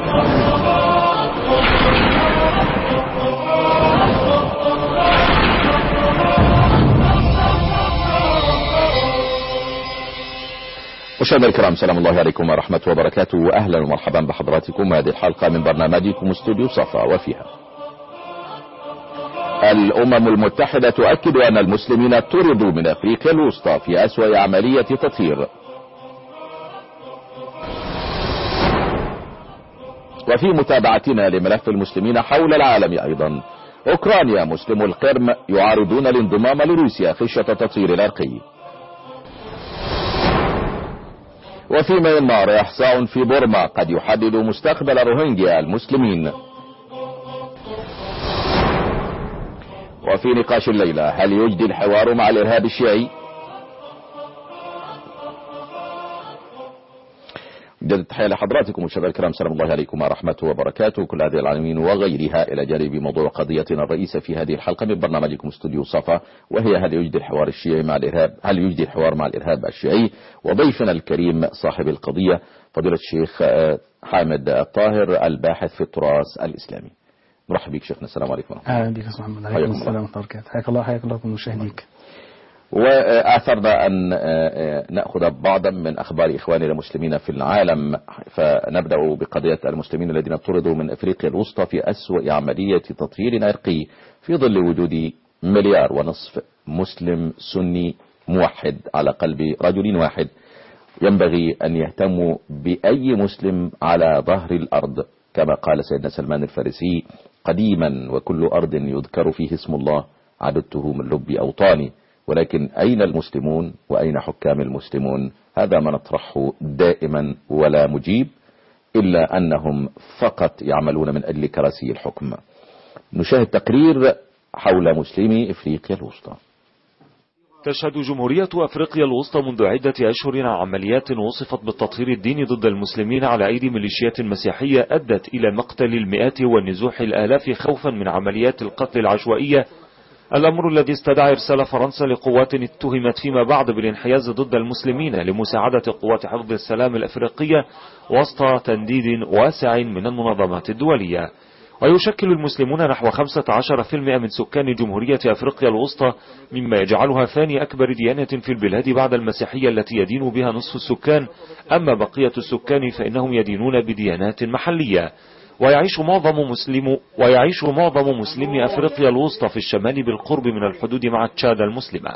مشاهدينا الكرام سلام الله عليكم ورحمة وبركاته وأهلا ومرحبا بحضراتكم هذه الحلقة من برنامجكم استوديو صفا وفيها الأمم المتحدة تؤكد أن المسلمين طردوا من أفريقيا الوسطى في أسوأ عملية تطهير وفي متابعتنا لملف المسلمين حول العالم أيضا أوكرانيا مسلم القرم يعارضون الانضمام لروسيا خشية تطهير العرقي وفي ميانمار إحصاء في بورما قد يحدد مستقبل روهينجيا المسلمين وفي نقاش الليلة هل يجدي الحوار مع الإرهاب الشيعي جد التحية لحضراتكم مشاهدينا الكرام سلام الله عليكم ورحمة وبركاته كل هذه العالمين وغيرها إلى جانب موضوع قضيتنا الرئيسة في هذه الحلقة من برنامجكم استوديو صفا وهي هل يجدي الحوار الشيعي مع الإرهاب هل يجدي الحوار مع الإرهاب الشيعي وضيفنا الكريم صاحب القضية فضيلة الشيخ حامد الطاهر الباحث في التراث الإسلامي مرحبا بك شيخنا السلام عليكم ورحمة أهلا بك يا محمد عليكم السلام ورحمة الله وبركاته حياك الله حياك الله مشاهديك وأثرنا أن نأخذ بعضا من أخبار إخواننا المسلمين في العالم فنبدأ بقضية المسلمين الذين طردوا من أفريقيا الوسطى في أسوأ عملية تطهير عرقي في ظل وجود مليار ونصف مسلم سني موحد على قلب رجل واحد ينبغي أن يهتموا بأي مسلم على ظهر الأرض كما قال سيدنا سلمان الفارسي قديما وكل أرض يذكر فيه اسم الله عددته من لب أوطاني ولكن أين المسلمون وأين حكام المسلمون هذا ما نطرحه دائما ولا مجيب إلا أنهم فقط يعملون من أجل كراسي الحكم نشاهد تقرير حول مسلمي إفريقيا الوسطى تشهد جمهورية أفريقيا الوسطى منذ عدة أشهر عمليات وصفت بالتطهير الديني ضد المسلمين على أيدي ميليشيات مسيحية أدت إلى مقتل المئات والنزوح الآلاف خوفا من عمليات القتل العشوائية الأمر الذي استدعى إرسال فرنسا لقوات اتهمت فيما بعد بالانحياز ضد المسلمين لمساعدة قوات حفظ السلام الأفريقية وسط تنديد واسع من المنظمات الدولية ويشكل المسلمون نحو 15% من سكان جمهورية أفريقيا الوسطى مما يجعلها ثاني أكبر ديانة في البلاد بعد المسيحية التي يدين بها نصف السكان أما بقية السكان فإنهم يدينون بديانات محلية ويعيش معظم مسلم ويعيش معظم مسلمي أفريقيا الوسطى في الشمال بالقرب من الحدود مع تشاد المسلمة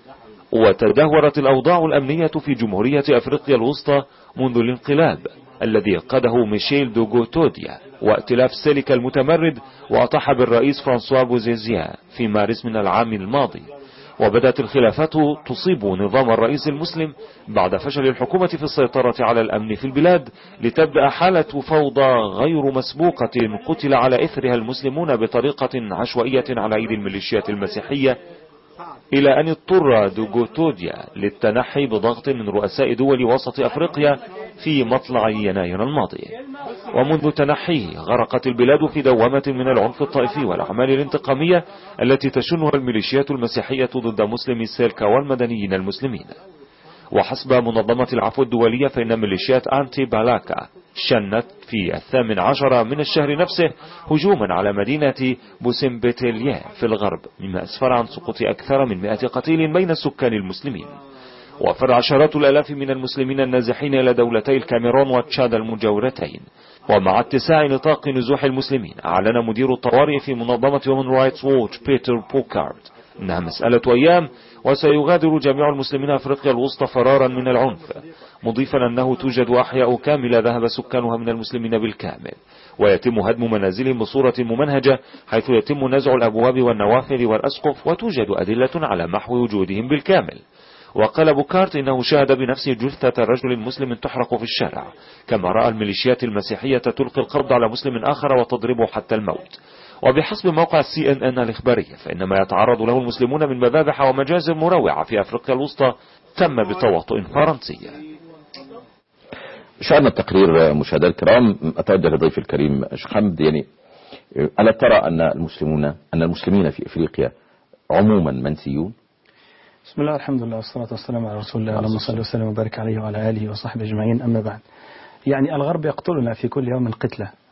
وتدهورت الأوضاع الأمنية في جمهورية أفريقيا الوسطى منذ الانقلاب الذي قاده ميشيل دوغوتوديا وائتلاف سيليكا المتمرد وأطاح بالرئيس فرانسوا بوزيزيا في مارس من العام الماضي وبدأت الخلافات تصيب نظام الرئيس المسلم بعد فشل الحكومة في السيطرة على الأمن في البلاد لتبدأ حالة فوضى غير مسبوقة قتل على إثرها المسلمون بطريقة عشوائية على أيدي الميليشيات المسيحية إلى أن اضطر دوغوتوديا للتنحي بضغط من رؤساء دول وسط أفريقيا في مطلع يناير الماضي ومنذ تنحيه غرقت البلاد في دوامة من العنف الطائفي والأعمال الانتقامية التي تشنها الميليشيات المسيحية ضد مسلمي السيركا والمدنيين المسلمين وحسب منظمة العفو الدولية فإن ميليشيات أنتي بالاكا شنت في الثامن عشر من الشهر نفسه هجوما على مدينة بوسمبتيليه في الغرب مما أسفر عن سقوط أكثر من مئة قتيل بين السكان المسلمين وفر عشرات الألاف من المسلمين النازحين إلى دولتي الكاميرون وتشاد المجاورتين ومع اتساع نطاق نزوح المسلمين أعلن مدير الطوارئ في منظمة هيومن رايتس ووتش بيتر بوكارد إنها مسألة أيام وسيغادر جميع المسلمين أفريقيا الوسطى فرارا من العنف مضيفا أنه توجد أحياء كاملة ذهب سكانها من المسلمين بالكامل ويتم هدم منازلهم بصورة ممنهجة حيث يتم نزع الأبواب والنوافذ والأسقف وتوجد أدلة على محو وجودهم بالكامل وقال بوكارت إنه شاهد بنفسه جثة رجل مسلم تحرق في الشارع كما رأى الميليشيات المسيحية تلقي القبض على مسلم آخر وتضربه حتى الموت وبحسب موقع سي ان ان الإخبارية فإن ما يتعرض له المسلمون من مذابح ومجازر مروعة في أفريقيا الوسطى تم بتواطؤ فرنسي شأن التقرير مشاهدينا الكرام أتوجه لضيف الكريم شيخ حمد يعني ألا ترى أن المسلمون أن المسلمين في إفريقيا عموما منسيون بسم الله الحمد لله والصلاة والسلام على رسول الله اللهم صل وسلم وبارك عليه وعلى آله وصحبه أجمعين أما بعد يعني الغرب يقتلنا في كل يوم قتلة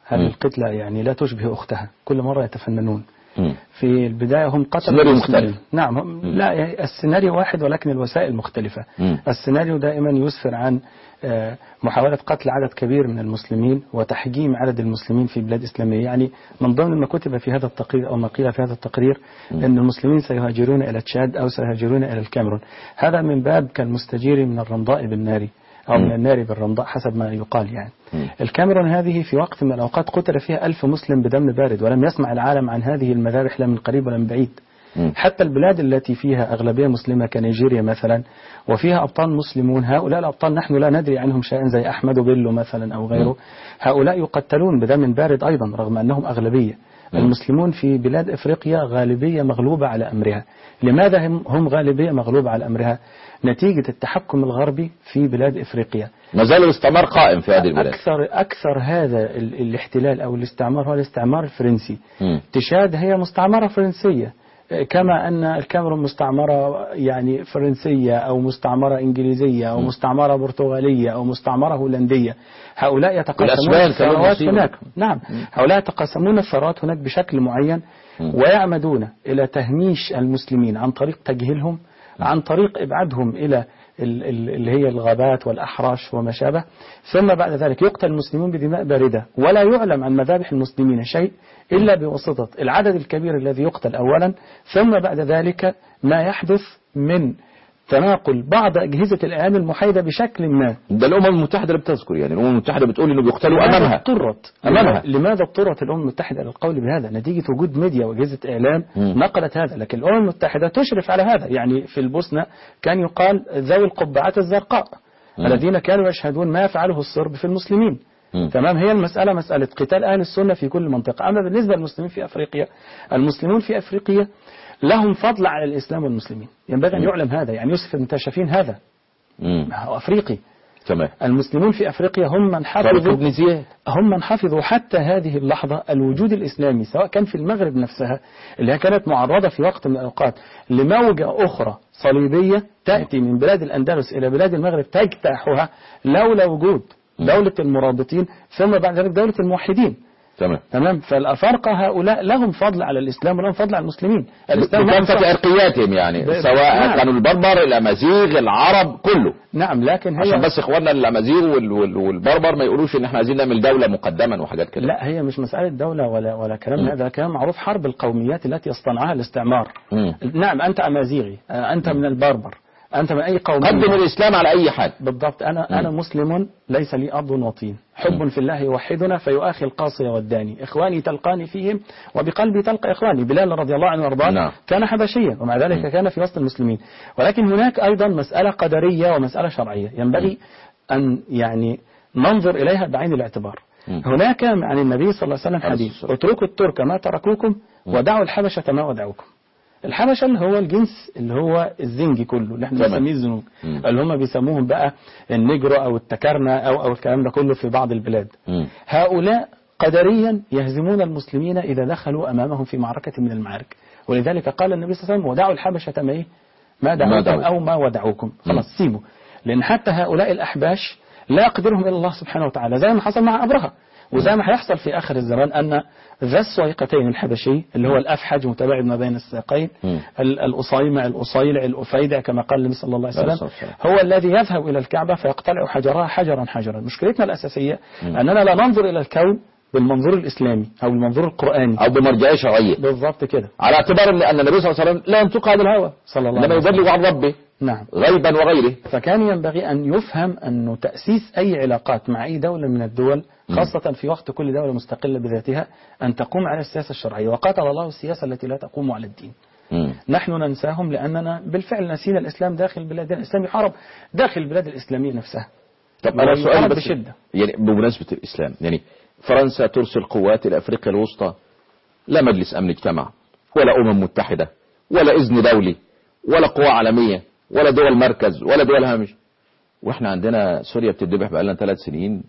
هذه القتلة يعني لا تشبه أختها كل مرة يتفننون مم. في البداية هم قتلوا سيناريو المسلمين. مختلف. نعم هم لا يعني السيناريو واحد ولكن الوسائل مختلفة مم. السيناريو دائما يسفر عن آه، محاولة قتل عدد كبير من المسلمين وتحجيم عدد المسلمين في بلاد إسلامية يعني من ضمن ما كتب في هذا التقرير أو ما قيل في هذا التقرير أن المسلمين سيهاجرون إلى تشاد أو سيهاجرون إلى الكاميرون هذا من باب كالمستجير من الرمضاء بالنار أو من النار بالرمضاء حسب ما يقال يعني الكاميرون هذه في وقت من الأوقات قتل فيها ألف مسلم بدم بارد ولم يسمع العالم عن هذه المذابح لا من قريب ولا من بعيد مم. حتى البلاد التي فيها أغلبية مسلمة كنيجيريا مثلا وفيها أبطال مسلمون هؤلاء الأبطال نحن لا ندري عنهم شيئا زي أحمد بيلو مثلا أو غيره هؤلاء يقتلون بدم بارد أيضا رغم أنهم أغلبية المسلمون في بلاد إفريقيا غالبية مغلوبة على أمرها لماذا هم هم غالبية مغلوبة على أمرها نتيجة التحكم الغربي في بلاد إفريقيا ما زال الاستعمار قائم في هذه البلاد أكثر أكثر هذا ال- الاحتلال أو الاستعمار هو الاستعمار الفرنسي مم. تشاد هي مستعمرة فرنسية كما أن الكاميرون مستعمرة يعني فرنسية أو مستعمرة إنجليزية أو مستعمرة برتغالية أو مستعمرة هولندية هؤلاء يتقاسمون والأسبان كمان الثروات نصيبهم. هناك نعم هؤلاء يتقاسمون الثروات هناك بشكل معين ويعمدون إلى تهميش المسلمين عن طريق تجهيلهم عن طريق إبعادهم إلى ال- ال- اللي هي الغابات والأحراش وما شابه ثم بعد ذلك يقتل المسلمون بدماء باردة ولا يعلم عن مذابح المسلمين شيء إلا بواسطة العدد الكبير الذي يقتل أولا ثم بعد ذلك ما يحدث من تناقل بعض أجهزة الإعلام المحايدة بشكل ما ده الأمم المتحدة اللي بتذكر يعني الأمم المتحدة بتقول إنه بيقتلوا لماذا أمامها اضطرت أمامها. لماذا اضطرت الأمم المتحدة إلى القول بهذا نتيجة وجود ميديا وأجهزة إعلام مم. نقلت هذا لكن الأمم المتحدة تشرف على هذا يعني في البوسنة كان يقال ذوي القبعات الزرقاء مم. الذين كانوا يشهدون ما يفعله الصرب في المسلمين مم. تمام هي المسألة مسألة قتال أهل السنة في كل منطقة أما بالنسبة للمسلمين في أفريقيا المسلمون في أفريقيا لهم فضل على الإسلام والمسلمين ينبغي أن مم. يعلم هذا يعني يوسف بن تاشفين هذا مم. هو أفريقي تمام المسلمون في أفريقيا هم من طارق حفظوا بن زياد هم من حفظوا حتى هذه اللحظة الوجود الإسلامي سواء كان في المغرب نفسها اللي هي كانت معرضة في وقت من الأوقات لموجة أخرى صليبية تأتي من بلاد الأندلس إلى بلاد المغرب تجتاحها لولا وجود دولة المرابطين ثم بعد ذلك دولة الموحدين تمام تمام فالأفارقة هؤلاء لهم فضل على الإسلام ولهم فضل على المسلمين الإسلام لهم بكافة فضل. عرقياتهم يعني ب- سواء نعم. كانوا البربر الأمازيغ العرب كله نعم لكن هي عشان بس إخواننا الأمازيغ وال- وال- والبربر ما يقولوش إن إحنا عايزين نعمل دولة مقدما وحاجات كده لا هي مش مسألة دولة ولا ولا كلام هذا كلام معروف حرب القوميات التي يصطنعها الاستعمار مم. نعم أنت أمازيغي آه، أنت من البربر أنت من أي قوم قدم الإسلام على أي حال بالضبط أنا مم. أنا مسلم ليس لي أرض وطين حب في الله يوحدنا فيؤاخي القاصي والداني إخواني تلقاني فيهم وبقلبي تلقى إخواني بلال رضي الله عنه وارضاه نعم. كان حبشيا ومع ذلك كان في وسط المسلمين ولكن هناك أيضا مسألة قدرية ومسألة شرعية ينبغي أن يعني ننظر إليها بعين الاعتبار مم. هناك عن النبي صلى الله عليه وسلم عليه حديث الصلاة اتركوا الترك ما تركوكم ودعوا الحبشة ما ودعوكم الحبشة اللي هو الجنس اللي هو الزنجي كله اللي احنا تمام. بنسميه الزنوج مم. اللي هم بيسموهم بقى النجرو او التكرنة او او الكلام ده كله في بعض البلاد مم. هؤلاء قدريا يهزمون المسلمين اذا دخلوا امامهم في معركة من المعارك ولذلك قال النبي صلى الله عليه وسلم ودعوا الحبشة ما ايه ما دعوكم دعوكم. او ما ودعوكم خلاص سيبوا لان حتى هؤلاء الاحباش لا يقدرهم الا الله سبحانه وتعالى زي ما حصل مع ابرهة وزي ما هيحصل في اخر الزمان ان ذا السويقتين الحبشي اللي هو الافحج متباعد ما بين الساقين مم. ال- الأصيمع الأصيلع الأفيدع كما قال النبي صلى الله عليه عليه وسلم الصلاة والسلام. هو الذي يذهب إلى الكعبة فيقتلع حجرها حجرا حجرا مشكلتنا الأساسية أننا لا ننظر إلى الكون بالمنظور الإسلامي أو بالمنظور القرآني أو بمرجعية شرعية بالضبط كده على اعتبار أن أن النبي صلى الله عليه وسلم لا ينطق عن الهوى صلى الله إنما عليه وسلم يبلغ عن ربه نعم غيبا وغيره فكان ينبغي أن يفهم أنه تأسيس أي علاقات مع أي دولة من الدول خاصة في وقت كل دولة مستقلة بذاتها أن تقوم على السياسة الشرعية وقاتل الله السياسة التي لا تقوم على الدين مم. نحن ننساهم لأننا بالفعل نسينا الإسلام داخل بلادنا الإسلام يحارب داخل البلاد الإسلامية نفسها طب أنا سؤالي ويحارب بس بشدة يعني بمناسبة الإسلام يعني فرنسا ترسل قوات إلى أفريقيا الوسطى لا مجلس أمن اجتمع ولا أمم متحدة ولا إذن دولي ولا قوى عالمية ولا دول مركز ولا دول هامش واحنا عندنا سوريا بتدبح بقى لنا ثلاث سنين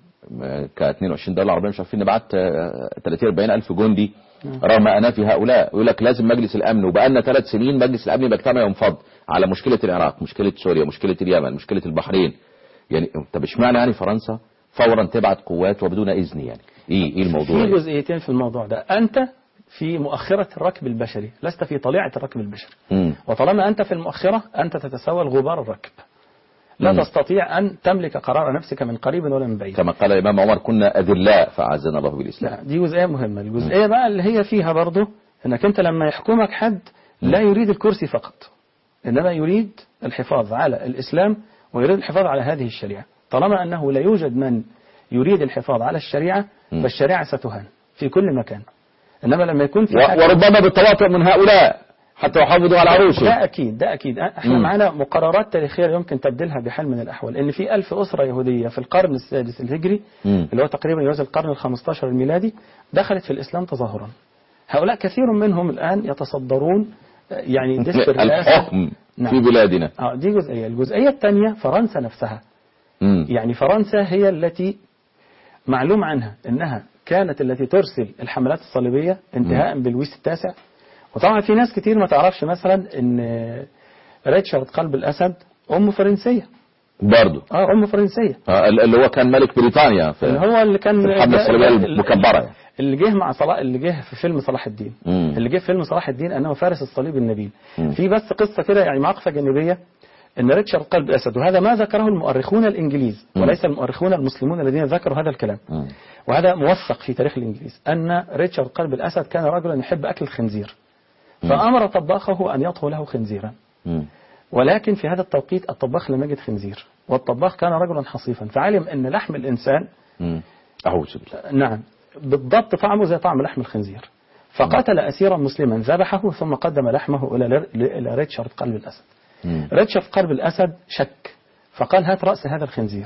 ك 22 دولة عربية مش عارفين نبعت آه، 30 40 ألف جندي رغم أنا في هؤلاء يقول لك لازم مجلس الأمن وبقى لنا ثلاث سنين مجلس الأمن بيجتمع ينفض على مشكلة العراق مشكلة سوريا مشكلة اليمن مشكلة البحرين يعني طب اشمعنى يعني فرنسا فورا تبعت قوات وبدون اذن يعني ايه ايه الموضوع في يعني؟ جزئيتين في الموضوع ده أنت في مؤخرة الركب البشري لست في طليعة الركب البشري مم. وطالما أنت في المؤخرة أنت تتسول غبار الركب لا مم. تستطيع أن تملك قرار نفسك من قريب ولا من بعيد كما قال الامام عمر كنا اذلاء فاعزنا الله بالاسلام لا دي جزئية مهمة الجزئية بقى اللي هي فيها برضو انك انت لما يحكمك حد لا يريد الكرسي فقط انما يريد الحفاظ على الاسلام ويريد الحفاظ على هذه الشريعة طالما انه لا يوجد من يريد الحفاظ على الشريعة مم. فالشريعة ستهان في كل مكان انما لما يكون في و- حاكم- وربما بالتواطؤ من هؤلاء حتى يحافظوا على عروشهم ده أكيد ده أكيد احنا مم. معانا مقررات تاريخية يمكن تبديلها بحال من الأحوال إن في ألف أسرة يهودية في القرن السادس الهجري مم. اللي هو تقريبا يوازي القرن الخمستاشر الميلادي دخلت في الإسلام تظاهرا هؤلاء كثير منهم الآن يتصدرون آه، يعني دست الرئاسة الحكم نعم. في بلادنا آه دي جزئية الجزئية الثانية فرنسا نفسها مم. يعني فرنسا هي التي معلوم عنها انها كانت التي ترسل الحملات الصليبيه انتهاء بالويس التاسع وطبعا في ناس كتير ما تعرفش مثلا ان ريتشارد قلب الاسد امه فرنسيه برضه اه امه فرنسيه آه، اللي هو كان ملك بريطانيا في اللي هو اللي كان في الحملة الصليبية اللي- المكبرة يعني. اللي جه مع صلاح اللي جه في فيلم صلاح الدين مم. اللي جه في فيلم صلاح الدين انه فارس الصليب النبيل مم. في بس قصه كده يعني معقفه جانبيه ان ريتشارد قلب الاسد وهذا ما ذكره المؤرخون الانجليز مم. وليس المؤرخون المسلمون الذين ذكروا هذا الكلام مم. وهذا موثق في تاريخ الإنجليز أن ريتشارد قلب الأسد كان رجلا يحب أكل الخنزير فأمر طباخه أن يطهو له خنزيرا مم. ولكن في هذا التوقيت الطباخ لم يجد خنزير والطباخ كان رجلا حصيفا فعلم أن لحم الإنسان مم. أعوذ بالله نعم بالضبط طعمه زي طعم لحم الخنزير فقتل أسيرا مسلما ذبحه ثم قدم لحمه إلى لر- إلى ريتشارد قلب الأسد مم. ريتشارد قلب الأسد شك فقال هات رأس هذا الخنزير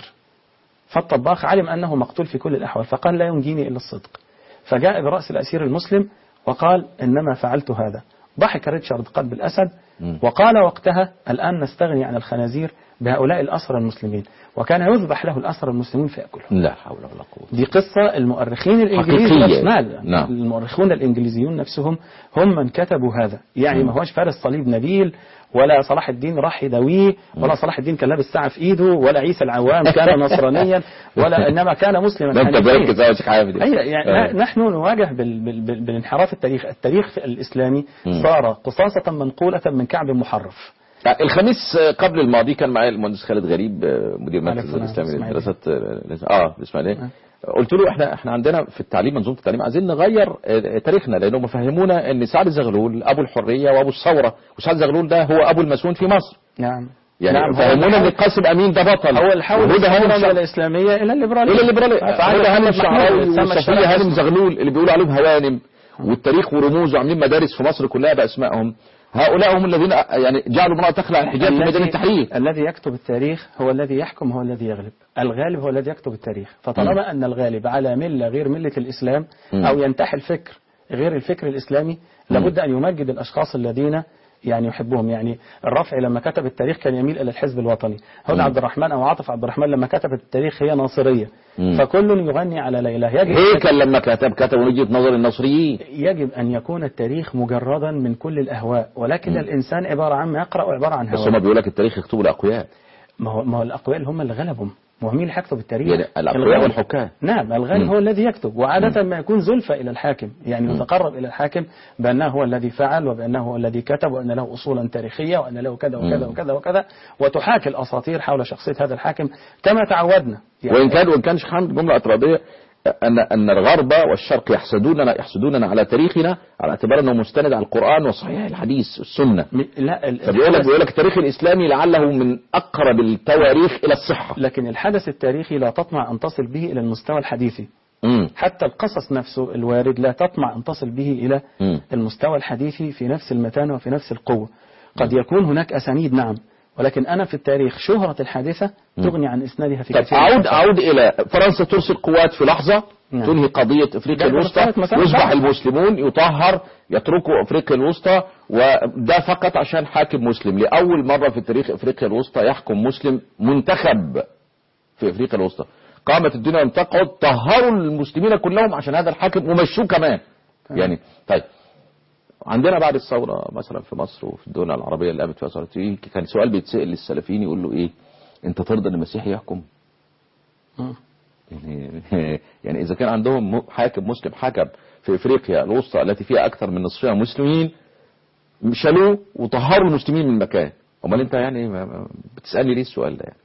فالطباخ علم أنه مقتول في كل الأحوال فقال لا ينجيني إلا الصدق فجاء برأس الأسير المسلم وقال إنما فعلت هذا ضحك ريتشارد قلب الأسد مم. وقال وقتها الآن نستغني عن الخنازير بهؤلاء الأسرى المسلمين وكان يذبح له الأسرى المسلمين فيأكلهم لا حول ولا قوة دي قصة المؤرخين الإنجليز حقيقية. نفسهم نعم. المؤرخون الإنجليزيون نفسهم هم من كتبوا هذا يعني مم. ما هوش فارس صليب نبيل ولا صلاح الدين راح يداويه ولا صلاح الدين كان لابس ساعة في إيده ولا عيسى العوام كان نصرانيا ولا إنما كان مسلما ده أنت حنيفيا. بركز يا شيخ حامد أي يعني آه. نحن نواجه بال بال بال بالانحراف التاريخ التاريخ الإسلامي مم. صار قصاصة منقولة من كعب محرف الخميس قبل الماضي كان معايا المهندس خالد غريب مدير مركز عليكم الاسلامي السلام. للدراسات اه الاسماعيليه قلت له احنا احنا عندنا في التعليم منظومه التعليم عايزين نغير آه، تاريخنا لانهم فهمونا ان سعد زغلول ابو الحريه وابو الثوره وسعد زغلول ده هو ابو المسؤول في مصر نعم يعني نعم، هو فهمونا ان الحول- قاسم امين ده بطل هو الحول وهدى هانم الثورة من شع- الإسلامية إلى الليبرالية الى الليبراليه فعلي هدى هانم محمد شعراوي محمود سمى وصفيه الشرع هانم اسمه. زغلول اللي بيقولوا عليهم هوانم والتاريخ ورموزه عاملين مدارس في مصر كلها باسمائهم هؤلاء هم الذين يعني جعلوا امراه تخلع الحجاب في ميدان التحرير الذي يكتب التاريخ هو الذي يحكم هو الذي يغلب الغالب هو الذي يكتب التاريخ فطالما أن الغالب على ملة غير ملة الإسلام مم. أو ينتحل فكر غير الفكر الإسلامي لابد أن يمجد الأشخاص الذين يعني يحبهم يعني الرافعي لما كتب التاريخ كان يميل إلى الحزب الوطني هدى مم. عبد الرحمن أو عاطف عبد الرحمن لما كتبت التاريخ هي ناصرية مم. فكل يغني على ليلى يجب هيكل لما كتب كتب من وجهه نظر النصريين يجب أن يكون التاريخ مجردا من كل الأهواء ولكن مم. الإنسان عبارة عن ما يقرأ وعبارة عن بس هواه هما بيقول لك التاريخ يكتبه الاقوياء ما هو ما هو الأقوياء اللي هم اللي غلبهم ما هو مين اللي هيكتب التاريخ يعني الاقوياء الغالب. والحكام نعم الغالب مم. هو الذي يكتب وعادة ما يكون زلفى إلى الحاكم يعني يتقرب إلى الحاكم بأنه هو الذي فعل وبأنه هو الذي كتب وأن له أصولا تاريخية وأن له كذا وكذا مم. وكذا وكذا وتحاكي الأساطير حول شخصية هذا الحاكم كما تعودنا يعني وان كان وان كان شيخ حمد جمله اعتراضيه ان ان الغرب والشرق يحسدوننا يحسدوننا على تاريخنا على اعتبار انه مستند على القران وصحيح الحديث السنه م- لا ال- فبيقول لك الحدث- بيقول لك التاريخ الاسلامي لعله من اقرب التواريخ الى الصحه لكن الحدث التاريخي لا تطمع أن تصل به إلى المستوى الحديثي امم حتى القصص نفسه الوارد لا تطمع أن تصل به إلى مم. المستوى الحديثي في نفس المتانة وفي نفس القوة قد يكون هناك أسانيد نعم ولكن أنا في التاريخ شهرة الحادثة تغني عن إسنادها في طب كثير اعود اعود الى فرنسا ترسل قوات في لحظه نعم. تنهي قضيه افريقيا ده الوسطى مسألة- مسألة يصبح بعض. المسلمون يطهر يتركوا افريقيا الوسطى وده فقط عشان حاكم مسلم لاول مره في تاريخ افريقيا الوسطى يحكم مسلم منتخب في افريقيا الوسطى قامت الدنيا لم تقعد طهروا المسلمين كلهم عشان هذا الحاكم ومشوه كمان يعني طيب عندنا بعد الثورة مثلا في مصر وفي الدول العربية اللي قامت فيها ثورة إيه كان سؤال بيتسأل للسلفيين يقول له ايه انت ترضى ان المسيح يحكم مم. يعني يعني اذا كان عندهم م- حاكم مسلم حكم في افريقيا الوسطى التي فيها اكثر من نصفها مسلمين شالوه وطهروا المسلمين من المكان امال انت يعني ما- ما- بتسالني ليه السؤال ده يعني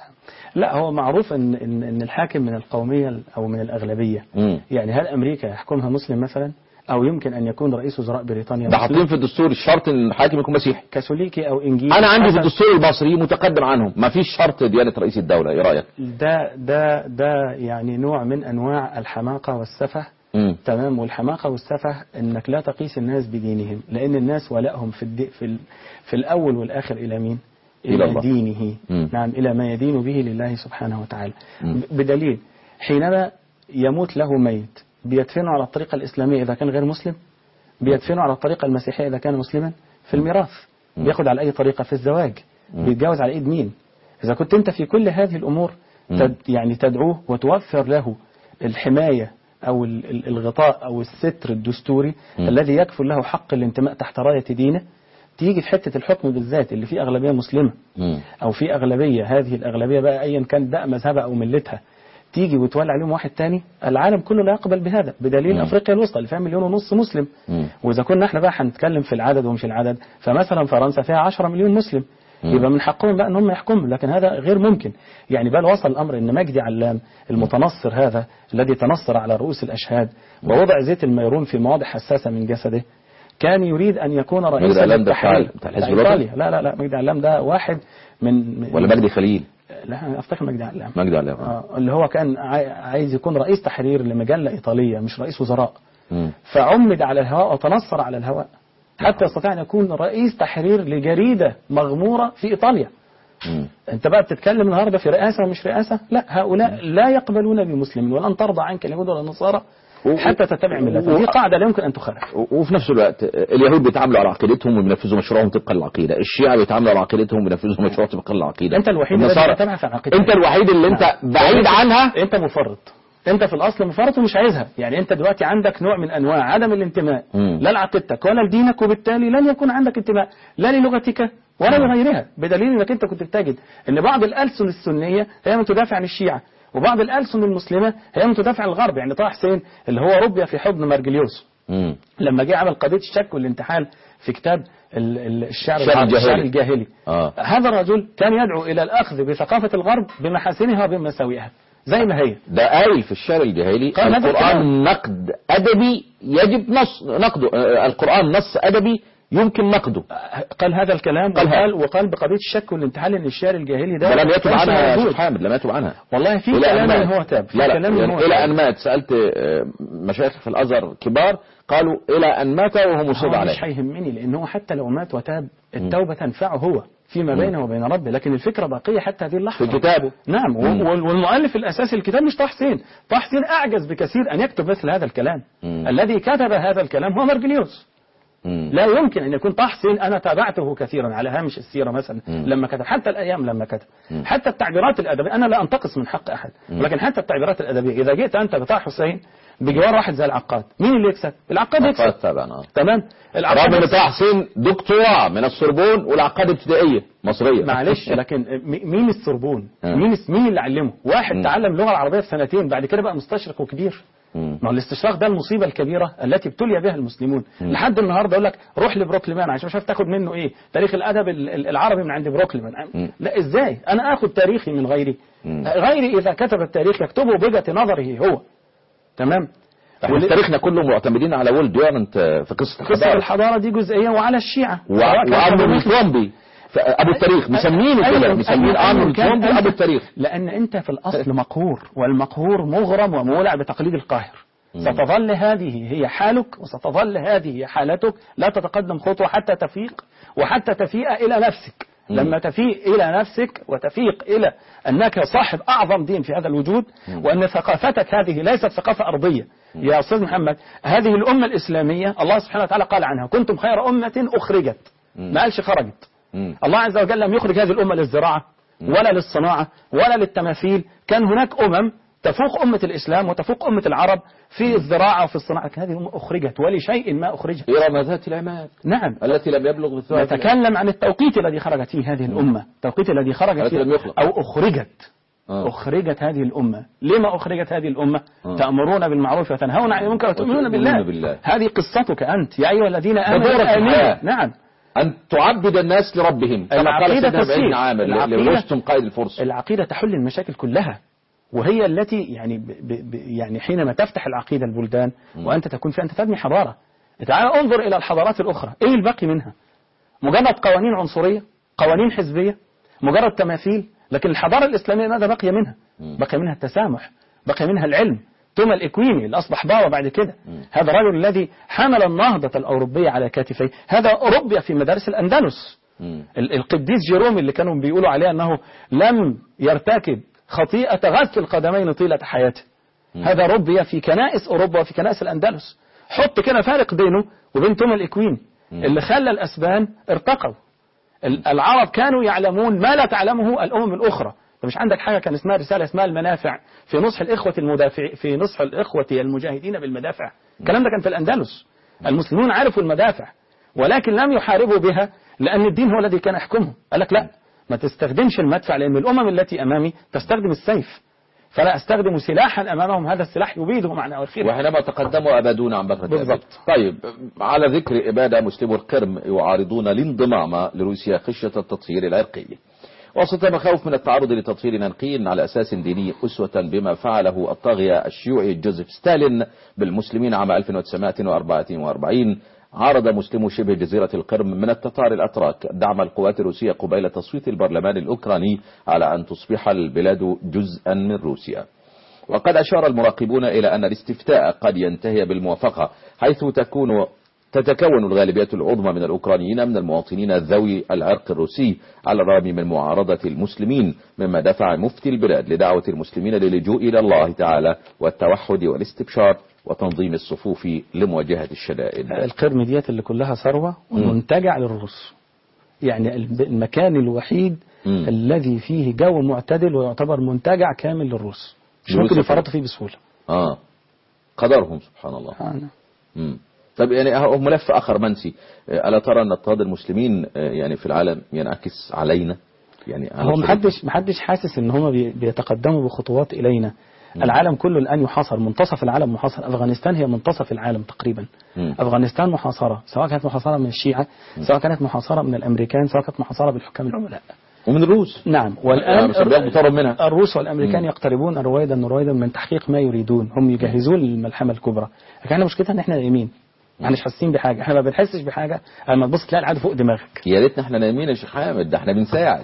لا هو معروف ان ان ان الحاكم من القوميه ال- او من الاغلبيه مم. يعني هل امريكا يحكمها مسلم مثلا او يمكن ان يكون رئيس وزراء بريطانيا ده مسلم حاطين في الدستور الشرط ان الحاكم يكون مسيحي كاثوليكي او انجيلي انا عندي في حسب- الدستور المصري متقدم عنهم ما فيش شرط ديانه رئيس الدوله ايه رايك ده ده ده يعني نوع من انواع الحماقه والسفه مم. تمام والحماقه والسفه انك لا تقيس الناس بدينهم لان الناس ولائهم في الدي في ال في الاول والاخر الى مين؟ إلى الى الله. دينه مم. نعم الى ما يدين به لله سبحانه وتعالى مم. ب- بدليل حينما يموت له ميت بيدفنه على الطريقه الاسلاميه اذا كان غير مسلم بيدفنه على الطريقه المسيحيه اذا كان مسلما في الميراث مم. بياخد على اي طريقه في الزواج مم. بيتجوز على ايد مين اذا كنت انت في كل هذه الامور مم. تد يعني تدعوه وتوفر له الحمايه او ال- ال- الغطاء او الستر الدستوري مم. الذي يكفل له حق الانتماء تحت رايه دينه تيجي في حته الحكم بالذات اللي فيه اغلبيه مسلمه مم. او في اغلبيه هذه الاغلبيه بقى ايا كان بقى مذهبها او ملتها تيجي وتولي عليهم واحد تاني العالم كله لا يقبل بهذا بدليل مم. افريقيا الوسطى اللي فيها مليون ونص مسلم مم. واذا كنا احنا بقى هنتكلم في العدد ومش العدد فمثلا فرنسا فيها 10 مليون مسلم مم. يبقى من حقهم بقى ان هم يحكموا لكن هذا غير ممكن يعني بل وصل الامر ان مجدي علام المتنصر هذا الذي تنصر على رؤوس الاشهاد ووضع زيت الميرون في مواضع حساسه من جسده كان يريد ان يكون رئيسا علام ده للتحرير بتاع- بتاع الحزب بتاع الوطني؟ ايطاليا لا لا لا مجدي علام ده واحد من من- ولا مجدي خليل لا أنا افتكر مجدي علام مجدي علام آه اللي هو كان عاي- عايز يكون رئيس تحرير لمجله ايطاليه مش رئيس وزراء مم. فعمد على الهواء وتنصر على الهواء حتى يستطيع ان يكون رئيس تحرير لجريده مغموره في ايطاليا مم. انت بقى بتتكلم النهارده في رئاسه ومش رئاسه لا هؤلاء لا يقبلون بمسلمين ولن ترضى عنك اليهود ولا النصارى و- حتى تتبع ملتهم و- دي قاعده لا يمكن ان تخالف و- وفي نفس الوقت اليهود بيتعاملوا على عقيدتهم وبينفذوا مشروعهم طبقا للعقيده الشيعة بيتعاملوا على عقيدتهم وبينفذوا مشروعهم طبقا للعقيده انت الوحيد الذي النصارى تتبع في عقيدتك انت الوحيد اللي انت نعم. بعيد عنها انت مفرط انت في الاصل مفرط ومش عايزها يعني انت دلوقتي عندك نوع من انواع عدم الانتماء مم. لا لعقيدتك ولا لدينك وبالتالي لن يكون عندك انتماء لا للغتك ولا لغيرها بدليل انك انت كنت بتجد ان بعض الالسن السنيه هي من تدافع عن الشيعه وبعض الالسن المسلمه هي من تدافع عن الغرب يعني طه حسين اللي هو ربي في حضن مرجليوس مم. لما جه عمل قضيه الشك والانتحال في كتاب ال- ال- الشعر الشعر العربي- الجاهلي. الشعر الجاهلي اه هذا الرجل كان يدعو الى الاخذ بثقافه الغرب بمحاسنها وبمساوئها زي ما هي ده قايل في الشعر الجاهلي قال هذا القرآن الكلام. نقد أدبي يجب نص نقده آه، القرآن نص أدبي يمكن نقده قال هذا الكلام قال وقال هذا. وقال بقضيه الشك والانتحال ان الشعر الجاهلي ده ولم يتب كانش عنها يا موجود. شيخ حامد لم يتب عنها والله في إلى أن كلام مات. ان هو تاب في لا لا كلام ان يعني هو إلى تاب. أن مات سألت آه، مشايخ في الأزهر كبار قالوا إلى أن مات وهو مصر هو عليه مش هيهمني لان هو حتى لو مات وتاب التوبه تنفعه هو فيما مم. بينه وبين ربه لكن الفكره باقيه حتى هذه اللحظه في كتابه نعم مم. وال- والمؤلف الاساسي الكتاب مش طه حسين طه حسين اعجز بكثير ان يكتب مثل هذا الكلام مم. الذي كتب هذا الكلام هو مرجليوس مم. لا يمكن ان يكون طه حسين انا تابعته كثيرا على هامش السيره مثلا مم. لما كتب حتى الايام لما كتب مم. حتى التعبيرات الادبيه انا لا انتقص من حق احد ولكن حتى التعبيرات الادبيه اذا جئت انت بطه حسين بجوار واحد زي العقاد مين اللي يكسب العقاد يكسب عقاد طبعا آه. تمام العقاد رغم ان يكسب. طه حسين دكتوراه من السوربون والعقاد ابتدائيه مصريه معلش لكن م- مين السربون آه. مين مين اللي علمه واحد مم. تعلم اللغه العربيه في سنتين بعد كده بقى مستشرق وكبير مم. ما هو الاستشراق ده المصيبه الكبيره التي ابتلي بها المسلمون لحد النهارده يقول لك روح لبروكلمان عشان مش عارف تاخد منه ايه تاريخ الادب ال- ال- العربي من عند بروكلمان مم. لا ازاي انا اخد تاريخي من غيري مم. غيري اذا كتب التاريخ يكتبه بوجهه نظره هو تمام احنا في تاريخنا كله معتمدين على ولد يورنت في قصه قصه الحضاره الحضاره دي جزئيه وعلى الشيعه و- سواء كان أبو وارنولد بكر كرومبي ف- ابو التاريخ مسمينه أيوة، كده مسمين أيوة، أيوة، ارنولد كان كرومبي أنت- ابو التاريخ لأن أنت في الأصل مقهور والمقهور مغرم ومولع بتقليد القاهر ستظل هذه هي حالك وستظل هذه هي حالتك لا تتقدم خطوة حتى تفيق وحتى تفيء إلى نفسك لما تفيء إلى نفسك وتفيق إلى أنك صاحب أعظم دين في هذا الوجود وأن ثقافتك هذه ليست ثقافة أرضية يا أستاذ محمد هذه الأمة الإسلامية الله سبحانه وتعالى قال عنها كنتم خير أمة أخرجت ما قالش خرجت مم. الله عز وجل لم يخرج هذه الأمة للزراعة ولا للصناعة ولا للتماثيل كان هناك أمم تفوق أمة الإسلام وتفوق أمة العرب في الزراعة وفي الصناعة لكن هذه أمة أخرجت ولشيء ما أخرجت إرم ذات العماد نعم التي لم يبلغ مثلها في العالم. نتكلم عن التوقيت الذي خرجت فيه هذه الأمة التوقيت الذي خرجت التي فيه لم يخلق. أو أخرجت آه. أخرجت هذه الأمة لما أخرجت هذه الأمة آه. تأمرون بالمعروف وتنهون عن المنكر وتؤمنون وتؤمنون بالله. بالله. هذه قصتك أنت يا أيها الذين آمنوا دورك في آمنوا الحياة. نعم أن تعبد الناس لربهم كما قال العقيدة سيدنا تصير. ابن عامر العقيدة- لرستم قائد الفرس العقيدة تحل المشاكل كلها وهي التي يعني ب ب ب يعني حينما تفتح العقيدة البلدان وأنت تكون فيها أنت تبني حضارة تعال انظر إلى الحضارات الأخرى إيه الباقي منها مجرد قوانين عنصرية قوانين حزبية مجرد تماثيل لكن الحضارة الإسلامية ماذا بقي منها بقي منها التسامح بقي منها العلم توما الإكويني اللي أصبح بابا بعد كده هذا الرجل الذي حمل النهضة الأوروبية على كتفيه هذا ربي في مدارس الأندلس مم. ال- القديس جيروم اللي كانوا بيقولوا عليه أنه لم يرتكب خطيئة غث القدمين طيلة حياته هذا ربي في كنائس أوروبا وفي كنائس الأندلس حط كده فارق بينه وبين توما الإكوين اللي خلى الأسبان ارتقوا ال- العرب كانوا يعلمون ما لا تعلمه الأمم الأخرى أنت مش عندك حاجة كان اسمها رسالة اسمها المنافع في نصح الإخوة المدافع في نصح الإخوة المجاهدين بالمدافع الكلام ده كان في الأندلس المسلمون عرفوا المدافع ولكن لم يحاربوا بها لأن الدين هو الذي كان يحكمهم قال لك لا ما تستخدمش المدفع لأن الأمم التي أمامي تستخدم السيف فلا أستخدم سلاحا أمامهم هذا السلاح يبيدهم عن أواخرهم وحينما تقدموا أبادون عن بكرة بالضبط. أبي. طيب على ذكر إبادة مسلمو القرم يعارضون الانضمام لروسيا خشية التطهير العرقي وسط مخاوف من التعرض لتطهير عرقي على أساس ديني أسوة بما فعله الطاغية الشيوعي جوزيف ستالين بالمسلمين عام 1944 عارض مسلمو شبه جزيرة القرم من التتار الأتراك دعم القوات الروسية قبيل تصويت البرلمان الأوكراني على أن تصبح البلاد جزءا من روسيا وقد أشار المراقبون إلى أن الاستفتاء قد ينتهي بالموافقة حيث تكون تتكون الغالبية العظمى من الأوكرانيين من المواطنين ذوي العرق الروسي على الرغم من معارضة المسلمين مما دفع مفتي البلاد لدعوة المسلمين للجوء إلى الله تعالى والتوحد والاستبشار وتنظيم الصفوف لمواجهة الشدائد القرم ديت اللي كلها ثروة ومنتجع للروس يعني الب- المكان الوحيد مم. الذي فيه جو معتدل ويعتبر منتجع كامل للروس مش للروس ممكن فقط. يفرطوا فيه بسهولة آه قدرهم سبحان الله آه. مم. طب يعني هو ملف آخر منسي آه، ألا ترى أن اضطهاد المسلمين آه، يعني في العالم ينعكس علينا يعني على هو صورة- محدش محدش حاسس ان هم بي- بيتقدموا بخطوات الينا العالم كله الان يحاصر منتصف العالم محاصر افغانستان هي منتصف العالم تقريبا مم. افغانستان محاصره سواء كانت محاصره من الشيعه سواء كانت محاصره من الامريكان سواء كانت محاصره بالحكام العملاء ومن الروس نعم يعني والان مش بيقترب منها الروس والامريكان مم. يقتربون رويدا رويدا من تحقيق ما يريدون هم يجهزون للملحمه الكبرى لكن احنا مشكلتنا ان احنا نايمين احنا مش حاسين بحاجه احنا ما بنحسش بحاجه لما تبص تلاقي العدو فوق دماغك يا ريتنا احنا نايمين يا شيخ حامد ده احنا بنساعد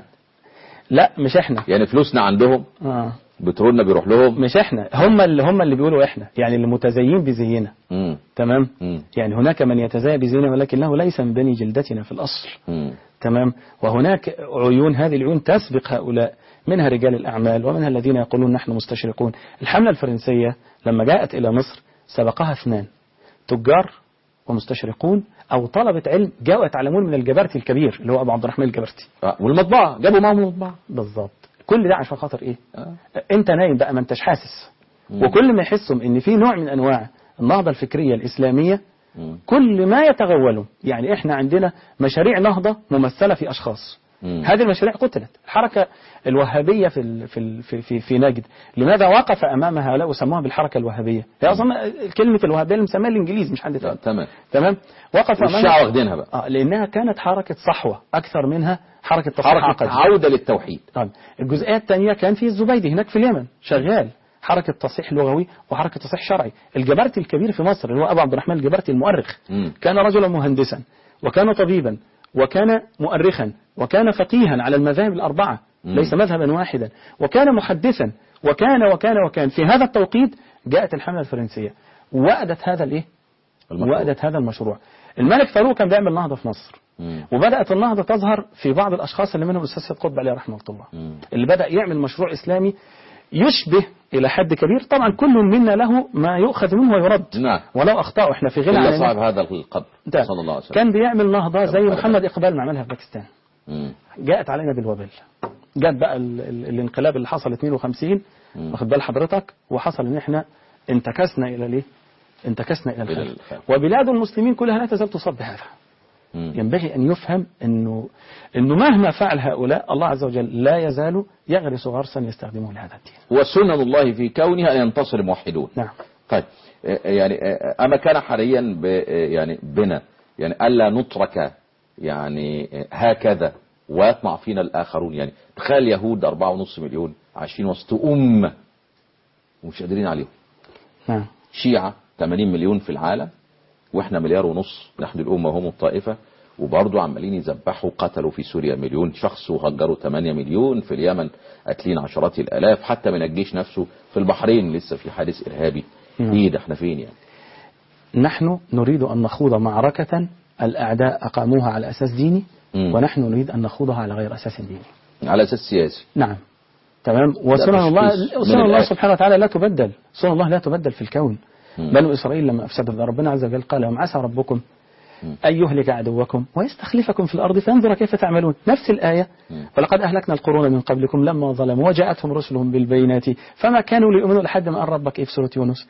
لا مش احنا يعني فلوسنا عندهم آه. بترولنا بيروح لهم مش احنا هم اللي هم اللي بيقولوا احنا يعني اللي متزيين بزينا مم. تمام مم. يعني هناك من يتزايا بزينا ولكنه ليس من بني جلدتنا في الاصل مم. تمام وهناك عيون هذه العيون تسبق هؤلاء منها رجال الأعمال ومنها الذين يقولون نحن مستشرقون الحملة الفرنسية لما جاءت إلى مصر سبقها اثنان تجار ومستشرقون أو طلبة علم جاءوا يتعلمون من الجبرتي الكبير اللي هو أبو عبد الرحمن الجبرتي آه، والمطبعة جابوا معهم المطبعة بالظبط كل ده عشان خاطر إيه آه. أنت نايم بقى ما أنتش حاسس مم. وكل ما يحسهم إن في نوع من أنواع النهضة الفكرية الإسلامية مم. كل ما يتغولوا يعني احنا عندنا مشاريع نهضة ممثلة في أشخاص مم. هذه المشاريع قتلت الحركة الوهابية في ال- في ال- في في, في نجد لماذا وقف أمامها هؤلاء وسموها بالحركة الوهابية هي أصلا كلمة الوهابية اللي مسميها الإنجليز مش حد لا، تاني تمام تمام وقف والشيعة أمامها واخدينها بقى آه لأنها كانت حركة صحوة أكثر منها حركة تصحيح حركة عقدي عودة للتوحيد طيب الجزئية الثانية كان في الزبيدي هناك في اليمن شغال حركة تصحيح لغوي وحركة تصحيح شرعي الجبرتي الكبير في مصر اللي هو أبو عبد الرحمن الجبرتي المؤرخ مم. كان رجلا مهندسا وكان طبيبا وكان مؤرخا وكان فقيها على المذاهب الأربعة مم. ليس مذهبا واحدا وكان محدثا وكان وكان وكان في هذا التوقيت جاءت الحملة الفرنسية وأدت هذا الإيه؟ المشروع. وأدت هذا المشروع الملك فاروق كان بيعمل نهضة في مصر مم. وبدأت النهضة تظهر في بعض الأشخاص اللي منهم الأستاذ سيد قطب عليه رحمة الله مم. اللي بدأ يعمل مشروع إسلامي يشبه إلى حد كبير طبعا كل منا له ما يؤخذ منه ويرد نعم ولو أخطأ إحنا في غنى إلا عن صاحب هذا القبر ده. صلى الله عليه وسلم كان بيعمل نهضة زي كما قال محمد إقبال ما عملها في باكستان مم. جاءت علينا بالوبال جت بقى ال ال الانقلاب اللي حصل 52 مم. واخد بال حضرتك وحصل ان احنا انتكسنا الى الايه؟ انتكسنا الى إلى الخلف الخلف. وبلاد المسلمين كلها لا تزال تصاب بهذا مم. ينبغي أن يفهم أنه, أنه مهما فعل هؤلاء الله عز وجل لا يزال يغرس غرسا يستخدمه لهذا الدين وسنن الله في كونها أن ينتصر الموحدون نعم طيب آه، يعني آه، أما كان حريا ب آه، يعني بنا يعني ألا نترك يعني آه، هكذا ويطمع فينا الآخرون يعني تخيل يهود أربعة ونص مليون عايشين وسط أمة ومش قادرين عليهم نعم شيعة 80 مليون في العالم واحنا مليار ونص نحن الأمة وهم الطائفة وبرضه عمالين يذبحوا قتلوا في سوريا مليون شخص وهجروا 8 مليون في اليمن قاتلين عشرات الآلاف حتى من الجيش نفسه في البحرين لسه في حادث إرهابي نعم. ايه ده احنا فين يعني نحن نريد أن نخوض معركة الأعداء أقاموها على أساس ديني مم. ونحن نريد أن نخوضها على غير أساس ديني على أساس سياسي نعم تمام وسنن تشخيص الله من وسنن الله الآية. سبحانه وتعالى لا تبدل سنن الله لا تبدل في الكون مم. بنو إسرائيل لما أفسدوا ربنا عز وجل قال لهم عسى ربكم مم. أن يهلك عدوكم ويستخلفكم في الأرض فينظر كيف تعملون نفس الآية مم. ولقد أهلكنا القرون من قبلكم لما ظلموا وجاءتهم رسلهم بالبينات فما كانوا ليؤمنوا لحد ما أن ربك إيه في سورة يونس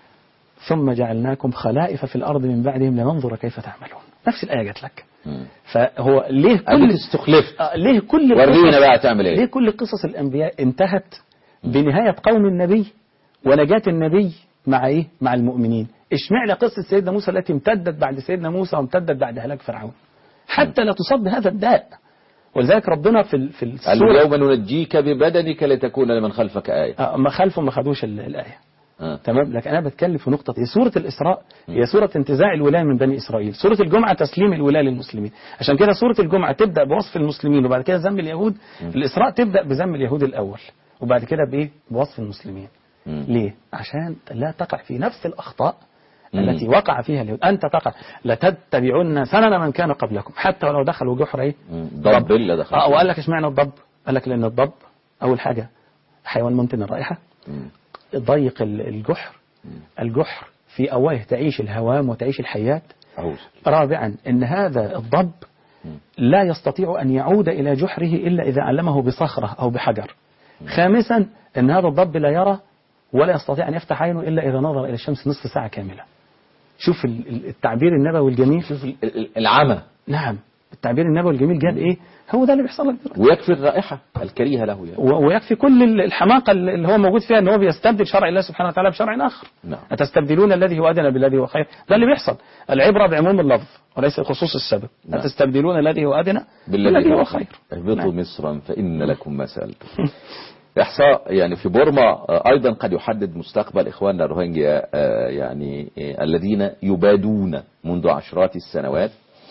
ثم جعلناكم خلائف في الأرض من بعدهم لننظر كيف تعملون نفس الآية جات لك مم. فهو ليه أديك كل استخلفت آه، ليه كل ورينا القصص- بقى تعمل ليه ايه كل قصص الأنبياء انتهت بنهاية قوم النبي ونجاة النبي مع إيه؟ مع المؤمنين اشمعنى قصة سيدنا موسى التي امتدت بعد سيدنا موسى وامتدت بعد هلاك فرعون حتى لا تصاب بهذا الداء ولذلك ربنا في ال- في قال السورة اليوم ننجيك ببدنك لتكون لمن خلفك آية آه، ما خلفوا ما خدوش ال- الآية آه. تمام لكن أنا بتكلم في نقطة إيه؟ سورة الإسراء هي سورة انتزاع الولاية من بني إسرائيل سورة الجمعة تسليم الولاية للمسلمين عشان كده سورة الجمعة تبدأ بوصف المسلمين وبعد كده ذم اليهود الإسراء تبدأ بذم اليهود الأول وبعد كده بإيه بوصف المسلمين مم. ليه عشان لا تقع في نفس الأخطاء مم. التي وقع فيها اليهود أنت تقع لتتبعن سنن من كان قبلكم حتى ولو دخلوا جحر إيه مم. ضب اللي دخل اه وقال لك اشمعنى الضب قال لك لأن الضب أول حاجة حيوان منتن الرائحة مم. ضيق ال- الجحر الجحر في أواه تعيش الهوام وتعيش الحيات أعوذ رابعا أن هذا الضب لا يستطيع أن يعود إلى جحره إلا إذا علمه بصخرة أو بحجر خامسا أن هذا الضب لا يرى ولا يستطيع أن يفتح عينه إلا إذا نظر إلى الشمس نصف ساعة كاملة شوف ال- ال- التعبير النبوي الجميل شوف ال- ال- العمى نعم التعبير النبوي الجميل جاب إيه هو ده اللي بيحصل لك دلوقتي ويكفي الرائحة الكريهة له يعني و- ويكفي كل ال- الحماقة اللي هو موجود فيها ان هو بيستبدل شرع الله سبحانه وتعالى بشرع آخر نعم. أتستبدلون الذي هو أدنى بالذي هو خير ده اللي بيحصل العبرة بعموم اللفظ وليس خصوص السبب نعم. أتستبدلون الذي هو أدنى بالذي هو خير اهبطوا نعم. مصرا فإن لكم ما سألتم إحصاء يعني في بورما آه، أيضا قد يحدد مستقبل إخواننا الروهينجيا آه، يعني آه، الذين يبادون منذ عشرات السنوات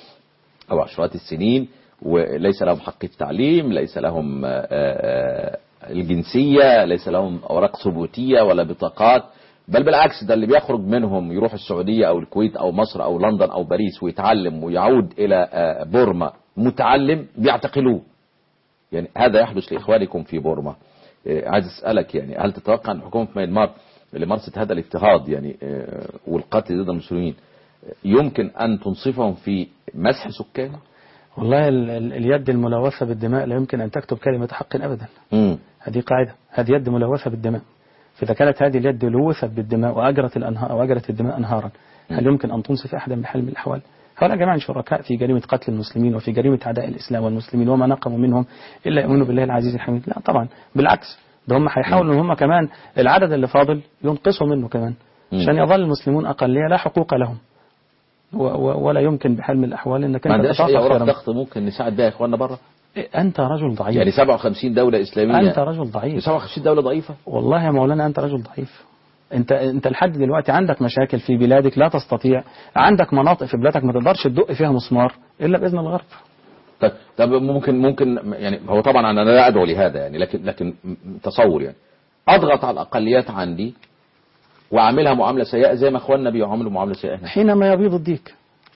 أو عشرات السنين وليس لهم حق التعليم ليس لهم آه، آه، الجنسية ليس لهم أوراق ثبوتية ولا بطاقات بل بالعكس ده اللي بيخرج منهم يروح السعودية أو الكويت أو مصر أو لندن أو باريس ويتعلم ويعود إلى آه، بورما متعلم بيعتقلوه يعني هذا يحدث لإخوانكم في بورما آه، عايز أسألك يعني هل تتوقع أن حكومة ميانمار اللي مارست هذا الاضطهاد يعني آه، والقتل ضد المسلمين آه، يمكن أن تنصفهم في مسح سكان؟ والله ال- ال- اليد الملوثة بالدماء لا يمكن أن تكتب كلمة حق أبدا مم. هذه قاعدة هذه يد ملوثة بالدماء فإذا كانت هذه اليد لوثت بالدماء وأجرت الأنهار أو أجرت الدماء أنهارا هل يمكن أن تنصف أحدا بحال من الأحوال؟ هؤلاء جميعا شركاء في جريمة قتل المسلمين وفي جريمة عداء الإسلام والمسلمين وما نقموا منهم إلا يؤمنوا بالله العزيز الحميد لا طبعا بالعكس ده هم هيحاولوا ان هم كمان العدد اللي فاضل ينقصوا منه كمان مم. عشان يظل المسلمون أقلية لا حقوق لهم و و ولا يمكن بحال من الأحوال أنك ما أنت عندناش أي تتوقف أوراق خيرا. ضغط ممكن نساعد بها إخواننا بره أنت رجل ضعيف يعني 57 دولة إسلامية أنت رجل ضعيف 57 دولة ضعيفة والله يا مولانا أنت رجل ضعيف أنت أنت لحد دلوقتي عندك مشاكل في بلادك لا تستطيع عندك مناطق في بلادك ما تقدرش تدق فيها مسمار إلا بإذن الغرب طب طب ممكن ممكن يعني هو طبعا انا لا ادعو لهذا يعني لكن لكن تصور يعني اضغط على الاقليات عندي واعملها معامله سيئه زي ما اخواننا بيعاملوا معامله سيئه هنا حينما يبيض الديك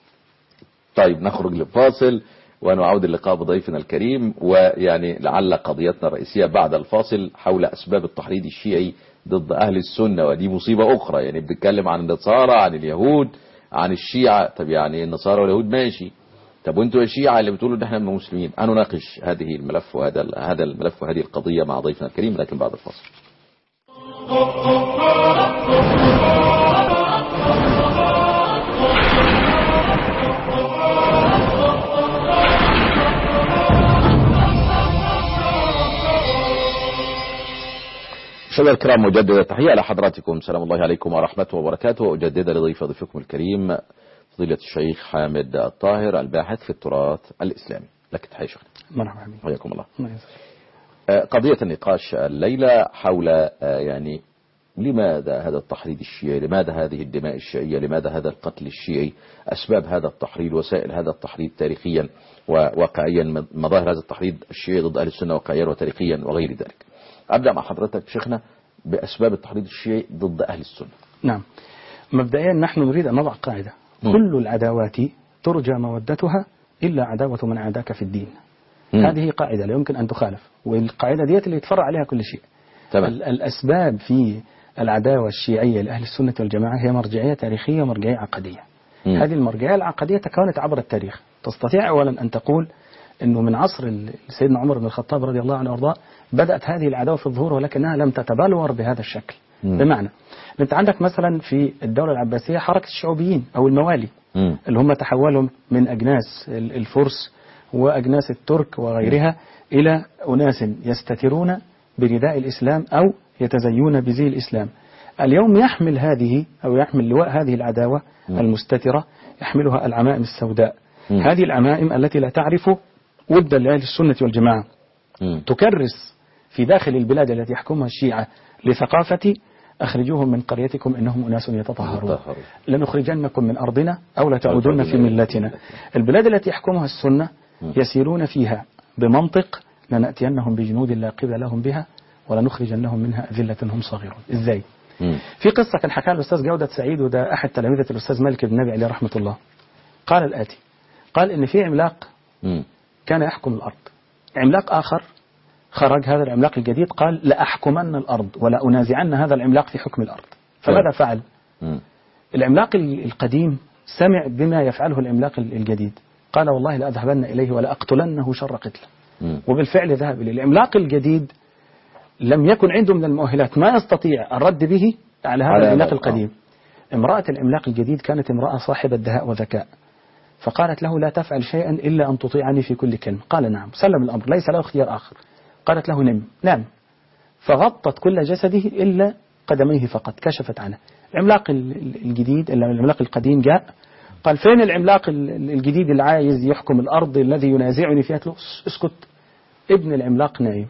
طيب نخرج للفاصل ونعود اللقاء بضيفنا الكريم ويعني لعل قضيتنا الرئيسيه بعد الفاصل حول اسباب التحريض الشيعي ضد اهل السنه ودي مصيبه اخرى يعني بنتكلم عن النصارى عن اليهود عن الشيعه طب يعني النصارى واليهود ماشي طب وانتوا يا شيعة اللي بتقولوا ان احنا مسلمين انا نناقش هذه الملف وهذا هذا الملف وهذه القضيه مع ضيفنا الكريم لكن بعد الفاصل مشاهدينا الكرام مجددا تحية لحضراتكم سلام الله عليكم ورحمة وبركاته وأجدد لضيف ضيفكم الكريم فضيلة الشيخ حامد الطاهر الباحث في التراث الإسلامي لك تحية شيخنا مرحبا بك حياكم الله الله يسلمك. آه، قضية النقاش الليلة حول آه، يعني لماذا هذا التحريض الشيعي لماذا هذه الدماء الشيعية لماذا هذا القتل الشيعي أسباب هذا التحريض وسائل هذا التحريض تاريخيا وواقعيا مظاهر هذا التحريض الشيعي ضد أهل السنة واقعيا وتاريخيا وغير ذلك أبدأ مع حضرتك شيخنا بأسباب التحريض الشيعي ضد أهل السنة نعم مبدئيا نحن نريد أن نضع قاعدة مم. كل العداوات ترجى مودتها إلا عداوة من عاداك في الدين مم. هذه قاعدة لا يمكن أن تخالف والقاعدة ديت اللي يتفرع عليها كل شيء تمام ال- الأسباب في العداوة الشيعية لأهل السنة والجماعة هي مرجعية تاريخية ومرجعية عقدية مم. هذه المرجعية العقدية تكونت عبر التاريخ تستطيع أولا أن تقول أنه من عصر ال- سيدنا عمر بن الخطاب رضي الله عنه وارضاه بدأت هذه العداوة في الظهور ولكنها لم تتبلور بهذا الشكل مم. بمعنى أنت عندك مثلا في الدولة العباسية حركة الشعوبيين أو الموالي مم. اللي هم تحولوا من أجناس ال- الفرس وأجناس الترك وغيرها إلى أناس يستترون برداء الإسلام أو يتزيون بزي الإسلام اليوم يحمل هذه أو يحمل لواء هذه العداوة مم. المستترة يحملها العمائم السوداء مم. هذه العمائم التي لا تعرف ودا لأهل السنة والجماعة مم. تكرس في داخل البلاد التي يحكمها الشيعة لثقافة أخرجوهم من قريتكم إنهم أناس يتطهرون يتطهرون. لنخرجنكم من أرضنا أو لتعودن في تعودن ملتنا البلاد التي يحكمها السنة مم. يسيرون فيها بمنطق لنأتينهم بجنود لا قبل لهم بها ولنخرجنهم منها أذلة هم صاغرون إزاي؟ مم. في قصة كان حكاها الأستاذ جودة سعيد وده أحد تلامذة الأستاذ مالك بن نبي عليه رحمة الله قال الآتي قال إن في عملاق مم. كان يحكم الأرض عملاق آخر خرج هذا العملاق الجديد قال لأحكمن الأرض ولا أنازعن هذا العملاق في حكم الأرض فماذا فعل مم. العملاق ال- القديم سمع بما يفعله العملاق ال- الجديد قال والله لأذهبن إليه ولأقتلنه شر قتله مم. وبالفعل ذهب إليه العملاق الجديد لم يكن عنده من المؤهلات ما يستطيع الرد به على هذا على العملاق هذا، القديم امرأة العملاق الجديد كانت امرأة صاحبة دهاء وذكاء فقالت له لا تفعل شيئا إلا أن تطيعني في كل كلمة قال نعم سلم الأمر ليس له اختيار آخر قالت له نم نام فغطت كل جسده إلا قدميه فقط كشفت عنه العملاق ال- ال- الجديد العملاق القديم جاء قال فين العملاق ال- ال- الجديد اللي عايز يحكم الأرض الذي ينازعني فيها قالت له "اس- اسكت ابن العملاق نايم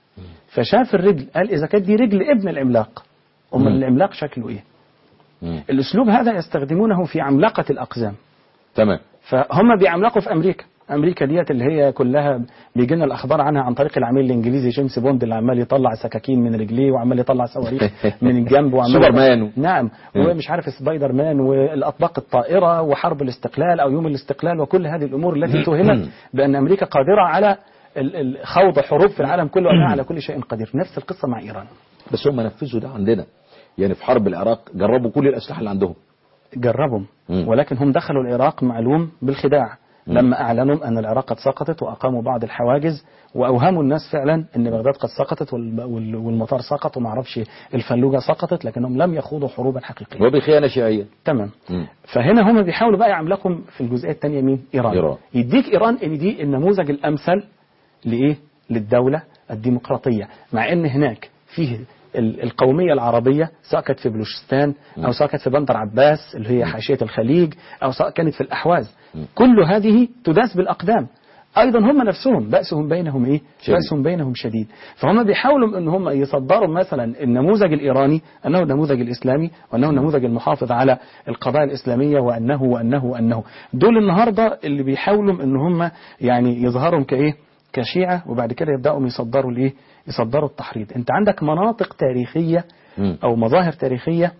فشاف الرجل قال إذا كانت دي رجل ابن العملاق أم مم. العملاق شكله إيه مم. الأسلوب هذا يستخدمونه في عملاقة الأقزام تمام فهم بيعملقوا في امريكا امريكا ديت اللي هي كلها بيجي لنا الاخبار عنها عن طريق العميل الانجليزي جيمس بوند اللي عمال يطلع سكاكين من رجليه وعمال يطلع صواريخ من الجنب وعمال سوبر مان. نعم مم. ومش عارف سبايدر مان والاطباق الطائره وحرب الاستقلال او يوم الاستقلال وكل هذه الامور التي اتهمت بان امريكا قادره على ال- ال- خوض حروب في العالم كله وانها على كل شيء قدير نفس القصه مع ايران بس هم نفذوا ده عندنا يعني في حرب العراق جربوا كل الأسلحة اللي عندهم جربهم مم. ولكن هم دخلوا العراق معلوم بالخداع لما أعلنوا أن العراق قد سقطت وأقاموا بعض الحواجز وأوهموا الناس فعلا أن بغداد قد سقطت وال- وال- والمطار سقط وما اعرفش الفلوجة سقطت لكنهم لم يخوضوا حروبا حقيقية وبخيانة شيعية تمام مم. فهنا هم بيحاولوا بقى يعملقوا في الجزئية الثانية مين إيران. إيران. يديك إيران إن دي النموذج الأمثل لإيه للدولة الديمقراطية مع أن هناك فيه ال- القومية العربية سواء كانت في بلوشستان أو سواء كانت في بندر عباس اللي هي حاشية الخليج أو سواء كانت في الأحواز كل هذه تداس بالأقدام أيضا هم نفسهم بأسهم بينهم إيه؟ شديد. بأسهم بينهم شديد فهم بيحاولوا أن هم يصدروا مثلا النموذج الإيراني أنه النموذج الإسلامي وأنه النموذج المحافظ على القضايا الإسلامية وأنه وأنه وأنه دول النهاردة اللي بيحاولوا أن هم يعني يظهروا كإيه كشيعة وبعد كده يبدأوا يصدروا الإيه يصدروا التحريض أنت عندك مناطق تاريخية مم. أو مظاهر تاريخية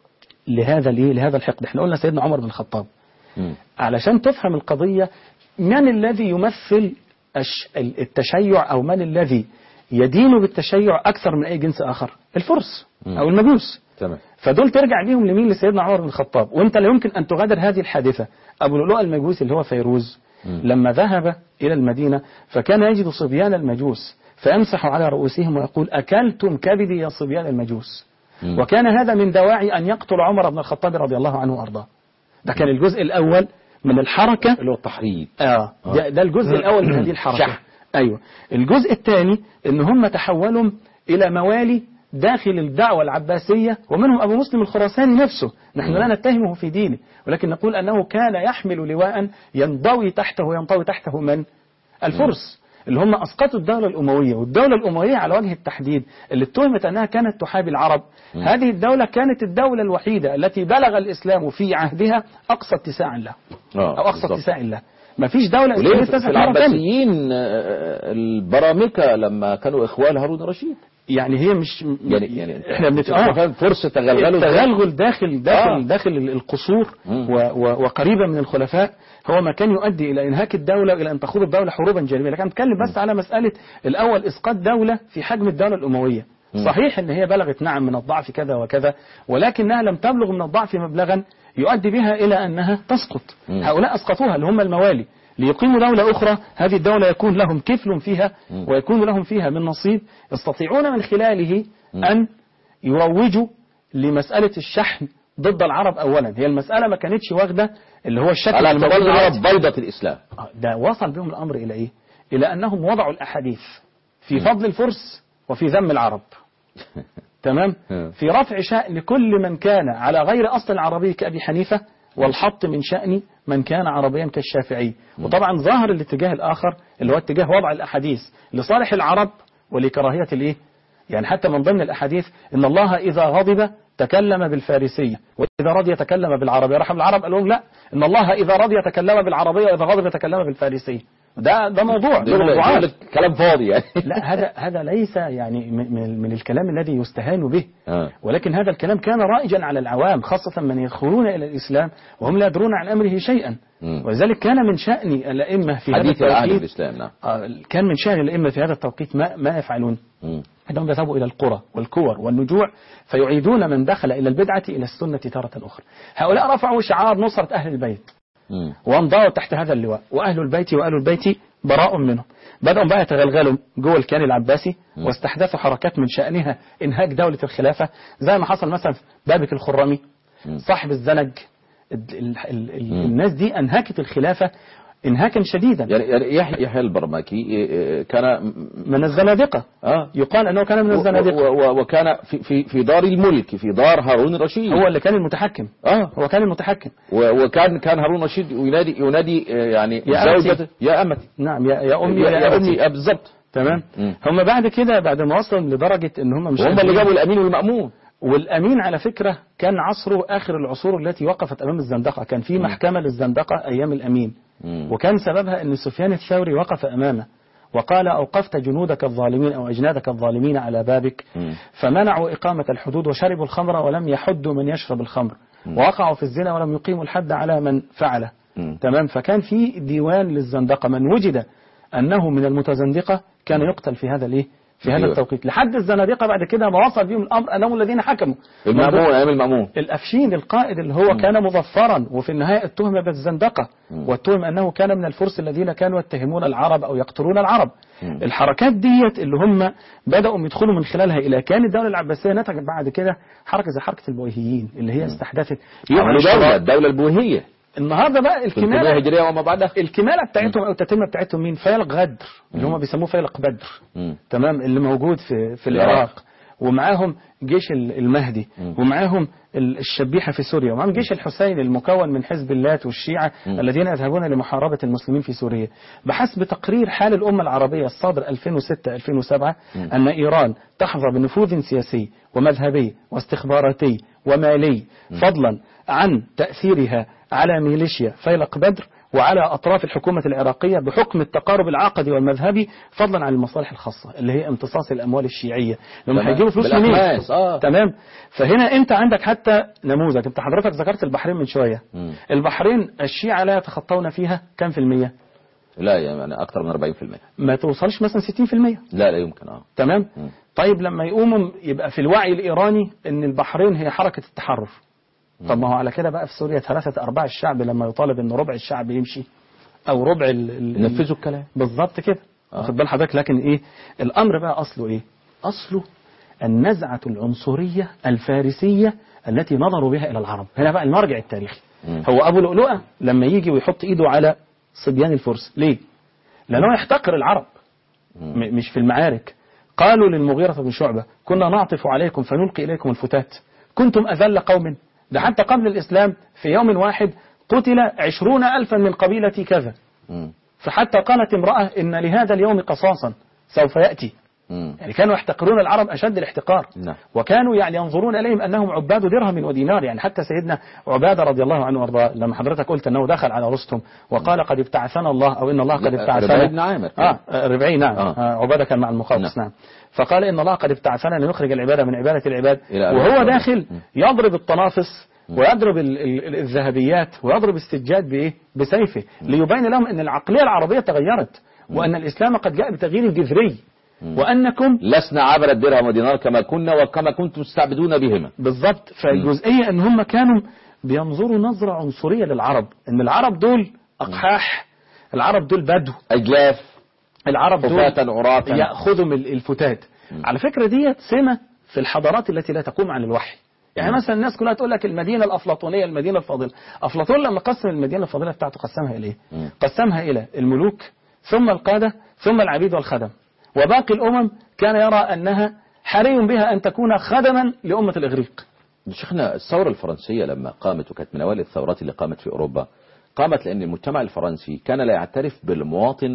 لهذا الإيه لهذا الحقد احنا قلنا سيدنا عمر بن الخطاب مم. علشان تفهم القضية من الذي يمثل الش- التشيع أو من الذي يدين بالتشيع أكثر من أي جنس آخر الفرس مم. أو المجوس تمام فدول ترجع بيهم لمين لسيدنا عمر بن الخطاب وانت لا يمكن أن تغادر هذه الحادثة أبو لؤلؤ المجوسي اللي هو فيروز مم. لما ذهب إلى المدينة فكان يجد صبيان المجوس فيمسح على رؤوسهم ويقول أكلتم كبدي يا صبيان المجوس مم. وكان هذا من دواعي أن يقتل عمر بن الخطاب رضي الله عنه وأرضاه ده كان الجزء الأول من الحركة اللي هو التحريض آه ده, ده الجزء الأول من هذه الحركة شح. أيوة الجزء الثاني إن هم تحولوا إلى موالي داخل الدعوة العباسية ومنهم أبو مسلم الخراساني نفسه نحن لا نتهمه في دينه ولكن نقول أنه كان يحمل لواء ينضوي تحته ينطوي تحته من الفرس اللي هم أسقطوا الدولة الأموية والدولة الأموية على وجه التحديد اللي اتهمت أنها كانت تحابي العرب هذه الدولة كانت الدولة الوحيدة التي بلغ الإسلام في عهدها أقصى اتساع له آه، أو أقصى بالظبط. اتساع له ما فيش دولة وليه إسلامية في تسع في مرة تانية. العباسيين آه، البرامكة لما كانوا إخوان هارون الرشيد يعني هي مش يعني يعني احنا بنت... آه. فاهم فرصة تغلغلوا التغلغل داخل داخل آه. داخل القصور مم. و... و... وقريبا من الخلفاء هو ما كان يؤدي الى انهاك الدوله والى ان تخوض الدوله حروبا جانبيه لكن نتكلم بس على مساله الاول اسقاط دوله في حجم الدوله الامويه صحيح ان هي بلغت نعم من الضعف كذا وكذا ولكنها لم تبلغ من الضعف مبلغا يؤدي بها الى انها تسقط مم. هؤلاء اسقطوها اللي هم الموالي ليقيموا دولة أخرى هذه الدولة يكون لهم كفل فيها ويكون لهم فيها من نصيب يستطيعون من خلاله أن يروجوا لمسألة الشحن ضد العرب أولا هي المسألة ما كانتش واخدة اللي هو الشكل على اعتبار الموجود العرب دلوقتي. بيضة الإسلام آه، ده وصل بهم الأمر إلى إيه إلى أنهم وضعوا الأحاديث في فضل الفرس وفي ذم العرب تمام مم. في رفع شأن كل من كان على غير أصل العربي كأبي حنيفة والحط من شأن من كان عربيا كالشافعي وطبعا ظاهر الاتجاه الآخر اللي هو اتجاه وضع الأحاديث لصالح العرب ولكراهية الإيه يعني حتى من ضمن الأحاديث إن الله إذا غضب تكلم بالفارسية وإذا رضي تكلم بالعربية رحم العرب قال لهم لا إن الله إذا رضي تكلم بالعربية وإذا غضب تكلم بالفارسية ده ده موضوع ده يقول لك- موضوعات يقول لك كلام فاضي يعني لا هذا هذا ليس يعني من, من- من الكلام الذي يستهان به آه. ولكن هذا الكلام كان رائجا على العوام خاصة من يدخلون إلى الإسلام وهم لا يدرون عن أمره شيئا مم. ولذلك كان من شأن الأئمة في هذا حديث العهد التوقيت بالإسلام نعم آه، كان من شأن الأئمة في هذا التوقيت ما, ما يفعلون مم. أنهم يذهبوا إلى القرى والكور والنجوع فيعيدون من دخل إلى البدعة إلى السنة تارة أخرى هؤلاء رفعوا شعار نصرة أهل البيت مم. وانضاوا تحت هذا اللواء وأهل البيت وأهل البيت براء منهم بدأوا بقى يتغلغلوا جوه الكيان العباسي واستحدثوا حركات من شأنها إنهاك دولة الخلافة زي ما حصل مثلا في بابك الخرمي صاحب الزنج ال- ال- ال- ال- الناس دي أنهكت الخلافة إنهاكا شديدا يعني يعني يحيى يحيى البرمكي آه، كان م- من الزنادقة اه يقال أنه كان من و- الزنادقة و- و- وكان في في في دار الملك في دار هارون الرشيد هو اللي كان المتحكم اه هو كان المتحكم و- وكان كان هارون الرشيد ينادي ينادي آه، يعني يا أمتي. زوجته يا امتي نعم يا, يا أمي يا, يا, يا أمي امي آه، بالظبط تمام مم. هم بعد كده بعد ما وصلوا لدرجة ان هم مش وهم اللي قادرين- جابوا الامين والمامون والأمين على فكرة كان عصره آخر العصور التي وقفت أمام الزندقة كان في محكمة للزندقة أيام الأمين مم. وكان سببها أن سفيان الثوري وقف أمامه وقال أوقفت جنودك الظالمين أو أجنادك الظالمين على بابك مم. فمنعوا إقامة الحدود وشربوا الخمر ولم يحدوا من يشرب الخمر ووقعوا في الزنا ولم يقيموا الحد على من فعله مم. تمام فكان في ديوان للزندقة من وجد أنه من المتزندقة كان يقتل في هذا الإيه في هذا أيوة. التوقيت لحد الزنادقة بعد كده ما وصل بهم الأمر أنهم الذين حكموا المامون ايام المامون الأفشين القائد اللي هو كان مظفرا وفي النهاية اتهم بالزندقة واتهم أنه كان من الفرس الذين كانوا يتهمون العرب أو يقتلون العرب الحركات ديت اللي هم بدأوا يدخلوا من خلالها إلى كان الدولة العباسية نتجت بعد كده حركة زي حركة البويهيين اللي هي استحدثت يعملوا عمل دولة شرائع. الدولة البويهية النهارده بقى 300 الكمالة هجرية وما بعدها الكمالة بتاعتهم أو التتمة بتاعتهم مين فيلق غدر اللي هم بيسموه فيلق بدر مم. تمام اللي موجود في في العراق. العراق ومعاهم جيش ال- المهدي ومعاهم ال- الشبيحة في سوريا ومعاهم جيش الحسين المكون من حزب اللات والشيعة الذين يذهبون لمحاربة المسلمين في سوريا بحسب تقرير حال الأمة العربية الصادر 2006-2007 أن إيران تحظى بنفوذ سياسي ومذهبي واستخباراتي ومالي فضلا عن تأثيرها على ميليشيا فيلق بدر وعلى أطراف الحكومة العراقية بحكم التقارب العقدي والمذهبي فضلا عن المصالح الخاصة اللي هي امتصاص الأموال الشيعية لهم تمام. هيجيبوا فلوس منين بالأحماس، آه. تمام فهنا أنت عندك حتى نموذج أنت حضرتك ذكرت البحرين من شوية مم. البحرين الشيعة لا يتخطون فيها كم في المية لا يعني أكثر من 40% ما توصلش مثلا 60% لا لا يمكن اه تمام مم. طيب لما يقوموا يبقى في الوعي الإيراني ان البحرين هي حركة التحرر طب ما هو على كده بقى في سوريا ثلاثة أرباع الشعب لما يطالب ان ربع الشعب يمشي أو ربع ال- ال- نفذوا الكلام بالظبط كده واخد بال حضرتك لكن ايه الامر بقى اصله ايه اصله النزعة العنصرية الفارسية التي نظروا بها الى العرب هنا بقى المرجع التاريخي مم. هو ابو لؤلؤة لما يجي ويحط ايده على صبيان الفرس ليه لانه يحتقر العرب م- مش في المعارك قالوا للمغيرة بن شعبة كنا نعطف عليكم فنلقي إليكم الفتات كنتم أذل قوم ده حتى قبل الإسلام في يوم واحد قتل عشرون ألفا من قبيلة كذا مم. فحتى قالت امرأة إن لهذا اليوم قصاصا سوف يأتي مم. يعني كانوا يحتقرون العرب أشد الاحتقار نعم. وكانوا يعني ينظرون إليهم أنهم عباد درهم ودينار يعني حتى سيدنا عبادة رضي الله عنه وارضاه لما حضرتك قلت أنه دخل على رستم وقال قد ابتعثنا الله أو إن الله قد لا، ابتعثنا ربيع بن عامر. آه ربعي نعم آه. آه. عبادة كان مع المخلص نعم. نعم. فقال إن الله قد ابتعثنا لنخرج العبادة من عبادة العباد إلى أن وهو يخرج. داخل يضرب الطنافس ويضرب ال- ال- الذهبيات ويضرب السجاد بإيه؟ بسيفه ليبين لهم أن العقلية العربية تغيرت وأن الإسلام قد جاء بتغيير جذري وأنكم لسنا عبر الدرهم ودينار كما كنا وكما كنتم تستعبدون بهما بالضبط فالجزئية ان هم كانوا بينظروا نظرة عنصرية للعرب ان العرب دول اقحاح العرب دول بدو أجلاف العرب دول حفاة عراة ياخذوا من الفتات على فكرة ديت سمة في الحضارات التي لا تقوم عن الوحي يعني مثلا الناس كلها تقول لك المدينة الأفلاطونية المدينة الفاضلة أفلاطون لما قسم المدينة الفاضلة بتاعته قسمها إلى إيه؟ مم. قسمها إلى الملوك ثم القادة ثم العبيد والخدم وباقي الأمم كان يرى أنها حري بها أن تكون خدما لأمة الإغريق شيخنا الثورة الفرنسية لما قامت وكانت من أوائل الثورات اللي قامت في أوروبا قامت لأن المجتمع الفرنسي كان لا يعترف بالمواطن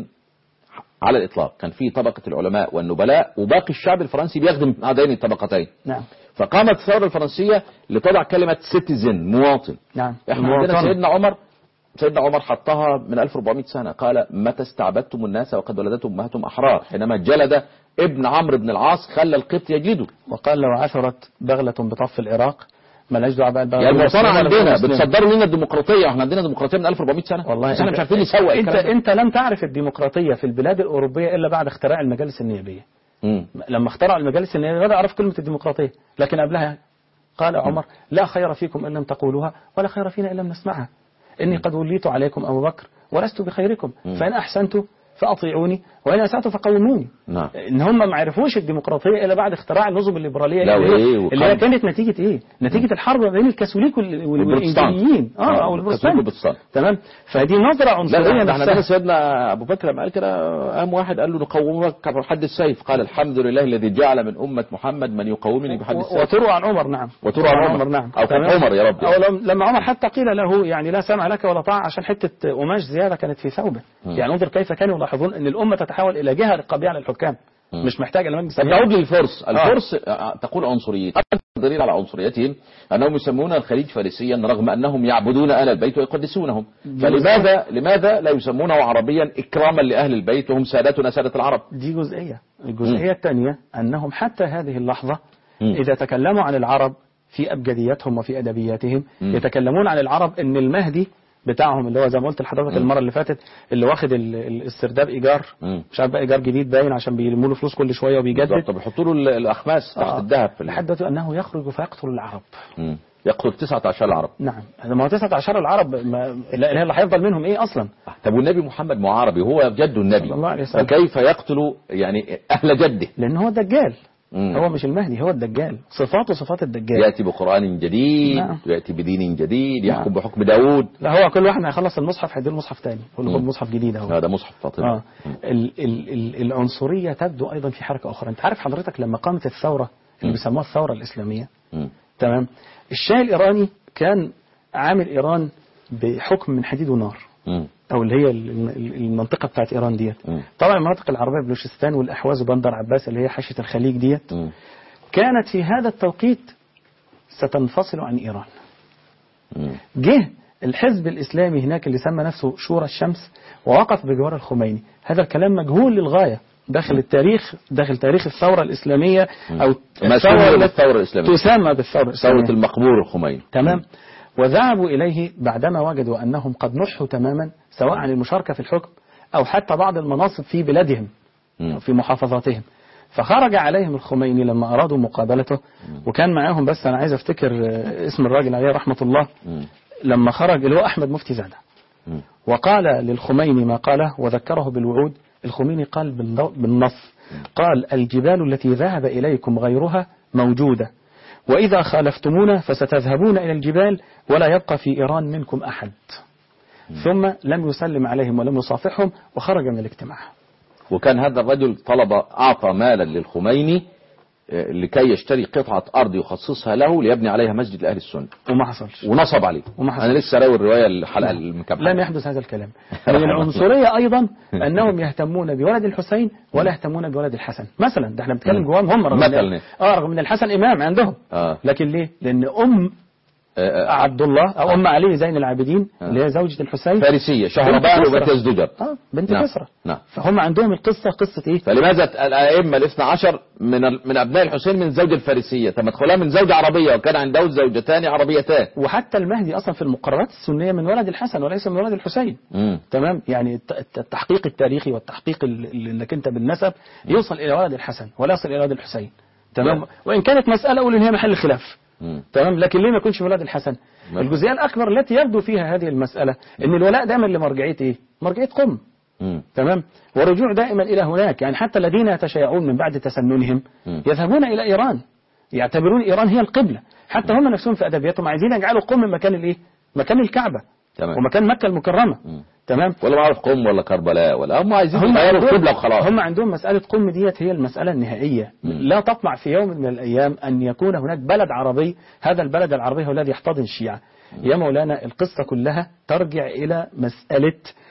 على الإطلاق كان في طبقة العلماء والنبلاء وباقي الشعب الفرنسي بيخدم هذين الطبقتين نعم فقامت الثورة الفرنسية لتضع كلمة سيتيزن مواطن نعم احنا عندنا المواطنة. سيدنا عمر سيدنا عمر حطها من 1400 سنة قال متى استعبدتم الناس وقد ولدتهم امهاتهم احرار حينما جلد ابن عمرو بن العاص خلى القبط يجلده وقال لو عثرت بغلة بطف العراق ملهاش دعوه بقى البغلة يعني المواطنة المسلمة ولا عندنا المسلمة. بتصدروا لنا الديمقراطية احنا عندنا ديمقراطية من 1400 سنة والله بس احنا أنت- مش عارفين نسوق انت الكلام ده. انت لم تعرف الديمقراطيه في البلاد الاوروبيه الا بعد اختراع المجالس النيابيه مم. لما اخترعوا المجالس النيابيه بدا عرف كلمه الديمقراطيه لكن قبلها قال عمر لا خير فيكم ان لم تقولوها ولا خير فينا ان لم نسمعها اني قد وليت عليكم ابو بكر ولست بخيركم فان احسنت فاطيعوني وان اسات فقوموني نعم ان هم ما عرفوش الديمقراطيه الا بعد اختراع النظم الليبراليه لا، اللي, وإيه، هي وقام- اللي هي كانت نتيجه ايه؟ نتيجه الحرب ما بين الكاثوليك وال- وال- والبروتستانت. والانجيليين آه، اه او الكاثوليك البروتستانت والبروتستانت. تمام فدي نظره لا عنصريه لا احنا عندنا نفسها سيدنا ابو بكر لما قال كده قام واحد قال له نقومك بحد السيف قال الحمد لله الذي جعل من امه محمد من يقومني بحد السيف وتروى عن عمر نعم وتروى عن عمر. نعم أو كان تمام؟ عمر يا رب. أو لم- لما عمر حتى قيل له يعني لا سمع لك ولا طاعة عشان حتة قماش زيادة كانت في ثوبه يعني انظر كيف كانوا يلاحظون أن الأمة تتحول إلى جهة رقابية على الحكام مش محتاجة لمجلس طب النيابة. نعود للفرس الفرس آه، تقول عنصرية أكثر دليل على عنصريتهم أنهم يسمون الخليج فارسيا رغم أنهم يعبدون أهل البيت ويقدسونهم فلماذا لماذا لا يسمونه عربيا إكراما لأهل البيت وهم سادتنا سادة العرب دي جزئية الجزئية الثانية أنهم حتى هذه اللحظة مم. إذا تكلموا عن العرب في أبجدياتهم وفي أدبياتهم يتكلمون عن العرب أن المهدي بتاعهم اللي هو زي ما قلت لحضرتك المرة اللي فاتت اللي واخد ال- ال- السرداب إيجار مم. مش عارف بقى إيجار جديد باين عشان بيلموا له فلوس كل شوية وبيجدد طب يحطوا له ال- الأخماس تحت آه. الذهب في ال- لحد دلوقتي أنه يخرج فيقتل العرب مم. يقتل 19 العرب نعم هذا ما هو 19 العرب ما لا- اللي هيفضل منهم إيه أصلا طب والنبي محمد معاربي هو جد النبي صلى الله عليه وسلم. فكيف يقتل يعني أهل جده لأن هو الدجال مم. هو مش المهدي هو الدجال صفاته صفات الدجال يأتي بقرآن جديد نعم. ويأتي بدين جديد يحكم نعم. بحكم داود لا هو كل واحد هيخلص المصحف هيديله مصحف تاني يقول له خد مم. مصحف جديد اهو هذا مصحف فاطمة اه ال ال ال العنصريه تبدو ايضا في حركه اخرى انت عارف حضرتك لما قامت الثوره اللي بيسموها الثوره الاسلاميه مم. تمام الشاه الايراني كان عامل ايران بحكم من حديد ونار مم. او اللي هي ال- ال- المنطقه بتاعت ايران ديت مم. طبعا المناطق العربيه بلوشستان والاحواز وبندر عباس اللي هي حاشيه الخليج ديت مم. كانت في هذا التوقيت ستنفصل عن ايران مم. جه الحزب الإسلامي هناك اللي سمى نفسه شورى الشمس ووقف بجوار الخميني هذا الكلام مجهول للغاية داخل التاريخ داخل تاريخ الثورة الإسلامية أو ما الثورة سمي التي بالثورة الإسلامية تسمى بالثورة ثورة الإسلامية المقبور الخميني تمام وذهبوا إليه بعدما وجدوا أنهم قد نحوا تماما سواء عن المشاركة في الحكم أو حتى بعض المناصب في بلادهم مم. في محافظاتهم فخرج عليهم الخميني لما أرادوا مقابلته وكان معاهم بس أنا عايز أفتكر آه، اسم الراجل عليه رحمة الله مم. لما خرج اللي هو أحمد مفتي زادة مم. وقال للخميني ما قاله وذكره بالوعود الخميني قال بالنو- بالنص قال الجبال التي ذهب إليكم غيرها موجودة وإذا خالفتمونا فستذهبون إلى الجبال ولا يبقى في إيران منكم أحد ثم لم يسلم عليهم ولم يصافحهم وخرج من الاجتماع وكان هذا الرجل طلب أعطى مالا للخميني آه، لكي يشتري قطعة أرض يخصصها له ليبني عليها مسجد لأهل السنة وما حصلش ونصب عليه وما حصل. أنا لسه راوي الرواية الحلقة المكملة لم يحدث هذا الكلام من العنصرية أيضا أنهم يهتمون بولد الحسين ولا يهتمون بولد الحسن مثلا ده احنا بنتكلم مم. جواهم هم رغم مثلاً. إن- اه رغم ان الحسن إمام عندهم آه. لكن ليه؟ لأن أم آه، آه، عبد الله أو أم علي زين العابدين آه. اللي هي زوجة الحسين فارسية شهربان بنت كسرى. وبنت يزدجر اه بنت نعم. كسرى نعم فهم عندهم القصة قصة إيه؟ فلماذا الأئمة الاثنى عشر من ال- من أبناء الحسين من الزوجة الفارسية تم ادخلها من زوجة عربية وكان عنده زوجتان عربيتان وحتى المهدي أصلا في المقررات السنية من ولد الحسن وليس من ولد الحسين مم. تمام يعني الت- الت- التحقيق التاريخي والتحقيق ال- اللي انك انت بالنسب يوصل الى ولد الحسن ولا يصل الى ولد الحسين تمام نعم. وان كانت مساله اقول ان هي محل خلاف مم. تمام لكن ليه ما يكونش ولد الحسن نعم. الجزئيه الاكبر التي يبدو فيها هذه المساله ان الولاء دائما لمرجعيه ايه مرجعيه قم مم. تمام والرجوع دائما الى هناك يعني حتى الذين يتشيعون من بعد تسننهم مم. يذهبون الى ايران يعتبرون ايران هي القبله حتى هم نفسهم في ادبياتهم عايزين يجعلوا قم مكان الايه مكان الكعبه تمام ومكان مكه المكرمه مم. تمام ولا ما اعرف قم ولا كربلاء ولا هم عايزين هم يغيروا عندهم القبلة وخلاص هم عندهم مسألة قم ديت هي المسألة النهائية مم. لا تطمع في يوم من الأيام أن يكون هناك بلد عربي هذا البلد العربي هو الذي يحتضن الشيعة يا مولانا القصة كلها ترجع إلى مسألة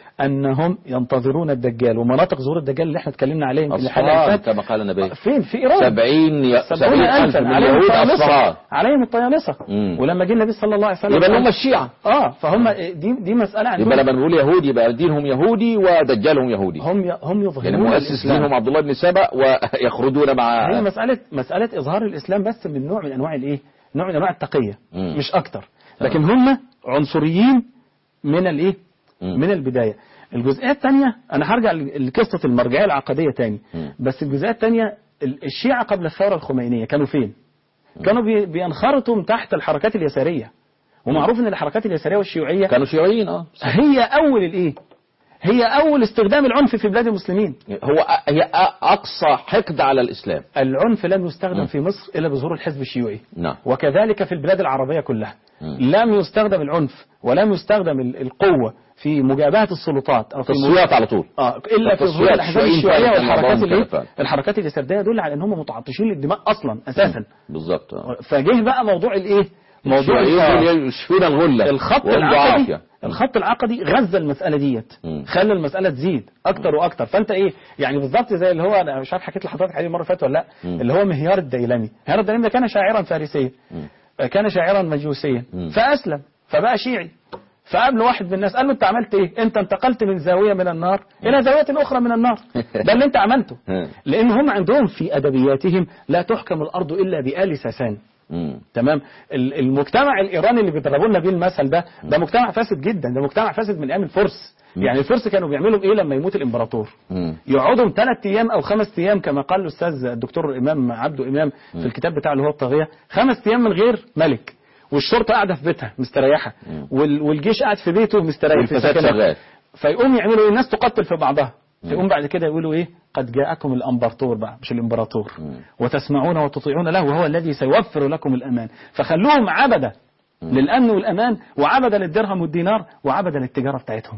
أنهم ينتظرون الدجال ومناطق ظهور الدجال اللي احنا اتكلمنا عليه يمكن الحلقة اللي أصفهان فاتت. كما قال النبي فين في إيران سبعين ي- سبعين سبعين ألف ألفا من عليهم يهود أصفهان الطيالسة عليهم الطيالسة مم. ولما جه النبي صلى الله عليه وسلم يبقى قال- هم الشيعة اه فهم دي دي مسألة عندهم يبقى لما نقول يهودي يبقى دينهم يهودي ودجالهم يهودي هم ي- هم يظهرون يعني مؤسس الإسلام. دينهم عبد الله بن سبأ ويخرجون مع هي مسألة مسألة إظهار الإسلام بس من نوع من أنواع الإيه؟ نوع من أنواع التقية مم. مش أكتر لكن هم عنصريين من الإيه؟ مم. من البداية الجزئية الثانية أنا هرجع ل- لقصة المرجعية العقدية تاني مم. بس الجزئية الثانية ال- الشيعة قبل الثورة الخمينية كانوا فين؟ كانوا بي- بينخرطوا تحت الحركات اليسارية ومعروف ان الحركات اليسارية والشيوعية كانوا شيوعيين اه هي أول الإيه؟ هي أول استخدام العنف في بلاد المسلمين هو أ- هي أ- أقصى حقد على الإسلام العنف لم يستخدم مم. في مصر إلا بظهور الحزب الشيوعي نعم وكذلك في البلاد العربية كلها مم. لم يستخدم العنف ولم يستخدم ال- القوة في مجابهة السلطات أو في تصفيات على طول آه إلا في ظهور التصفيات الأحزاب الشيوعيين الشيوعية فعلا كان والحركات معظمهم اللي كده فعلا. الحركات اليساردية يدل على أنهم متعطشين للدماء أصلا أساسا بالظبط آه. فجه بقى موضوع الإيه موضوع الشيوعيين ال- دول يشفون الغلة الخط وهم العقدي ضعاف. الخط العقدي غذى المسألة ديت مم. خلى المسألة تزيد أكتر وأكتر فأنت إيه يعني بالظبط زي اللي هو أنا مش عارف حكيت لحضرتك عليه المرة اللي فاتت ولا لا مم. اللي هو مهيار الديلمي مهيار الديلمي ده كان شاعرا فارسيا مم. كان شاعرا مجوسيا مم. فأسلم فبقى شيعي فقابله واحد من الناس قال له انت عملت ايه انت انتقلت من زاوية من النار الى زاوية اخرى من النار ده اللي انت عملته مم. لان هم عندهم في ادبياتهم لا تحكم الارض الا بآل ساسان مم. تمام ال- المجتمع الايراني اللي بيضربوا لنا بيه المثل ده ده مجتمع فاسد جدا ده مجتمع فاسد من ايام الفرس يعني الفرس كانوا بيعملوا ايه لما يموت الامبراطور مم. يقعدوا ثلاث ايام او خمس ايام كما قال الاستاذ الدكتور الامام عبده امام في الكتاب بتاعه اللي هو الطاغيه خمس ايام من غير ملك والشرطه قاعده في بيتها مستريحه وال- والجيش قاعد في بيته مستريح في والفساد سكنه. شغال. فيقوم يعملوا ايه الناس تقتل في بعضها فيقوم بعد كده يقولوا ايه قد جاءكم الامبراطور بقى مش الامبراطور وتسمعون وتطيعون له وهو الذي سيوفر لكم الامان فخلوهم عبده للامن والامان وعبده للدرهم والدينار وعبده للتجاره بتاعتهم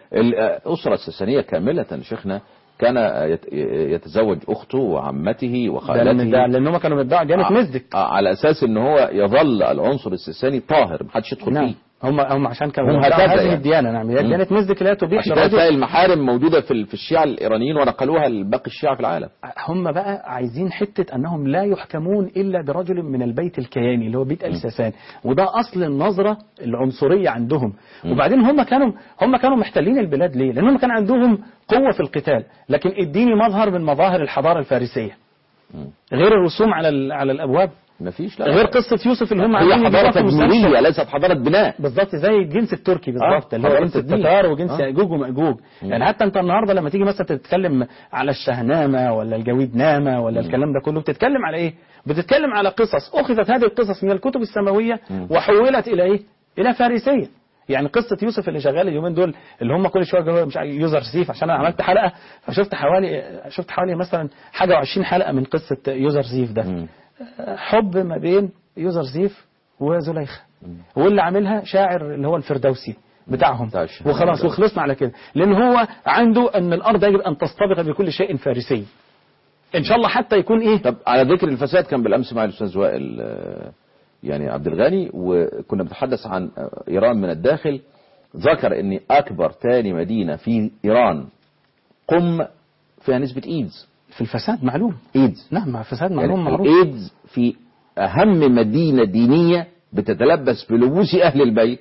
الأسرة الساسانية كاملة شيخنا كان يت- يتزوج أخته وعمته ده وخالته لأن- ده لان هم كانوا بيدعوا ديانه ع- مزدك آه، على أساس إن هو يظل العنصر الساساني طاهر محدش يدخل نعم فيه هم هم عشان كانوا هم بيدعوا هكذا هذه يعني. الديانه نعم هي مم. ديانه مزدك لا تبيح عشان كده تلاقي للرجل المحارم موجودة في ال- في الشيعة الإيرانيين ونقلوها لباقي الشيعة في العالم هم بقى عايزين حتة أنهم لا يحكمون إلا برجل من البيت الكياني اللي هو بيت آل ساسان وده أصل النظرة العنصرية عندهم وبعدين هم كانوا هم كانوا محتلين البلاد ليه؟ لأنهم كان عندهم قوة في القتال لكن اديني مظهر من مظاهر الحضارة الفارسية غير الرسوم على ال- على الأبواب مفيش لا غير قصة يوسف اللي هم هي عاملين حضارة يجيبوها في المستشفى. تدميرية ليست حضارة بناء بالظبط زي الجنس التركي بالظبط آه، اللي هو حضارة جنس التدمير. التتار وجنس آه. ياجوج وماجوج يعني حتى انت النهارده لما تيجي مثلا تتكلم على الشهنامه ولا الجويد نامه ولا الكلام ده كله بتتكلم على ايه؟ بتتكلم على قصص اخذت هذه القصص من الكتب السماويه وحولت الى ايه؟ الى فارسيه يعني قصة يوسف اللي شغال اليومين دول اللي هم كل شوية جوه مش عارف يوزر سيف عشان انا عملت حلقة فشفت حوالي شفت حوالي مثلا حاجة و20 حلقة من قصة يوزر سيف ده مم. حب ما بين يوزر زيف وزليخة واللي عاملها شاعر اللي هو الفردوسي بتاعهم بتاع الشهادة. وخلاص وخلصنا على كده لان هو عنده ان الارض يجب ان تستبق بكل شيء فارسي ان شاء الله حتى يكون ايه طب على ذكر الفساد كان بالامس مع الاستاذ وائل آه، يعني عبد الغني وكنا بنتحدث عن آه، ايران من الداخل ذكر ان اكبر ثاني مدينه في ايران قم فيها نسبه ايدز في الفساد معلوم ايدز نعم مع فساد يعني معلوم معروف الايدز في اهم مدينه دينيه بتتلبس بلبوس اهل البيت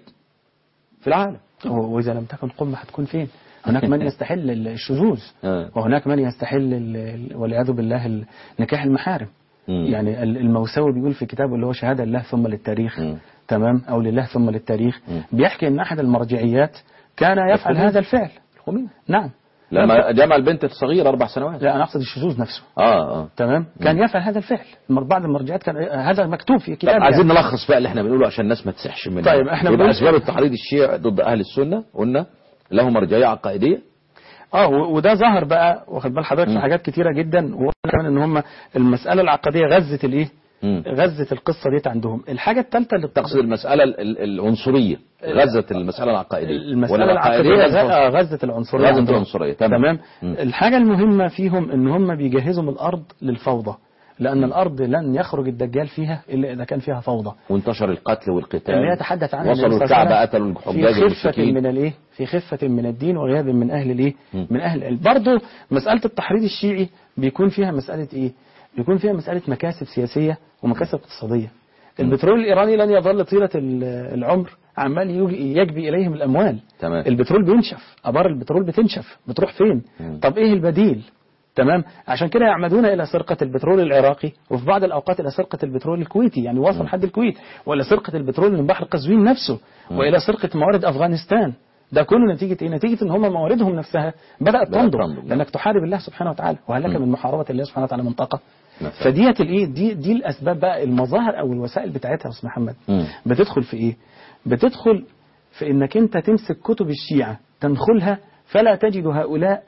في العالم و- واذا لم تكن قمه هتكون فين هناك من يستحل ال- الشذوذ آه. وهناك من يستحل ال- ال- والعياذ بالله ال- نكاح المحارم مم. يعني ال- الموسوي بيقول في كتابه اللي هو شهاده لله ثم للتاريخ مم. تمام او لله ثم للتاريخ مم. بيحكي ان احد المرجعيات كان يفعل الخميني. هذا الفعل الخميني نعم لما جمع البنت الصغيره اربع سنوات لا انا اقصد الشذوذ نفسه اه اه تمام كان يفعل هذا الفعل المر- بعض المرجعات كان هذا مكتوب في طب كتاب عايزين يعني. نلخص بقى اللي احنا بنقوله عشان الناس ما تسحش مننا طيب، احنا يبقى بنقول- اسباب التحريض الشيعي ضد اهل السنه قلنا له مرجعيه عقائديه اه و- وده ظهر بقى واخد بال حضرتك في حاجات كتيره جدا وقلنا كمان ان هم المساله العقديه غزت الايه مم. غزت القصه ديت عندهم الحاجه الثالثه اللي تقصد المساله ال- ال- العنصريه غزت المساله العقائديه المسألة ولا العقدية غزت غ- آه، غزت العنصرية غزت عندهم. العنصرية، تمام. تمام مم. الحاجة المهمة فيهم ان هم بيجهزوا من الارض للفوضى لان الارض لن يخرج الدجال فيها الا اذا كان فيها فوضى وانتشر القتل والقتال اللي يتحدث عنها وصلوا النبي صلى الله الكعبه عليه قتلوا وسلم الحجاج في خفة المشركين من الايه في خفة من الدين وغياب من اهل الايه مم. من اهل العلم برضه مسألة التحريض الشيعي بيكون فيها مسألة ايه بيكون فيها مسألة مكاسب سياسية ومكاسب اقتصادية البترول الايراني لن يظل طيلة ال- العمر عمال يجي- يجبي اليهم الاموال تمام. البترول بينشف ابار البترول بتنشف بتروح فين مم. طب ايه البديل تمام عشان كده يعمدون الى سرقه البترول العراقي وفي بعض الاوقات الى سرقه البترول الكويتي يعني وصل لحد الكويت ولا سرقه البترول من بحر قزوين نفسه والى سرقه موارد افغانستان ده كله نتيجة إيه؟ نتيجة إن هم مواردهم نفسها بدأت بدأت تنضب تنضب. لأنك تحارب الله سبحانه وتعالى وهل لك من محاربة الله سبحانه وتعالى من طاقة نعم. فديت الإيه دي دي الأسباب بقى المظاهر أو الوسائل بتاعتها يا أستاذ محمد مم. بتدخل في إيه؟ بتدخل في إنك أنت تمسك كتب الشيعة تنخلها فلا تجد هؤلاء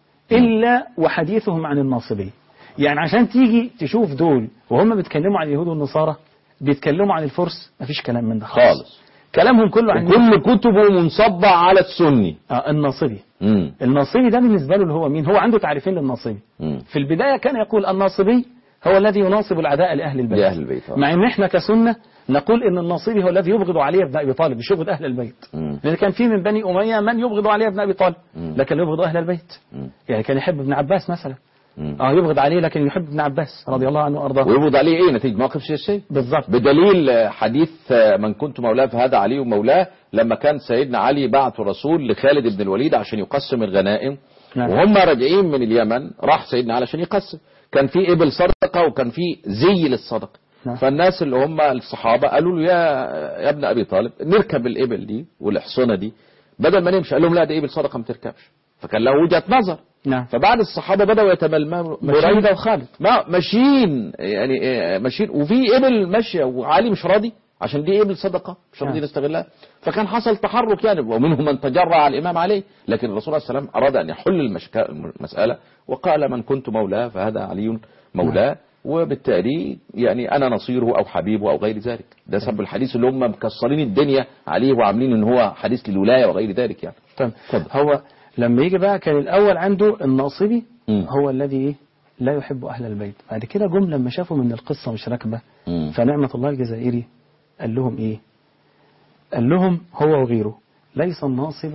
إلا وحديثهم عن الناصبية يعني عشان تيجي تشوف دول وهم بيتكلموا عن اليهود والنصارى بيتكلموا عن الفرس مفيش كلام من ده خالص كلامهم كله عن كل كتبه منصبة على السني آه الناصبي مم. الناصبي ده بالنسبة له اللي هو مين هو عنده تعريفين للناصبي مم. في البداية كان يقول الناصبي هو الذي يناصب العداء لأهل البيت لأهل البيت، آه. مع ان احنا كسنة نقول ان الناصبي هو الذي يبغض علي بن ابي طالب مش يبغض اهل البيت مم. لان كان في من بني اميه من يبغض علي بن ابي طالب مم. لكن يبغض اهل البيت مم. يعني كان يحب ابن عباس مثلا مم. اه يبغض عليه لكن يحب ابن عباس رضي الله عنه وارضاه ويبغض عليه ايه نتيجة موقف سياسي بالظبط بدليل آه، حديث آه، من كنت مولاه فهذا علي مولاه لما كان سيدنا علي بعت رسول لخالد بن الوليد عشان يقسم الغنائم نعم. وهم راجعين من اليمن راح سيدنا علي عشان يقسم كان في ابل صدقه وكان في زي للصدقه نعم. فالناس اللي هم الصحابه قالوا له يا يا ابن ابي طالب نركب الابل دي والحصنه دي بدل ما نمشي قال لهم لا دي ابل صدقه ما تركبش فكان له وجهه نظر نعم فبعد الصحابه بداوا يتململوا بريدة وخالد ما ماشيين يعني آه، ماشيين وفي ابل ماشيه وعلي مش راضي عشان دي ابل صدقه مش راضي نعم. نستغلها فكان حصل تحرك يعني ومنهم من تجرع على الامام علي لكن الرسول عليه السلام اراد ان يحل المشكا- المساله وقال من كنت مولاه فهذا علي مولاه وبالتالي يعني انا نصيره او حبيبه او غير ذلك ده سبب الحديث اللي هم مكسرين الدنيا عليه وعاملين ان هو حديث للولايه وغير ذلك يعني طيب اتفضل. هو لما يجي بقى كان الاول عنده الناصبي مم. هو الذي إيه؟ لا يحب اهل البيت بعد كده جم لما شافوا من القصه مش راكبه مم. فنعمه الله الجزائري قال لهم ايه قال لهم هو وغيره ليس الناصب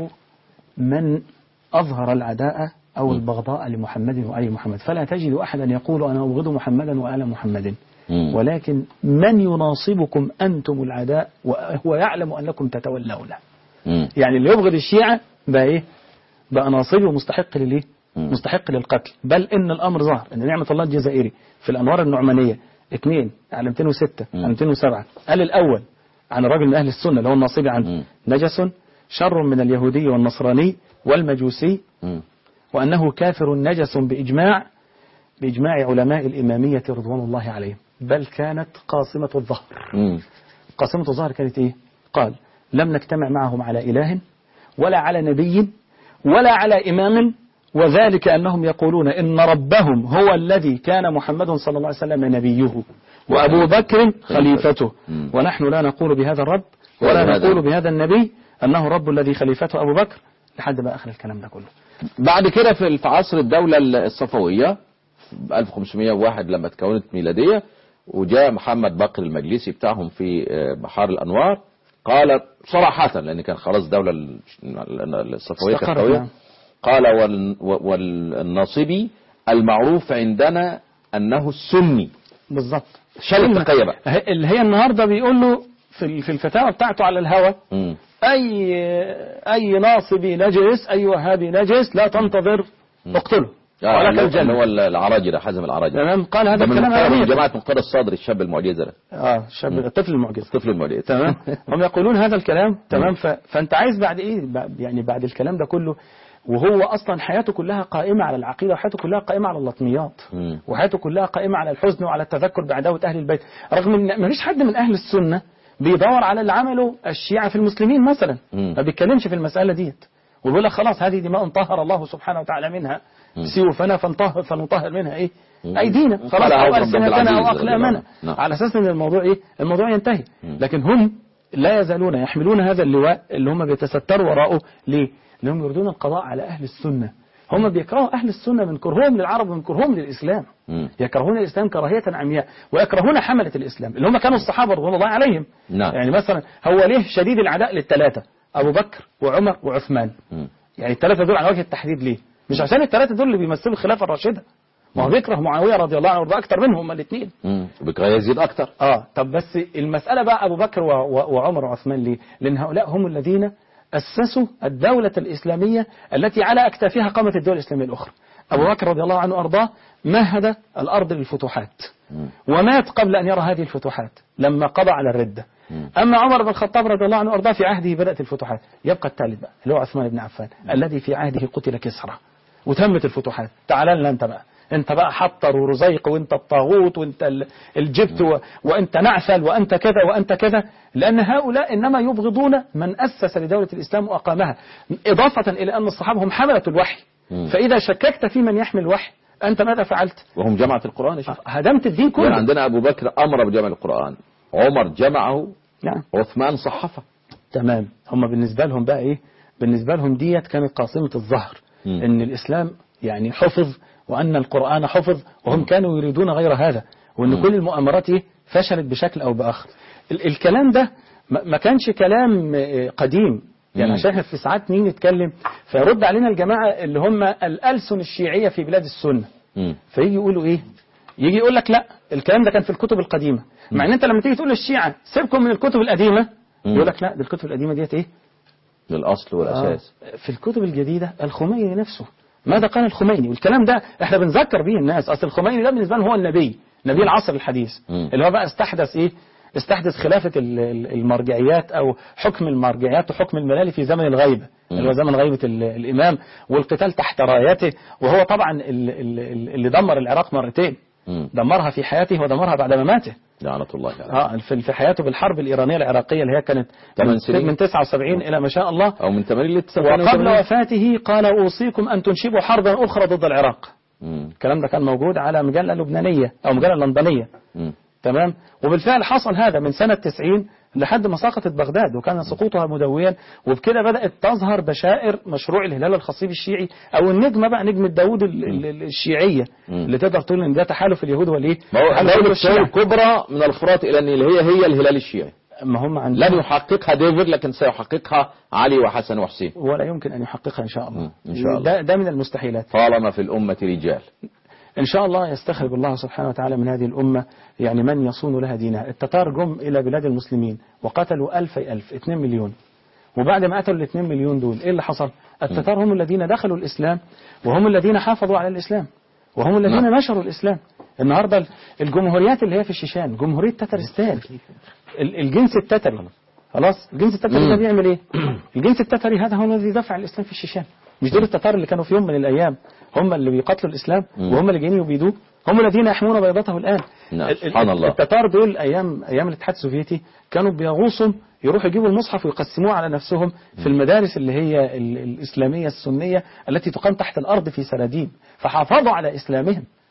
من اظهر العداء او البغضاء لمحمد وال محمد فلا تجد احدا يقول انا ابغض محمدا وال محمد مم. ولكن من يناصبكم انتم العداء وهو يعلم انكم تتولونه مم. يعني اللي يبغض الشيعة بقى ايه بقى ناصبي ومستحق للايه مم. مستحق للقتل بل ان الامر ظهر ان نعمة الله الجزائري في الانوار النعمانية اثنين على 206 مم. على 207 قال الاول عن الرجل من اهل السنة اللي هو الناصبي عنه مم. نجس شر من اليهودي والنصراني والمجوسي مم. وأنه كافر نجس بإجماع بإجماع علماء الإمامية رضوان الله عليهم بل كانت قاصمة الظهر مم. قاسمة الظهر كانت إيه؟ قال لم نجتمع معهم على إله ولا على نبي ولا على إمام وذلك أنهم يقولون إن ربهم هو الذي كان محمد صلى الله عليه وسلم نبيه وأبو بكر خليفته مم. ونحن لا نقول بهذا الرب ولا ولا بهذا نقول بهذا النبي أنه رب الذي خليفته أبو بكر لحد ما آخر الكلام ده كله بعد كده في في عصر الدولة الصفوية 1501 لما تكونت ميلادية وجاء محمد بكر المجلسي بتاعهم في آه، بحار الأنوار قال صراحة لأن كان خلاص الدولة ال- الصفوية كانت استقرت، قوية نعم. قال وال- والناصبي المعروف عندنا أنه السني بالظبط شال التقية بقى هي- اللي هي النهارده بيقول له في ال- في الفتاوى بتاعته على الهوى مم. أي أي ناصبي نجس أي وهابي نجس لا تنتظر اقتله آه، ولك اللي هو- اللي الجنة هو العراجرة حزم العراجرة تمام قال هذا ده من الكلام مقتضى- من علنيا جماعة مقتدى الصدر الشاب المعجزة ده اه الشاب الطفل المعجز الطفل المعجزة تمام هم يقولون هذا الكلام تمام ف... فانت عايز بعد ايه ب- يعني بعد الكلام ده كله وهو اصلا حياته كلها قائمه على العقيده وحياته كلها قائمه على اللطميات مم. وحياته كلها قائمه على الحزن وعلى التذكر بعداوه اهل البيت رغم ان ما فيش حد من اهل السنه بيدور على اللي عمله الشيعه في المسلمين مثلا مم. ما بيتكلمش في المساله ديت ويقول لك خلاص هذه دماء طهر الله سبحانه وتعالى منها سيوفنا فنطهر فنطهر منها ايه مم. ايدينا خلاص قال او عمر بن السنتنا العزيز او رضي الله اقلامنا عنه. نعم. على اساس ان الموضوع ايه الموضوع ينتهي لكن هم لا يزالون يحملون هذا اللواء اللي هم بيتستروا وراءه ليه لانهم يريدون القضاء على اهل السنه هم بيكرهوا اهل السنه من كرههم للعرب ومن كرههم للاسلام مم. يكرهون الاسلام كراهيه عمياء ويكرهون حمله الاسلام اللي هم كانوا الصحابه رضوان الله عليهم نعم. يعني مثلا هو ليه شديد العداء للثلاثه ابو بكر وعمر وعثمان مم. يعني الثلاثه دول على وجه التحديد ليه مش عشان الثلاثه دول اللي بيمثلوا الخلافه الراشده ما هو بيكره معاويه رضي الله عنه وارضاه اكتر منهم هما الاثنين مم. بكره يزيد أكتر اه طب بس المسألة بقى أبو بكر و- و- وعمر وعثمان ليه؟ لأن هؤلاء هم الذين أسسوا الدولة الإسلامية التي على أكتافها قامت الدول الإسلامية الأخرى أبو بكر رضي الله عنه وأرضاه مهد الأرض للفتوحات ومات قبل أن يرى هذه الفتوحات لما قضى على الردة أما عمر بن الخطاب رضي الله عنه وأرضاه في عهده بدأت الفتوحات يبقى الثالث بقى اللي هو عثمان بن عفان الذي في عهده قتل كسرى وتمت الفتوحات تعال لنا أنت بقى انت بقى حطر ورزيق وانت الطاغوت وانت ال- الجبت و... وانت نعسل وانت كذا وانت كذا لان هؤلاء انما يبغضون من اسس لدوله الاسلام واقامها اضافه الى ان الصحابه هم حمله الوحي مم. فاذا شككت في من يحمل الوحي انت ماذا فعلت؟ وهم جماعة القرآن يا شيخ هدمت الدين يعني كله عندنا أبو بكر أمر بجمع القرآن عمر جمعه نعم عثمان صحفه تمام هم بالنسبة لهم بقى ايه بالنسبة لهم ديت كانت قاصمة الظهر مم. ان الاسلام يعني حفظ وان القرآن حفظ وهم كانوا يريدون غير هذا وان كل المؤامرات ايه فشلت بشكل او باخر ال الكلام ده ما ما كانش كلام آه، قديم يعني مم. عشان احنا في ساعات نيجي نتكلم فيرد علينا الجماعة اللي هم الألسن الشيعية في بلاد السنة مم. فيجي يقولوا ايه يجي يقول لك لا الكلام ده كان في الكتب القديمة مع ان انت لما تيجي تقول للشيعة سيبكم من الكتب القديمة مم. يقول لك لا دي الكتب القديمة ديت ايه للأصل والأساس آه، في الكتب الجديدة الخميني نفسه ماذا قال الخميني والكلام ده احنا بنذكر به الناس اصل الخميني ده بالنسبة لهم هو النبي نبي العصر الحديث مم. اللي هو بقى استحدث ايه استحدث خلافة ال- ال- المرجعيات او حكم المرجعيات وحكم الملالي في زمن الغيبة اللي هو زمن غيبة ال- الامام والقتال تحت رايته وهو طبعا ال- ال- اللي دمر العراق مرتين مم. دمرها في حياته ودمرها بعد مماته لعنة الله عليه اه في في حياته بالحرب الإيرانية العراقية اللي هي كانت ثمان من, سنين. من 79 إلى ما شاء الله أو من 80 ل وقبل 89 وفاته قال أوصيكم أن تنشبوا حربا أخرى ضد العراق مم. الكلام ده كان موجود على مجلة لبنانية أو مجلة لندنية مم. تمام وبالفعل حصل هذا من سنة 90 لحد ما سقطت بغداد وكان سقوطها مدويا وبكده بدأت تظهر بشائر مشروع الهلال الخصيب الشيعي أو النجمة بقى نجمة داوود ال- ال- ال- الشيعية مم. اللي تقدر تقول إن ده تحالف اليهود والإيه؟ ما هو تحالف دولة الشيعة. الكبرى من الفرات إلى النيل هي هي الهلال الشيعي ما هم عندهم لن يحققها ديفيد لكن سيحققها علي وحسن وحسين ولا يمكن أن يحققها إن شاء الله مم. إن شاء الله. ده, ده من المستحيلات طالما في الأمة رجال إن شاء الله يستخرج الله سبحانه وتعالى من هذه الأمة يعني من يصون لها دينها التتار جم إلى بلاد المسلمين وقتلوا ألف ألف 2 مليون وبعد ما قتلوا ال 2 مليون دول إيه اللي حصل التتار هم الذين دخلوا الإسلام وهم الذين حافظوا على الإسلام وهم الذين نعم. نشروا الإسلام النهاردة الجمهوريات اللي هي في الشيشان جمهورية تترستان ال- الجنس التتري خلاص الجنس التتري ده مم. بيعمل ايه الجنس التتري هذا هو الذي دفع الاسلام في الشيشان مش دول التتار اللي كانوا في يوم من الايام هم اللي بيقاتلوا الاسلام مم. وهم اللي جايين يبيدوه هم الذين يحمون بيضته الان نعم، ال- ال- سبحان الله. التتار دول ايام ايام الاتحاد السوفيتي كانوا بيغوصوا يروحوا يجيبوا المصحف ويقسموه على نفسهم في المدارس اللي هي ال- الاسلاميه السنيه التي تقام تحت الارض في سراديب فحافظوا على اسلامهم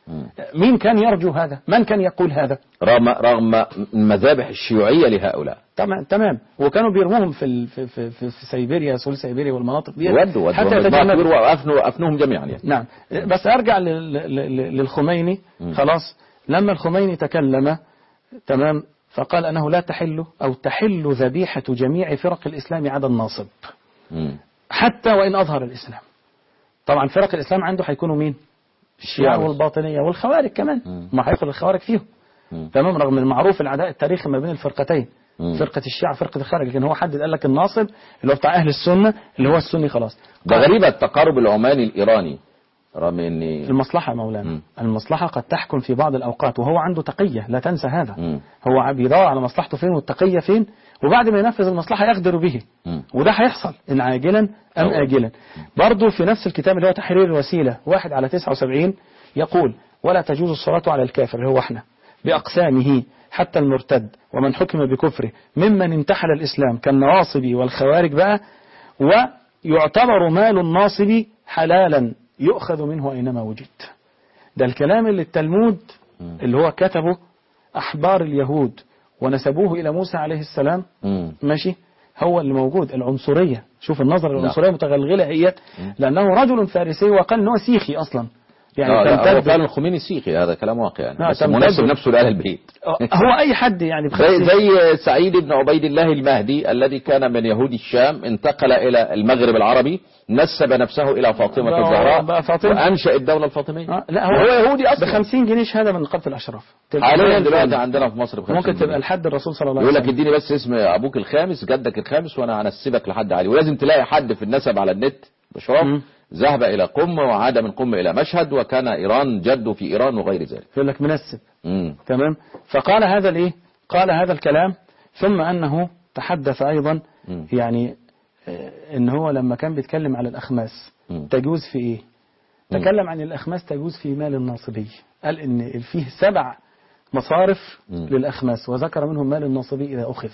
مم. مين كان يرجو هذا من كان يقول هذا رغم رغم المذابح الشيوعية لهؤلاء تمام تمام وكانوا بيرموهم في ال- في في, في, في سيبيريا سول سيبيريا والمناطق دي ودوا حتى ودوا يتجنبوا مجموعة وأفنوا أفنوهم جميعا يعني نعم بس ارجع لل- لل- للخميني خلاص لما الخميني تكلم تمام فقال انه لا تحل او تحل ذبيحه جميع فرق الاسلام عدا الناصب مم. حتى وان اظهر الاسلام طبعا فرق الاسلام عنده هيكونوا مين الشيعة الشيعة. والباطنيه والخوارج كمان مم. ما هيدخل الخوارج فيهم مم. تمام رغم المعروف العداء التاريخي ما بين الفرقتين مم. فرقة الشيعة فرقة الخارج لكن هو حدد قال لك الناصب اللي هو بتاع أهل السنة اللي هو السني خلاص ده غريب التقارب العماني الإيراني رغم أن المصلحة يا مولانا مم. المصلحة قد تحكم في بعض الأوقات وهو عنده تقية لا تنسى هذا مم. هو بيدور على مصلحته فين والتقية فين وبعد ما ينفذ المصلحة يغدر به مم. وده هيحصل إن عاجلا أم طبعا. آجلا برضه في نفس الكتاب اللي هو تحرير الوسيلة واحد على 79 يقول ولا تجوز الصلاة على الكافر اللي هو احنا بأقسامه حتى المرتد ومن حكم بكفره ممن انتحل الإسلام كالنواصب والخوارج بقى ويعتبر مال الناصب حلالا يؤخذ منه أينما وجد ده الكلام اللي التلمود اللي هو كتبه أحبار اليهود ونسبوه إلى موسى عليه السلام مم. ماشي هو اللي موجود العنصرية شوف النظرة العنصرية متغلغلة هي لأنه رجل فارسي وقال أنه سيخي أصلا يعني آه، لا، هو تمتد فعلا الخميني سيخي هذا كلام واقع يعني نعم، بس تمتد. مناسب نفسه لأهل البيت هو أي حد يعني زي بخمسين زي سعيد بن عبيد الله المهدي الذي كان من يهود الشام انتقل إلى المغرب العربي نسب نفسه إلى فاطمة بقى- الزهراء بقى فاطمة. وأنشأ الدولة الفاطمية آه، لا هو هو يهودي ب أصلا 50 جنيه شهادة من نقابة الأشراف تبقى حاليا زي الفل. دلوقتي عندنا في مصر بخمسين ممكن تبقى جنيه. لحد الرسول صلى الله عليه يقول لك وسلم اديني بس اسم ابوك الخامس جدك الخامس وانا هنسبك لحد علي ولازم تلاقي حد في النسب على النت بشرف مم. ذهب الى قم وعاد من قم الى مشهد وكان ايران جده في ايران وغير ذلك يقول لك منسب مم. تمام فقال هذا الايه قال هذا الكلام ثم انه تحدث ايضا مم. يعني آه، ان هو لما كان بيتكلم على الاخماس مم. تجوز في ايه مم. تكلم عن الاخماس تجوز في مال الناصبي قال ان فيه سبع مصارف مم. للاخماس وذكر منهم مال الناصبي اذا اخذ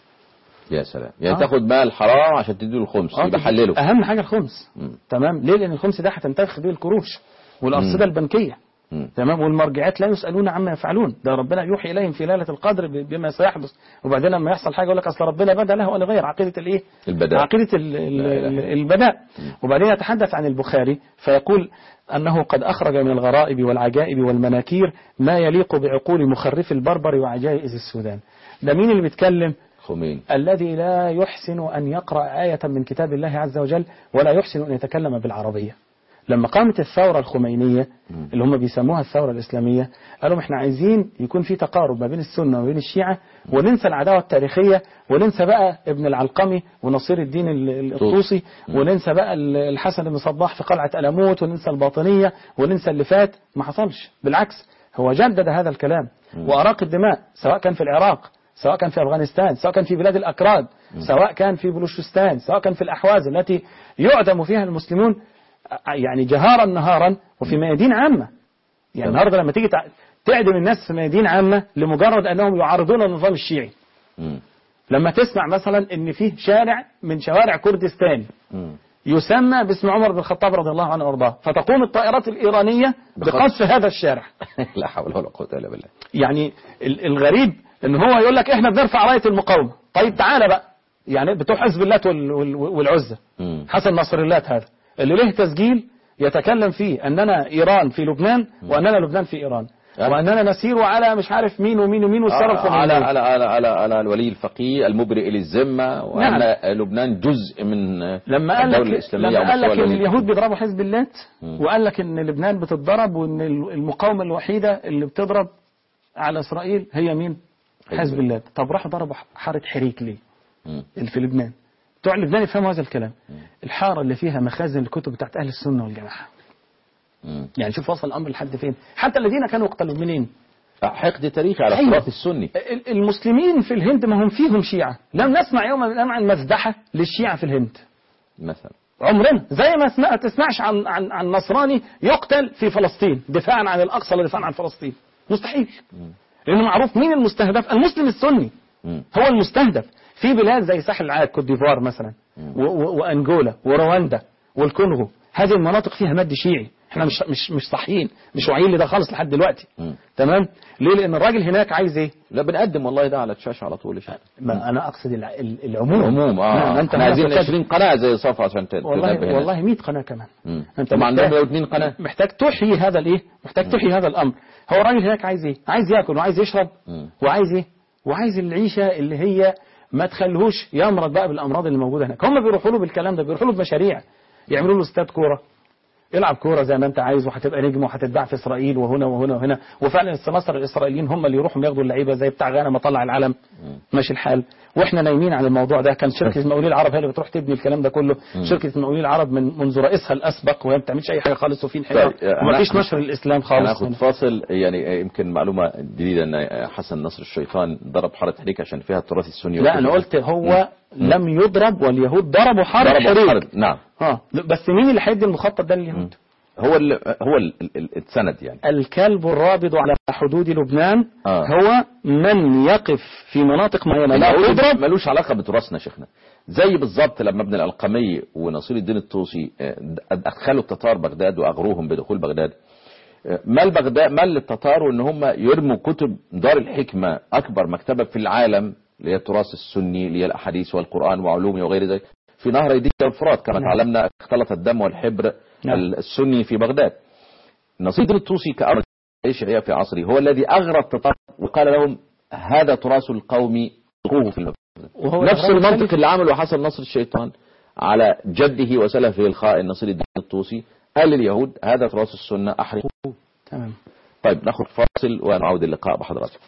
يا سلام يعني آه. تاخد مال حرام عشان تديله الخمس آه، يبقى حلله اهم حاجه الخمس مم. تمام ليه لان الخمس ده هتنتفخ به القروش والارصده مم. البنكيه مم. تمام والمرجعات لا يسألون عما يفعلون ده ربنا يوحي إليهم في ليلة القدر ب- بما سيحدث وبعدين لما يحصل حاجة يقول لك أصل ربنا بدا له ولا غير عقيدة الإيه البداء. عقيدة ال- ال- لا إله إلا الله. البداء وبعدين يتحدث عن البخاري فيقول أنه قد أخرج من الغرائب والعجائب والمناكير ما يليق بعقول مخرف البربر وعجائز السودان ده مين اللي بيتكلم خميني الذي لا يحسن أن يقرأ آية من كتاب الله عز وجل ولا يحسن أن يتكلم بالعربية لما قامت الثورة الخمينية اللي هم بيسموها الثورة الإسلامية قالوا احنا عايزين يكون في تقارب ما بين السنة وما بين الشيعة وننسى العداوة التاريخية وننسى بقى ابن العلقمي ونصير الدين ال- الطوسي وننسى بقى ال- الحسن بن صباح في قلعة ألموت وننسى الباطنية وننسى اللي فات ما حصلش بالعكس هو جدد هذا الكلام وأراق الدماء سواء كان في العراق سواء كان في أفغانستان سواء كان في بلاد الأكراد سواء كان في بلوشستان سواء كان في الأحواز التي يعدم فيها المسلمون يعني جهارا نهارا وفي ميادين عامة يعني النهارده لما تيجي تع- تعدم الناس في ميادين عامة لمجرد أنهم يعارضون النظام الشيعي مم. لما تسمع مثلا ان فيه شارع من شوارع كردستان مم. يسمى باسم عمر بن الخطاب رضي الله عنه وارضاه فتقوم الطائرات الإيرانية بخطف. بقصف هذا الشارع لا حول ولا قوة الا بالله يعني ال- الغريب ان هو يقول لك احنا بنرفع راية المقاومة طيب تعالى بقى يعني بتوع حزب اللات وال- وال- والعزة مم. حسن نصر اللات هذا اللي له تسجيل يتكلم فيه اننا ايران في لبنان واننا لبنان في ايران أه. واننا نسير على مش عارف مين ومين ومين والثوره على الخمينيه على على على على الولي الفقيه المبرئ للذمة وأن لبنان جزء من لما قال الدولة لك الإسلامية لما قال لك ومستوى ان الولي. اليهود بيضربوا حزب اللات مم. وقال لك ان لبنان بتتضرب وان المقاومه الوحيده اللي بتضرب على اسرائيل هي مين؟ حزب حزب اللات طب راحوا ضربوا حاره حريك ليه؟ مم. اللي في لبنان بتوع لبنان يفهموا هذا الكلام الحاره اللي فيها مخازن الكتب بتاعت اهل السنه والجماعه مم. يعني شوف وصل الامر لحد فين حتى الذين كانوا يقتلوا منين حقد تاريخي على أيوة. التراث السني ال- المسلمين في الهند ما هم فيهم شيعة لم نسمع يوما من الأيام عن مذبحة للشيعة في الهند مثلا عمرنا زي ما سمع تسمعش عن عن عن نصراني يقتل في فلسطين دفاعا عن الأقصى ولا دفاعا عن فلسطين مستحيل لأنه معروف مين المستهدف المسلم السني مم. هو المستهدف في بلاد زي ساحل العاج كوت ديفوار مثلا و- و- وانجولا ورواندا والكونغو هذه المناطق فيها مد شيعي احنا مش مش مش صاحيين مش واعيين لده خالص لحد دلوقتي مم. تمام ليه لان الراجل هناك عايز ايه لا بنقدم والله ده على الشاشة على طول يا شيخ. ما انا اقصد الع- ال- العموم العموم اه نعم، انت احنا عايزين محتاج- 20 قناة زي صفا عشان ت- تنبه والله الناس. والله 100 قناه كمان مم. انت طب عندهم محتاج 102 قناة محتاج تحيي هذا الايه محتاج تحيي هذا الامر هو الراجل هناك عايز ايه عايز ياكل وعايز يشرب مم. وعايز ايه وعايز العيشه اللي هي ما تخليهوش يمرض بقى بالامراض اللي موجوده هناك هم بيروحوا له بالكلام ده بيروحوا له بمشاريع يعملوا له استاد كوره العب كوره زي ما انت عايز وهتبقى نجم وهتتباع في اسرائيل وهنا وهنا وهنا وفعلا السماسرة الاسرائيليين هم اللي يروحوا ياخدوا اللعيبه زي بتاع غانا ما طلع العلم ماشي الحال واحنا نايمين على الموضوع ده كان شركه المقاولين العرب هي اللي بتروح تبني الكلام ده كله شركه المقاولين العرب من منذ رئيسها الاسبق وهي ما بتعملش اي حاجه خالص وفي انحراف طيب، أنا- ومفيش نشر الاسلام خالص هناخد فاصل يعني يمكن معلومة جديدة ان حسن نصر الشيطان ضرب حارة حريك عشان فيها التراث السني لا انا قلت هو لم يضرب واليهود ضربوا حرب ضرب حريق حرب نعم اه بس مين اللي هيدي المخطط ده لليهود هو ال هو ال ال السند يعني الكلب الرابض على حدود لبنان آه. هو من يقف في مناطق معينة لا المولد تضرب ملوش علاقة بتراثنا شيخنا زي بالظبط لما ابن الألقمي ونصير الدين الطوسي آه، أدخلوا التتار بغداد وأغروهم بدخول بغداد آه، مال بغداد مال التتار وان هم يرموا كتب دار الحكمة أكبر مكتبة في العالم اللي هي التراث السني اللي هي الأحاديث والقرآن وعلومه وغير ذلك في نهر يديك والفرات كما نعم. تعلمنا اختلط الدم والحبر نعم. السني في بغداد نصير الدين الطوسي كأمر الشيعية في عصره هو الذي أغرى التتار وقال لهم هذا تراث القوم القوه في المبنى وهو نفس الإغراء المنطق الثالث. اللي عمله حسن نصر الشيطان على جده وسلفه الخائن نصير الدين الطوسي قال لليهود هذا تراث السنة أحرقوه تمام طيب ناخذ فاصل ونعود اللقاء بحضراتكم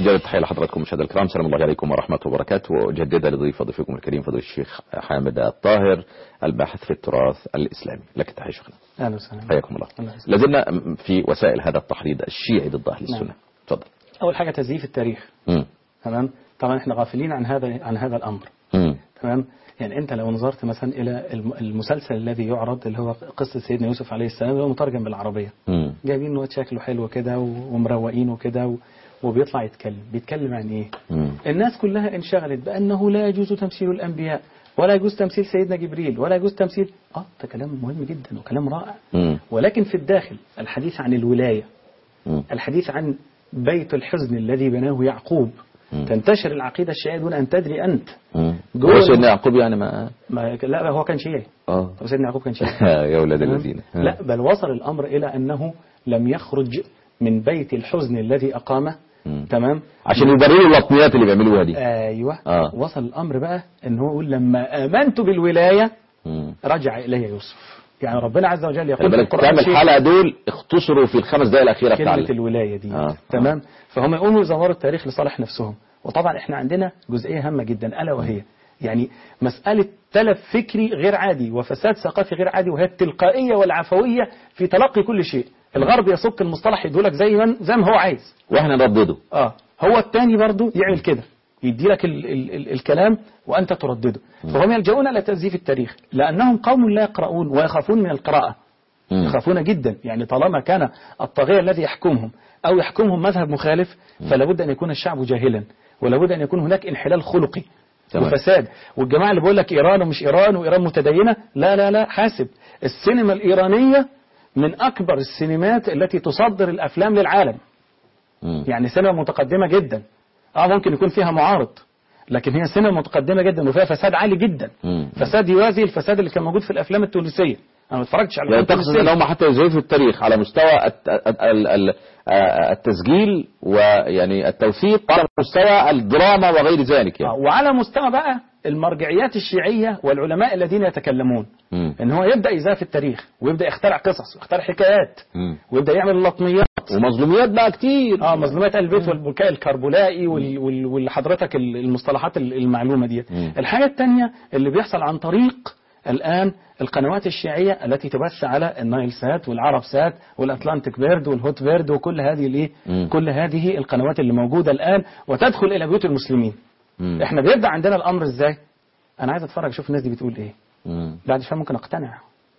أجل التحية لحضراتكم مشاهدينا الكرام سلام الله عليكم ورحمة الله وبركاته وأجدد لضيف ضيفكم الكريم فضيل الشيخ حامد الطاهر الباحث في التراث الإسلامي لك التحية شيخنا اهلا وسهلا حياكم الله الله يسلمك. لازلنا في وسائل هذا التحريض الشيعي ضد أهل السنة نعم. تفضل اول حاجه تزييف التاريخ مم. تمام طبعا احنا غافلين عن هذا عن هذا الامر مم. تمام يعني انت لو نظرت مثلا الى الم- المسلسل الذي يعرض اللي هو قصه سيدنا يوسف عليه السلام اللي هو مترجم بالعربيه مم. جايبين واد شكله حلو كده و- ومروقينه كده و- وبيطلع يتكلم بيتكلم عن ايه مم. الناس كلها انشغلت بانه لا يجوز تمثيل الانبياء ولا يجوز تمثيل سيدنا جبريل ولا يجوز تمثيل اه ده كلام مهم جدا وكلام رائع مم. ولكن في الداخل الحديث عن الولايه مم. الحديث عن بيت الحزن الذي بناه يعقوب مم. تنتشر العقيده الشيعيه دون ان تدري انت مم. جوه هو سيدنا يعقوب يعني ما ما لا هو كان شيعي اه طب سيدنا يعقوب كان شيعي يا ولاد تمام؟ الذين لا بل وصل الامر الى انه لم يخرج من بيت الحزن الذي اقامه مم. تمام عشان يبرروا اللطميات اللي بيعملوها دي ايوه آه. وصل الامر بقى ان هو يقول لما امنت بالولايه مم. رجع الي يوسف يعني ربنا عز وجل خلي يقول في بالك القران كام شيء- الحلقة دول اختصروا في الخمس دقائق الأخيرة كلمة بتاع الولاية دي آه. تمام فهم يقوموا يزوروا التاريخ لصالح نفسهم وطبعا احنا عندنا جزئية هامة جدا ألا وهي يعني مسألة تلف فكري غير عادي وفساد ثقافي غير عادي وهي التلقائية والعفوية في تلقي كل شيء الغرب يصك المصطلح يدولك زي ما زي ما هو عايز واحنا نردده اه هو الثاني برضو يعمل كده يدي لك ال ال ال الكلام وأنت تردده فهم يلجؤون إلى تزييف التاريخ لأنهم قوم لا يقرؤون ويخافون من القراءة مم. يخافون جدا يعني طالما كان الطاغية الذي يحكمهم أو يحكمهم مذهب مخالف فلا بد أن يكون الشعب جاهلا ولا بد أن يكون هناك انحلال خلقي تمام. وفساد والجماعة اللي بيقول لك إيران ومش إيران وإيران متدينة لا لا لا حاسب السينما الإيرانية من أكبر السينمات التي تصدر الأفلام للعالم مم. يعني سينما متقدمة جدا اه ممكن يكون فيها معارض لكن هي سينما متقدمة جدا وفيها فساد عالي جدا مم. فساد يوازي الفساد اللي كان موجود في الأفلام التونسية أنا ما اتفرجتش على يعني الأفلام تقصد ان التونسية هم حتى يزيفوا التاريخ على مستوى الت- ال- ال- آه، التسجيل ويعني التوثيق على مستوى الدراما وغير ذلك آه، يعني وعلى مستوى بقى المرجعيات الشيعية والعلماء الذين يتكلمون مم. ان هو يبدأ يزاف التاريخ ويبدأ يخترع قصص ويخترع حكايات مم. ويبدأ يعمل لطميات ومظلوميات بقى كتير اه مظلومات اهل البيت والبكاء الكربلائي وال- وال- والحضرتك ال- المصطلحات ال- المعلومة دي مم. الحاجة الثانية اللي بيحصل عن طريق الآن القنوات الشيعية التي تبث على النايل سات والعرب سات والأتلانتيك بيرد والهوت بيرد وكل هذه الايه مم. كل هذه القنوات اللي موجودة الآن وتدخل إلى بيوت المسلمين مم. احنا بيبدأ عندنا الأمر ازاي أنا عايز أتفرج أشوف الناس دي بتقول إيه مم. بعد شوية ممكن أقتنع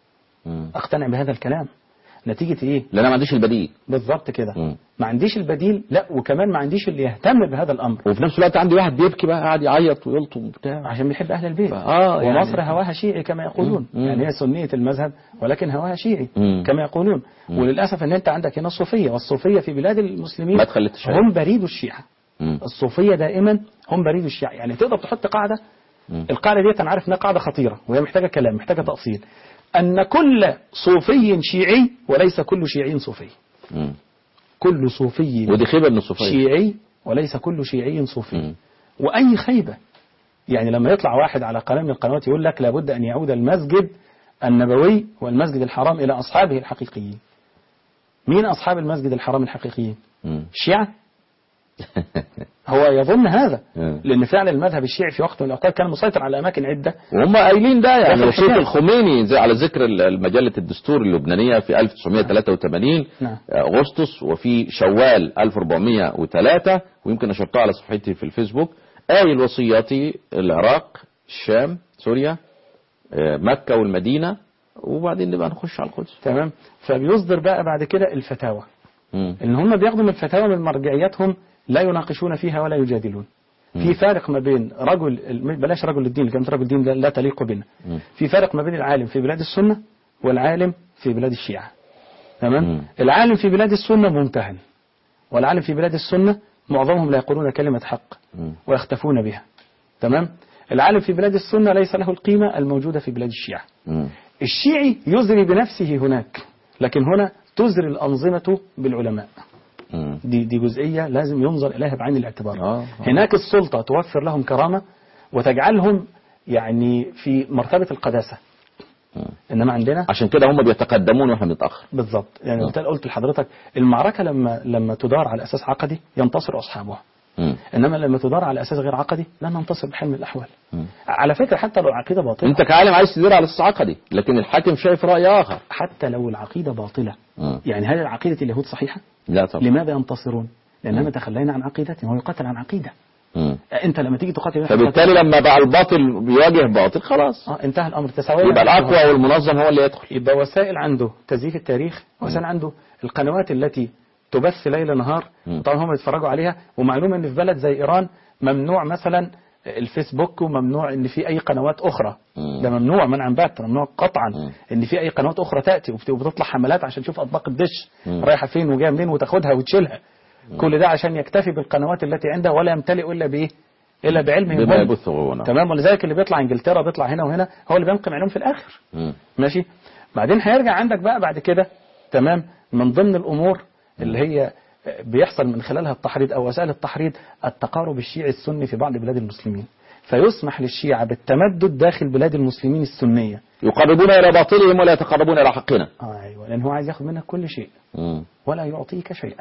مم. أقتنع بهذا الكلام نتيجة إيه لان انا ما عنديش البديل بالظبط كده مم. ما عنديش البديل لا وكمان ما عنديش اللي يهتم بهذا الأمر وفي نفس الوقت عندي واحد بيبكي بقى قاعد يعيط ويلطم وبتاع عشان بيحب أهل البيت آه، يعني- ومصر هواها شيعي كما يقولون مم. يعني هي سنية المذهب ولكن هواها شيعي مم. كما يقولون وللأسف أن أنت عندك هنا الصوفية والصوفية في بلاد المسلمين ما تخليتش شيء. هم بريد الشيعة مم. الصوفية دائما هم بريد الشيعة يعني تقدر تحط قاعدة مم. القاعدة دي أنا عارف إنها قاعدة خطيرة وهي محتاجة كلام محتاجة تأصيل أن كل صوفي شيعي وليس كل شيعي صوفي مم. كل صوفي ودي خيبه من الصوفيه شيعي وليس كل شيعي صوفي مم. وأي خيبة يعني لما يطلع واحد على قناة من القنوات يقول لك لابد أن يعود المسجد النبوي والمسجد الحرام إلى أصحابه الحقيقيين مين أصحاب المسجد الحرام الحقيقيين مم. الشيعة هو يظن هذا مم. لأن فعلا المذهب الشيعي في وقت من الأوقات كان مسيطر على أماكن عدة وهم قايلين ده يعني داخل وصية الحجاز. الخميني زي على ذكر ال- مجلة الدستور اللبنانية في 1983 نعم. أغسطس وفي شوال 1403 ويمكن نشرتها على صفحتي في الفيسبوك قايل وصياتي العراق الشام سوريا آه، مكة والمدينة وبعدين نبقى نخش على القدس تمام فبيصدر بقى بعد كده الفتاوى مم. ان هم بياخدوا من الفتاوى من مرجعياتهم لا يناقشون فيها ولا يجادلون في فارق ما بين رجل بلاش رجل الدين كلمة رجل الدين لا- لا تليق بنا مم. في فارق ما بين العالم في بلاد السنة والعالم في بلاد الشيعة تمام مم. العالم في بلاد السنة ممتهن والعالم في بلاد السنة معظمهم لا يقولون كلمة حق مم. ويختفون بها تمام العالم في بلاد السنة ليس له القيمة الموجودة في بلاد الشيعة مم. الشيعي يزري بنفسه هناك لكن هنا تزري الأنظمة بالعلماء مم. دي دي جزئية لازم ينظر إليها بعين الاعتبار آه. هناك السلطة توفر لهم كرامة وتجعلهم يعني في مرتبة القداسة إنما عندنا عشان كده هم بيتقدمون واحنا بنتأخر بالضبط يعني آه. قلت قلت لحضرتك المعركة لما لما تدار على أساس عقدي ينتصر أصحابها مم. انما لما تدار على اساس غير عقدي لن ننتصر بحال من الاحوال مم. على فكره حتى لو العقيده باطله انت كعالم عايز تدير على اساس عقدي لكن الحاكم شايف راي اخر حتى لو العقيده باطله مم. يعني هل عقيده اليهود صحيحه لا طبعا لماذا ينتصرون لانما تخلينا عن عقيدتهم هو يقاتل عن عقيده مم. انت لما تيجي تقاتل فبالتالي لما بقى الباطل بيواجه باطل خلاص اه انتهى الامر تساويا يبقى الاقوى والمنظم هو اللي يدخل يبقى وسائل عنده تزييف التاريخ وسائل عنده القنوات التي تبث ليل نهار مم. طبعا هم بيتفرجوا عليها ومعلوم ان في بلد زي ايران ممنوع مثلا الفيسبوك وممنوع ان في اي قنوات اخرى مم. ده ممنوع منعا باتا ممنوع قطعا مم. ان في اي قنوات اخرى تاتي وبت- وبتطلع حملات عشان تشوف اطباق الدش مم. رايحه فين وجايه منين وتاخدها وتشيلها كل ده عشان يكتفي بالقنوات التي عنده ولا يمتلئ الا بايه الا بعلمه بما هم. يبث هو نعم. تمام ولذلك اللي بيطلع انجلترا بيطلع هنا وهنا هو اللي بينقم عليهم في الاخر مم. ماشي بعدين هيرجع عندك بقى بعد كده تمام من ضمن الامور اللي هي بيحصل من خلالها التحريض او وسائل التحريض التقارب الشيعي السني في بعض بلاد المسلمين فيسمح للشيعة بالتمدد داخل بلاد المسلمين السنية يقربون الى باطلهم ولا يتقربون الى حقنا آه ايوه لان هو عايز ياخد منك كل شيء مم. ولا يعطيك شيئا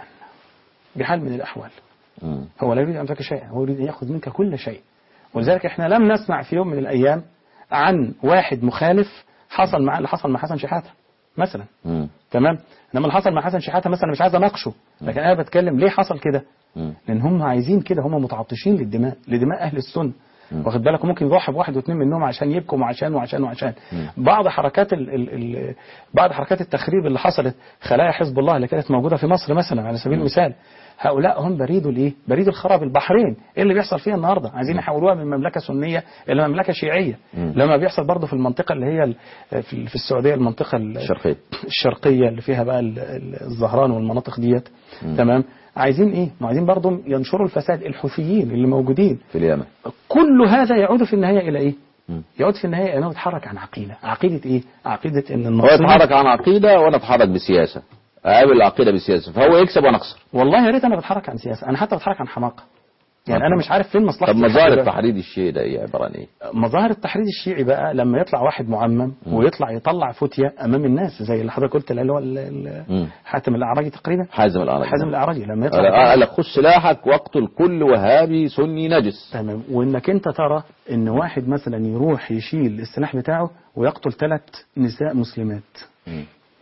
بحال من الاحوال مم. هو لا يريد ان يعطيك شيئا هو يريد ان ياخذ منك كل شيء ولذلك احنا لم نسمع في يوم من الايام عن واحد مخالف حصل مع اللي حصل مع حسن شحاته مثلا مم. تمام انما اللي حصل مع حسن شحاته مثلا مش عايز اناقشه لكن انا بتكلم ليه حصل كده مم. لان هم عايزين كده هم متعطشين للدماء لدماء اهل السنه مم. واخد بالك ممكن يضحي بواحد واثنين منهم عشان يبكوا وعشان وعشان وعشان مم. بعض حركات ال ال ال بعض حركات التخريب اللي حصلت خلايا حزب الله اللي كانت موجوده في مصر مثلا على سبيل المثال هؤلاء هم بريد الايه؟ بريد الخراب البحرين، ايه اللي بيحصل فيها النهارده؟ عايزين يحولوها من مملكه سنيه الى مملكه شيعيه، مم. لما بيحصل برضه في المنطقه اللي هي ال- في في السعوديه المنطقه ال- الشرقية الشرقيه اللي فيها بقى ال- ال- الزهران والمناطق ديت مم. تمام عايزين ايه ما عايزين برضه ينشروا الفساد الحوثيين اللي موجودين في اليمن كل هذا يعود في النهايه الى ايه مم. يعود في النهايه انه يتحرك عن عقيده عقيده ايه عقيده ان هو النصرين يتحرك عن عقيدة وانا اتحرك بسياسة اقابل العقيدة بسياسة فهو يكسب وانا اخسر والله يا ريت انا بتحرك عن سياسه انا حتى بتحرك عن حماقه يعني انا مش عارف فين مصلحتي طب مظاهر الحقيقية. التحريض الشيعي ده ايه عبارة عن ايه؟ مظاهر التحريض الشيعي بقى لما يطلع واحد معمم ويطلع يطلع فتية امام الناس زي اللي حضرتك قلت اللي هو ال- ال- مم. حاتم الاعراجي تقريبا حازم الأعراج حازم الاعراجي لما قال يطلع قال لك خذ سلاحك واقتل كل وهابي سني نجس تمام وانك انت ترى ان واحد مثلا يروح يشيل السلاح بتاعه ويقتل ثلاث نساء مسلمات مم.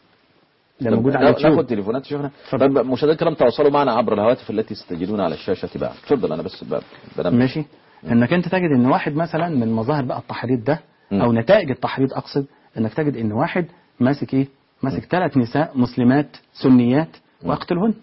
ده طب موجود على ناخد اليوتيوب تليفونات شيخنا طب مشاهدينا الكرام تواصلوا معنا عبر الهواتف التي ستجدون على الشاشة بعد اتفضل انا بس ب- بنبه ماشي انك انت تجد ان واحد مثلا من مظاهر بقى التحريض ده مم. او نتائج التحريض اقصد انك تجد ان واحد ماسك ايه ماسك ثلاث نساء مسلمات سنيات ويقتلهن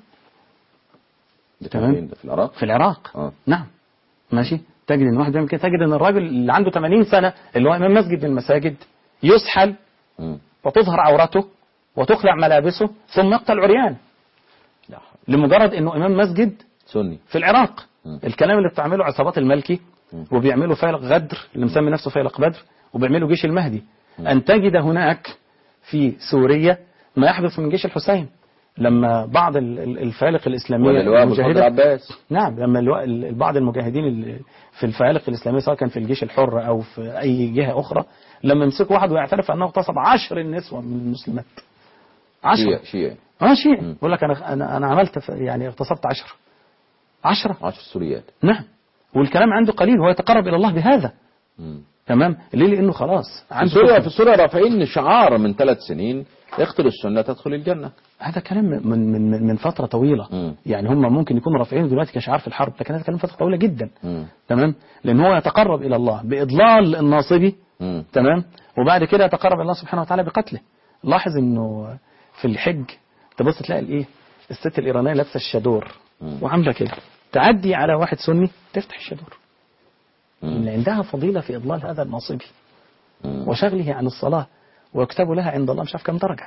ده تمام. فين ده في العراق في العراق اه نعم ماشي تجد ان واحد بيعمل كده تجد ان الراجل اللي عنده 80 سنه اللي هو امام مسجد من المساجد يسحل مم. وتظهر عورته وتخلع ملابسه ثم يقتل عريان لا حول. لمجرد انه امام مسجد سني في العراق مم. الكلام اللي بتعمله عصابات الملكي مم. وبيعملوا فيلق غدر اللي مسمي نفسه فيلق بدر وبيعملوا جيش المهدي أن تجد هناك في سوريا ما يحدث من جيش الحسين لما بعض ال- ال- الفيالق الإسلامية واللواء محمد المجاهدة عباس نعم لما اللواء- ال- بعض المجاهدين اللي في الفيالق الإسلامية سواء كان في الجيش الحر أو في أي جهة أخرى لما يمسكوا واحد ويعترف أنه اغتصب عشر النسوة من المسلمات عشرة شيعي شيعي اه شيء مم. بقول لك أنا أنا أنا عملت ف- يعني اغتصبت عشرة عشرة عشر سوريات نعم والكلام عنده قليل هو يتقرب إلى الله بهذا مم. تمام ليه لأنه خلاص في عنده سوريا فكرة. في سوريا رافعين شعار من ثلاث سنين اقتل السنة تدخل الجنة هذا كلام من من من, من فترة طويلة مم. يعني هم ممكن يكونوا رافعينه دلوقتي كشعار في الحرب لكن هذا كلام فترة طويلة جدا مم. تمام لأن هو يتقرب إلى الله بإضلال الناصبي مم. تمام وبعد كده يتقرب إلى الله سبحانه وتعالى بقتله لاحظ إنه في الحج تبص تلاقي الإيه الست الإيرانية لابسة الشادور مم. وعاملة كده تعدي على واحد سني تفتح الشادور مم. إن عندها فضيلة في إضلال هذا الناصبي مم. وشغله عن الصلاة ويكتب لها عند الله مش عارف كم درجة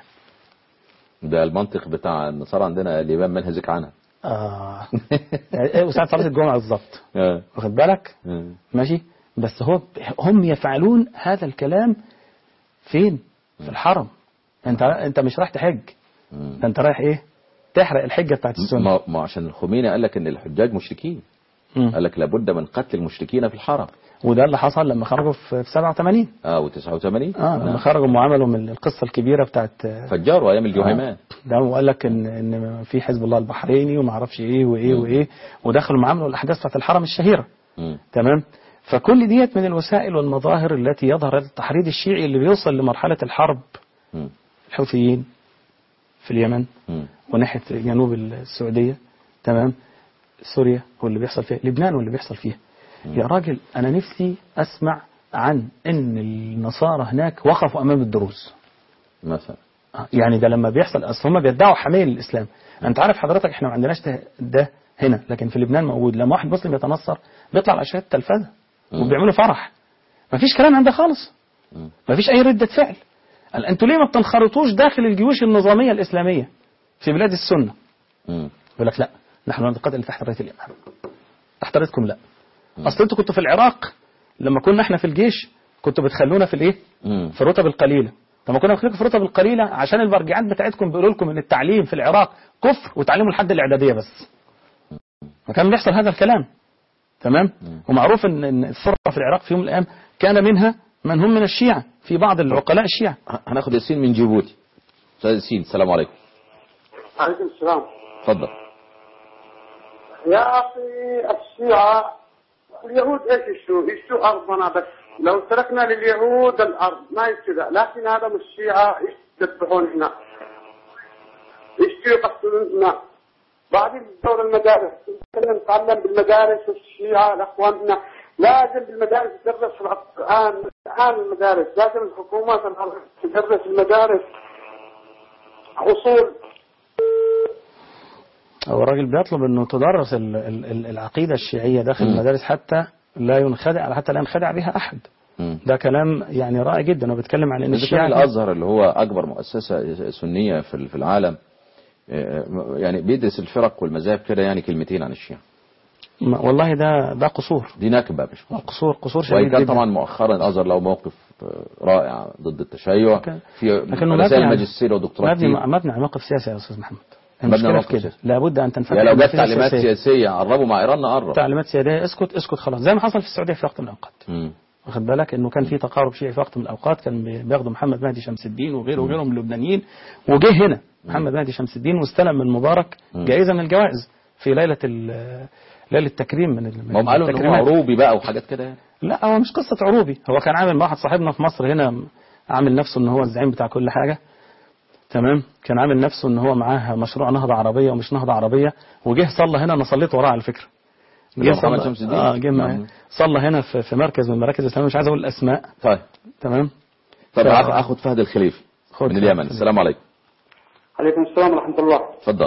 ده المنطق بتاع النصارى عندنا الإمام منهزك عنها آه إيه، وساعة صلاة الجمعة بالظبط آه. واخد بالك آه. ماشي بس هو هم يفعلون هذا الكلام فين في الحرم انت انت مش رايح تحج مم. ده انت رايح ايه تحرق الحجة بتاعت السنة ما ما عشان الخميني قال لك ان الحجاج مشركين مم. قال لك لابد من قتل المشركين في الحرم وده اللي حصل لما خرجوا في في 87 اه و89 اه لما خرجوا وعملوا من القصة الكبيرة بتاعت فجروا ايام الجهيمان ده وقال لك ان ان في حزب الله البحريني وما اعرفش ايه وايه وايه ودخلوا معاملوا الاحداث بتاعت الحرم الشهيره مم. تمام فكل ديت من الوسائل والمظاهر التي يظهر التحريض الشيعي اللي بيوصل لمرحله الحرب مم. الحوثيين في اليمن مم. وناحيه جنوب السعوديه تمام سوريا واللي بيحصل فيها لبنان واللي بيحصل فيها يا راجل انا نفسي اسمع عن ان النصارى هناك وقفوا امام الدروز مثلا آه، يعني ده لما بيحصل اصل هم بيدعوا حمايه للاسلام انت عارف حضرتك احنا ما عندناش ده, ده هنا لكن في لبنان موجود لما واحد مسلم يتنصر بيطلع على شاشات التلفزه وبيعملوا فرح ما فيش كلام عن ده خالص مم. ما فيش اي رده فعل قال انتوا ليه ما بتنخرطوش داخل الجيوش النظاميه الاسلاميه في بلاد السنه مم. يقول لك لا نحن نتقاتل تحت رايه الامام تحت رايتكم لا اصل انتوا كنتوا في العراق لما كنا احنا في الجيش كنتوا بتخلونا في الايه مم. في الرتب القليله طب ما كنا بنخليكم في الرتب القليله عشان المرجعات بتاعتكم بيقولوا لكم ان التعليم في العراق كفر وتعليموا لحد الاعداديه بس فكان بيحصل هذا الكلام تمام ومعروف ان ان الثوره في العراق في يوم من الايام كان منها من هم من الشيعه في بعض العقلاء الشيعه ه- هناخد ياسين من جيبوتي استاذ ياسين السلام عليكم عليكم السلام اتفضل يا اخي الشيعة اليهود ايش يشتوا؟ يشتوا ارضنا بس لو تركنا لليهود الارض ما يشتوا لكن هذا مش الشيعة يذبحون هنا يشتوا يقتلوننا بعدين دور المدارس نتكلم نتعلم بالمدارس الشيعة الاخواننا لازم بالمدارس تدرس القرآن الآن المدارس لازم الحكومات تدرس المدارس أصول هو الراجل بيطلب انه تدرس ال- ال- ال- العقيده الشيعيه داخل المدارس حتى لا ينخدع حتى لا ينخدع بها احد مم. ده كلام يعني رائع جدا هو بيتكلم عن ان إذا كان الشيعة الازهر اللي هو اكبر مؤسسه سنيه في في العالم آه، يعني بيدرس الفرق والمذاهب كده يعني كلمتين عن الشيعة ما- والله ده ده قصور دي نكبه مش قصور قصور وان شديد كان جدا طبعا مؤخرا الازهر له موقف آه، رائع ضد التشيع لكن- في لكنه رسائل مبني على- ماجستير ودكتوراه مبني كتير. مبني على موقف سياسي يا استاذ محمد مبني على المشكله موقف في كده سياسي. لابد ان تنفتح يعني لو جت النتيجة تعليمات السياسية. سياسيه قربوا مع ايران نقرب تعليمات سياديه اسكت اسكت خلاص زي ما حصل في السعوديه في وقت من الاوقات مم. واخد بالك انه كان في تقارب شيعي في وقت من الاوقات كان بي- بياخدوا محمد مهدي شمس الدين وغيره وغيره من اللبنانيين وجه هنا محمد مهدي شمس الدين واستلم من مبارك جائزه من الجوائز في ليله ال- ليله التكريم من ال- من ما هم قالوا ان هو التكريمات. عروبي بقى وحاجات كده يعني لا هو مش قصة عروبي هو كان عامل مع واحد صاحبنا في مصر هنا عامل نفسه ان هو الزعيم بتاع كل حاجة تمام كان عامل نفسه ان هو معاه مشروع نهضة عربية ومش نهضة عربية وجه صلى هنا انا صليت وراه على فكرة اللي هو جه محمد صلى- شمس الدين؟ اه جه معاه. مم. صلى هنا في, في مركز من مراكز الاسلام مش عايز اقول الاسماء طيب تمام طب ف- اخد فهد الخليفي خد من فهد اليمن الخليفي. السلام عليكم عليكم السلام ورحمة الله اتفضل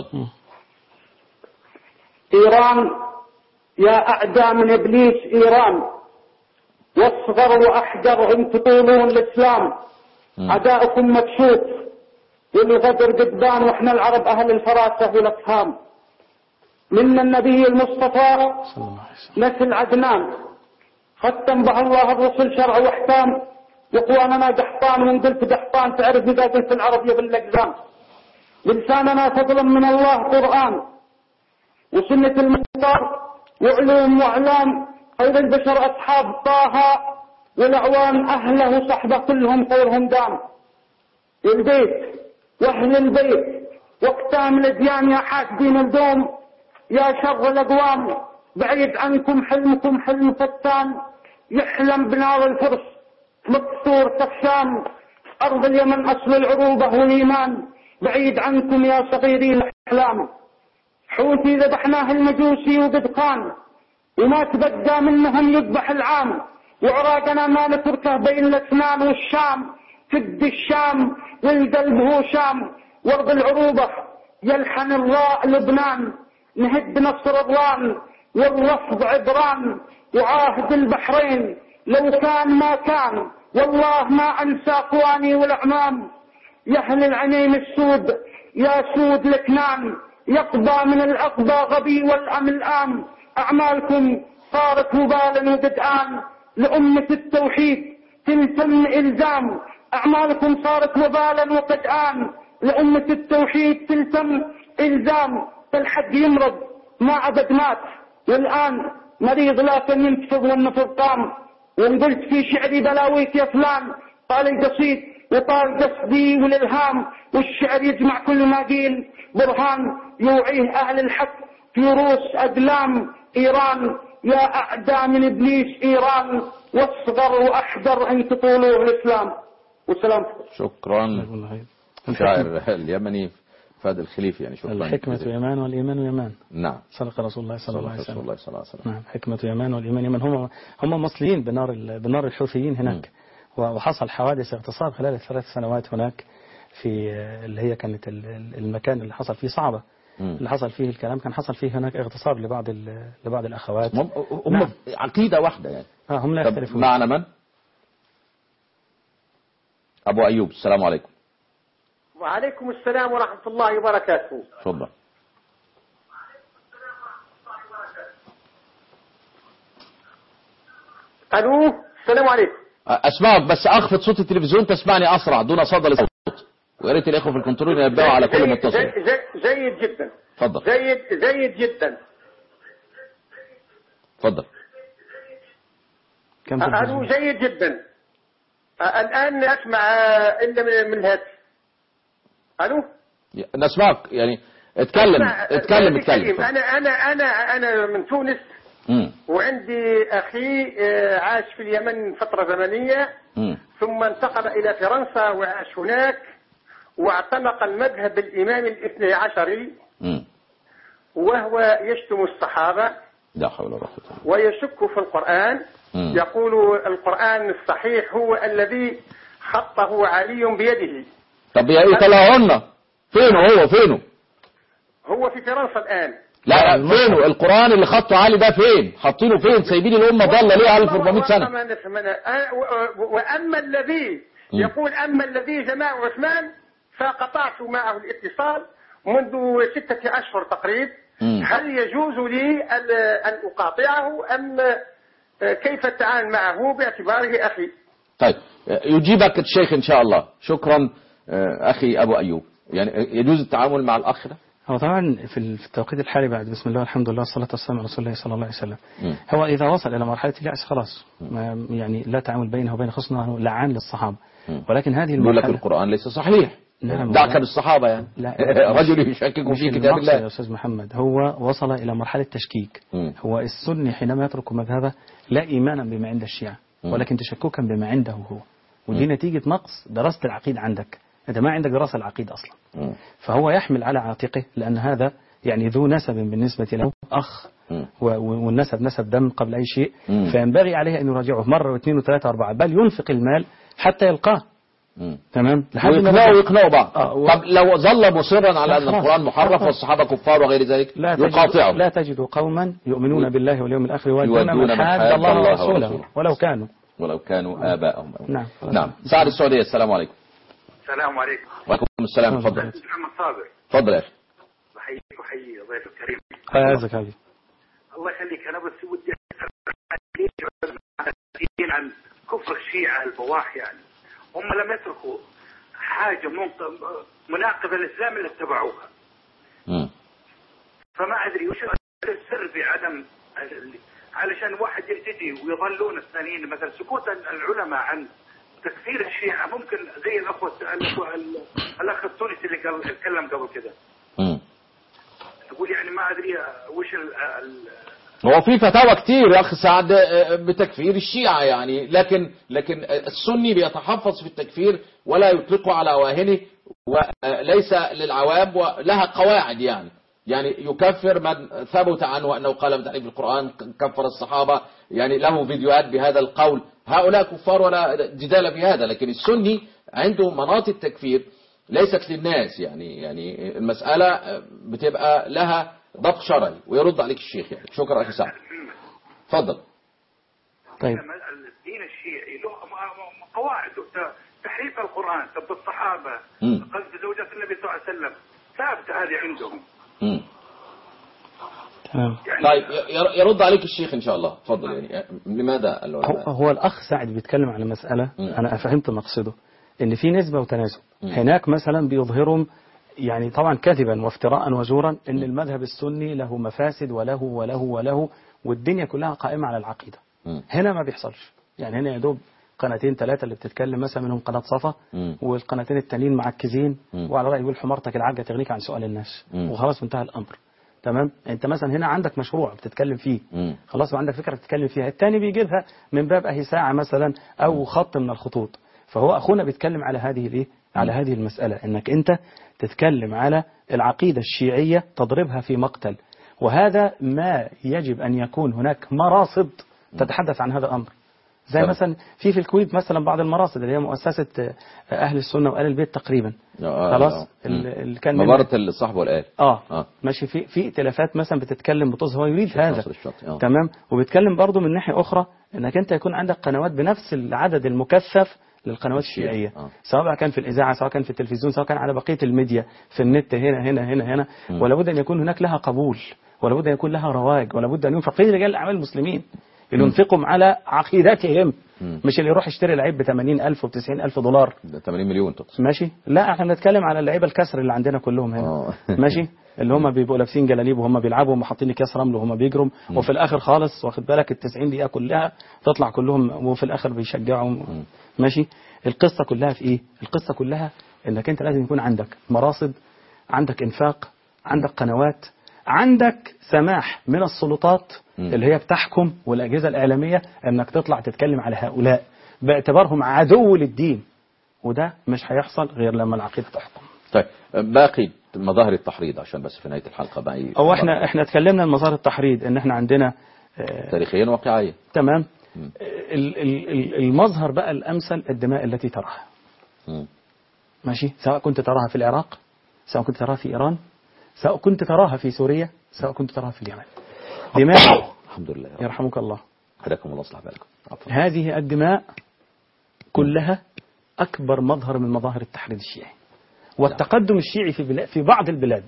إيران يا أعداء من إبليس إيران واصغر وأحجر أن تطولون الإسلام مم. أداؤكم مكشوف والغدر قدبان وإحنا العرب أهل الفراسة والأفهام منا النبي المصطفى صلى الله عليه وسلم نسل عدنان ختم به الله الرسل شرع واحكام واخواننا دحطان وان قلت دحطان تعرف اذا قلت العربيه بالاقزام لساننا فضلا من الله قران وسنه المختار وعلوم واعلام خير البشر اصحاب طه والاعوان اهله وصحبه كلهم خيرهم دام البيت واهل البيت واقسام الاديان يا حاسدين الدوم يا شر الاقوام بعيد عنكم حلمكم حلم فتان يحلم بنار الفرس مكسور كفشان ارض اليمن اصل العروبه والايمان بعيد عنكم يا صغيري الاحلام حوثي ذبحناه المجوسي وقد خان وما تبقى منهم يذبح العام وعراقنا ما نتركه بين الاسنان والشام فد الشام والقلب هو شام وارض العروبه يلحن الراء لبنان نهد نصر الران والرفض عبران وعاهد البحرين لو كان ما كان والله ما انسى اخواني والاعمام يا اهل العينين السود يا سود لكنان يقضى من العقبى غبي والأم الآن أعمالكم صارت وبالا وقدآن لأمة التوحيد تلتم إلزام أعمالكم صارت وبالا وقدآن لأمة التوحيد تلتم إلزام فالحد يمرض ما عبد مات والآن مريض لكن ينتفض والنفض قام وان قلت في شعري بلاويك يا فلان قال القصيد وطال قصدي والإلهام والشعر يجمع كل ما قيل برهان يوعيه أهل الحق في رؤوس أقلام إيران يا أعداء من إبليس إيران واصغر وأحذر أن تطولوه الإسلام والسلام شكرا والله خير. الشاعر اليمني فهد الخليفي يعني شكرا الحكمة جزيلا. يمان والإيمان يمان نعم صدق رسول الله صلى الله عليه رسول وسلم الله صلى الله عليه وسلم نعم حكمة يمان والإيمان يمان هم هم مصليين بنار ال- بنار الحوثيين هناك وحصل حوادث اغتصاب خلال الثلاث سنوات هناك في آه، اللي هي كانت ال- ال- المكان اللي حصل فيه صعبة مم. اللي حصل فيه الكلام كان حصل فيه هناك اغتصاب لبعض ال- لبعض الأخوات هم هم نعم. عقيدة واحدة يعني آه هم لا طب يختلفون معنا من؟ أبو أيوب السلام عليكم وعليكم السلام ورحمة الله وبركاته تفضل ألو السلام عليكم أسمعك بس أخفض صوت التلفزيون تسمعني أسرع دون صدى للصوت ويا ريت الإخوة في الكنترول ينبهوا على كل جيد- متصل جيد, جيد, جيد جدا تفضل جيد جيد جدا تفضل كم ألو تلفزيون؟ جيد جدا أ- الآن أسمع آه، إلا من- من الهاتف ألو نسمعك يعني اتكلم أسمع- اتكلم أستاذ اتكلم الكريم، أنا أنا أنا أنا من تونس مم. وعندي أخي آه، عاش في اليمن فترة زمنية مم. ثم انتقل إلى فرنسا وعاش هناك واعتنق المذهب الإمامي الاثني عشري مم. وهو يشتم الصحابة لا حول ولا قوة إلا بالله. ويشك في القرآن مم. يقول القرآن الصحيح هو الذي خطه علي بيده طب يا ايه طلعونا فينه هو فينه هو في فرنسا الآن لا لا فينه القرآن اللي خطه علي ده فين حاطينه فين سايبين الأمة ضالة ليه 1400 سنة ما نفهم أنا. آه، و- و- وأما الذي مم. يقول أما الذي جماع عثمان فقطعت معه الاتصال منذ ستة أشهر تقريبا مم. هل يجوز لي أن أن أقاطعه أم آه، كيف التعامل معه باعتباره أخي طيب يجيبك الشيخ إن شاء الله شكرا آه، أخي أبو أيوب يعني يجوز التعامل مع الأخ ده هو طبعا في ال- في التوقيت الحالي بعد بسم الله والحمد لله والصلاة والسلام على رسول الله صلى الله عليه وسلم مم. هو إذا وصل إلى مرحلة اليأس خلاص ما يعني لا تعامل بينه وبين خصمه أنه لعان للصحابة مم. ولكن هذه يقول لك المرحلة القرآن ليس صحيح نعم. دعك بالصحابة يعني لا. رجل يشكك مش في كتاب المقصد يا الله أستاذ محمد هو وصل إلى مرحلة تشكيك مم. هو السني حينما يترك مذهبه لا إيمانا بما عند الشيعة مم. ولكن تشككا بما عنده هو ودي نتيجة نقص دراسة العقيدة عندك أنت ما عندك دراسة العقيدة أصلا مم. فهو يحمل على عاتقه لأن هذا يعني ذو نسب بالنسبة له أخ مم. و- و- والنسب نسب دم قبل أي شيء مم. فينبغي عليه أن يراجعه مرة واثنين وثلاثة وأربعة بل ينفق المال حتى يلقاه مم. تمام لحد ما ويقنعوا ويقنعوا بعض آه، و- طب لو ظل مصرا على لا، أن خلاص. القرآن محرف خلاص. والصحابة كفار وغير ذلك لا تجد, يقاطعهم لا تجد قوما يؤمنون بالله واليوم الآخر يودون ويودون من من حاد حاد الله الله ورسوله ورسوله. ولو كانوا ولو كانوا آباءهم نعم. نعم سعد السعودية السلام عليكم السلام عليكم وعليكم السلام تفضل محمد صابر تفضل يا أخي أحييك وأحيي ضيف الكريم فازك هذه الله يخليك أنا بس ودي أسأل عن كفر الشيعة البواح يعني هم لم يتركوا حاجة منق- مناقضة للإسلام إلا اتبعوها مم. فما أدري وش السر في عدم علشان واحد يرتدي ويظلون الثانيين مثلا سكوت العلماء عن تكفير الشيعة ممكن زي الأخوة الأخوة الأخ التونسي اللي قال اتكلم قبل كده مم. يقول يعني ما أدري وش ال ال- هو في فتاوى كتير يا أخي سعد آه، بتكفير الشيعة يعني لكن لكن السني بيتحفظ في التكفير ولا يطلقه على أواهنه وليس للعوام ولها قواعد يعني يعني يكفر من ثبت عنه أنه قال بتحريف القرآن كفر الصحابة يعني له فيديوهات بهذا القول هؤلاء كفار ولا جدال في هذا لكن السني عنده مناط التكفير ليست للناس يعني يعني المسألة بتبقى لها ضبط شرعي ويرد عليك الشيخ يعني شكرا أخي سعد تفضل طيب الدين الشيعي له م- م- قواعد وت- تحريف القرآن سب الصحابة مم. قذف زوجات النبي صلى الله عليه وسلم ثابتة هذه عندهم مم. تمام يعني طيب ي- يرد عليك الشيخ إن شاء الله تفضل يعني لماذا هو, العلماء هو الأخ سعد بيتكلم على مسألة مم. أنا فهمت مقصده إن في نسبة وتناسب مم. هناك مثلا بيظهرهم يعني طبعا كذبا وافتراء وزورا إن المذهب السني له مفاسد وله وله وله والدنيا كلها قائمة على العقيدة مم. هنا ما بيحصلش يعني هنا يا دوب قناتين ثلاثة اللي بتتكلم مثلا منهم قناة صفا مم. والقناتين التانيين معكزين مم. وعلى رأي يقول حمارتك العاجة تغنيك عن سؤال الناس مم. وخلاص انتهى الأمر تمام انت مثلا هنا عندك مشروع بتتكلم فيه مم. خلاص وعندك فكرة بتتكلم فيها التاني بيجيبها من باب اهي ساعة مثلا او خط من الخطوط فهو اخونا بيتكلم على هذه الايه على هذه المسألة انك انت تتكلم على العقيدة الشيعية تضربها في مقتل وهذا ما يجب ان يكون هناك مراصد تتحدث عن هذا الامر زي تمام. مثلا في في الكويت مثلا بعض المراصد اللي هي مؤسسة آه، اهل السنة واهل البيت تقريبا آه، خلاص آه. ال- مم. اللي كان منها- مباراة الصحب والآل اه, آه. ماشي في في ائتلافات مثلا بتتكلم بتظهر هو يريد هذا ناصر الشاطئ، آه. تمام وبيتكلم برضه من ناحيه اخرى انك انت يكون عندك قنوات بنفس العدد المكثف للقنوات الشيعية، الشيعيه آه. سواء بقى كان في الاذاعه سواء كان في التلفزيون سواء كان على بقيه الميديا في النت هنا هنا هنا هنا ولا بد ان يكون هناك لها قبول ولا بد ان يكون لها رواج ولا بد ان ينفق في رجال الاعمال المسلمين اللي ينفقهم على عقيدتهم مم. مش اللي يروح يشتري لعيب ب 80000 و 90000 دولار ده 80 مليون تقصد ماشي لا احنا بنتكلم على اللعيبه الكسر اللي عندنا كلهم هنا آه. ماشي اللي هم بيبقوا لابسين جلاليب وهم بيلعبوا وهم حاطين اكياس رمل وهم بيجروا وفي الاخر خالص واخد بالك ال 90 دقيقه كلها تطلع كلهم وفي الاخر بيشجعوا ماشي القصه كلها في ايه القصه كلها انك انت لازم يكون عندك مراصد عندك انفاق عندك قنوات عندك سماح من السلطات مم. اللي هي بتحكم والاجهزه الاعلاميه انك تطلع تتكلم على هؤلاء باعتبارهم عدو للدين وده مش هيحصل غير لما العقيده تحكم طيب باقي مظاهر التحريض عشان بس في نهاية الحلقة باقي او احنا احنا اتكلمنا عن مظاهر التحريض ان احنا عندنا آه تاريخيا واقعيا تمام مم. ال- ال- ال- المظهر بقى الامثل الدماء التي تراها مم. ماشي سواء كنت تراها في العراق سواء كنت تراها في ايران سواء كنت تراها في سوريا سواء كنت تراها في اليمن دماء الحمد لله يا رب. يرحمك الله هداكم الله اصلح بالكم عفوا هذه الدماء كلها أكبر مظهر من مظاهر التحريض الشيعي والتقدم الشيعي في بلاد في بعض البلاد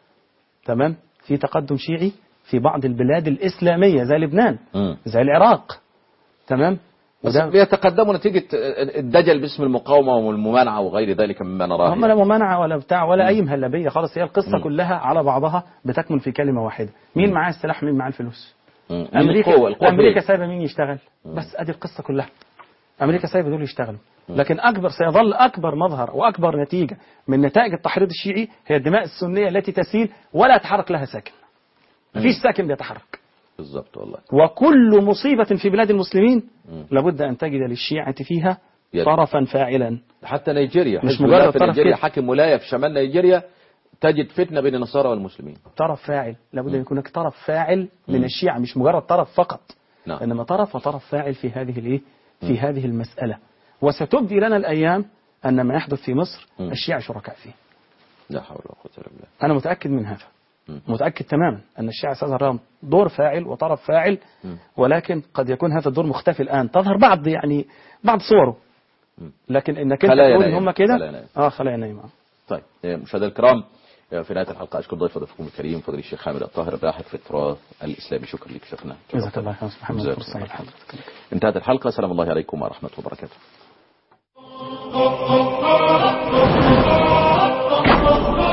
تمام في تقدم شيعي في بعض البلاد الإسلامية زي لبنان مم. زي العراق تمام بس وده بيتقدموا نتيجة الدجل باسم المقاومة والممانعة وغير ذلك مما نراه هم لا ممانعة ولا بتاع ولا أي مهلبية خالص هي القصة مم. كلها على بعضها بتكمن في كلمة واحدة مين معاه السلاح مين معاه الفلوس مم. مين امريكا القوة القوة امريكا بإيه؟ سايبه مين يشتغل بس ادي القصه كلها امريكا سايبه دول يشتغلوا لكن اكبر سيظل اكبر مظهر واكبر نتيجه من نتائج التحريض الشيعي هي الدماء السنيه التي تسيل ولا يتحرك لها ساكن مفيش ساكن بيتحرك بالظبط والله وكل مصيبه في بلاد المسلمين مم. لابد ان تجد للشيعه فيها يد. طرفا فاعلا حتى نيجيريا مش حزب مجرد الله في طرف نيجيريا كده. حاكم ولاية في شمال نيجيريا تجد فتنة بين النصارى والمسلمين طرف فاعل لابد ان يكون هناك طرف فاعل من الشيعه مش مجرد طرف فقط نعم. انما طرف وطرف فاعل في هذه الايه في هذه المساله وستبدي لنا الايام ان ما يحدث في مصر مم. الشيعة شركاء فيه لا حول ولا قوة إلا بالله انا متاكد من هذا مم. متاكد تماما ان الشيعة سيظهر لهم دور فاعل وطرف فاعل مم. ولكن قد يكون هذا الدور مختفي الان تظهر بعض يعني بعض صوره مم. لكن انك انت خلايا تقول ان نايمة. هم كده خلايا نايمة. اه خلايا نايمه طيب إيه، مشاهدينا الكرام إيه، في نهاية الحلقة أشكر ضيف ضيفكم الكريم فضيلة الشيخ حامد الطاهر الباحث في التراث الإسلامي شكرا لك شيخنا جزاك الله خير محمد جزاكم فرصه الله. لحضرتك انتهت الحلقة سلام الله عليكم ورحمة وبركاته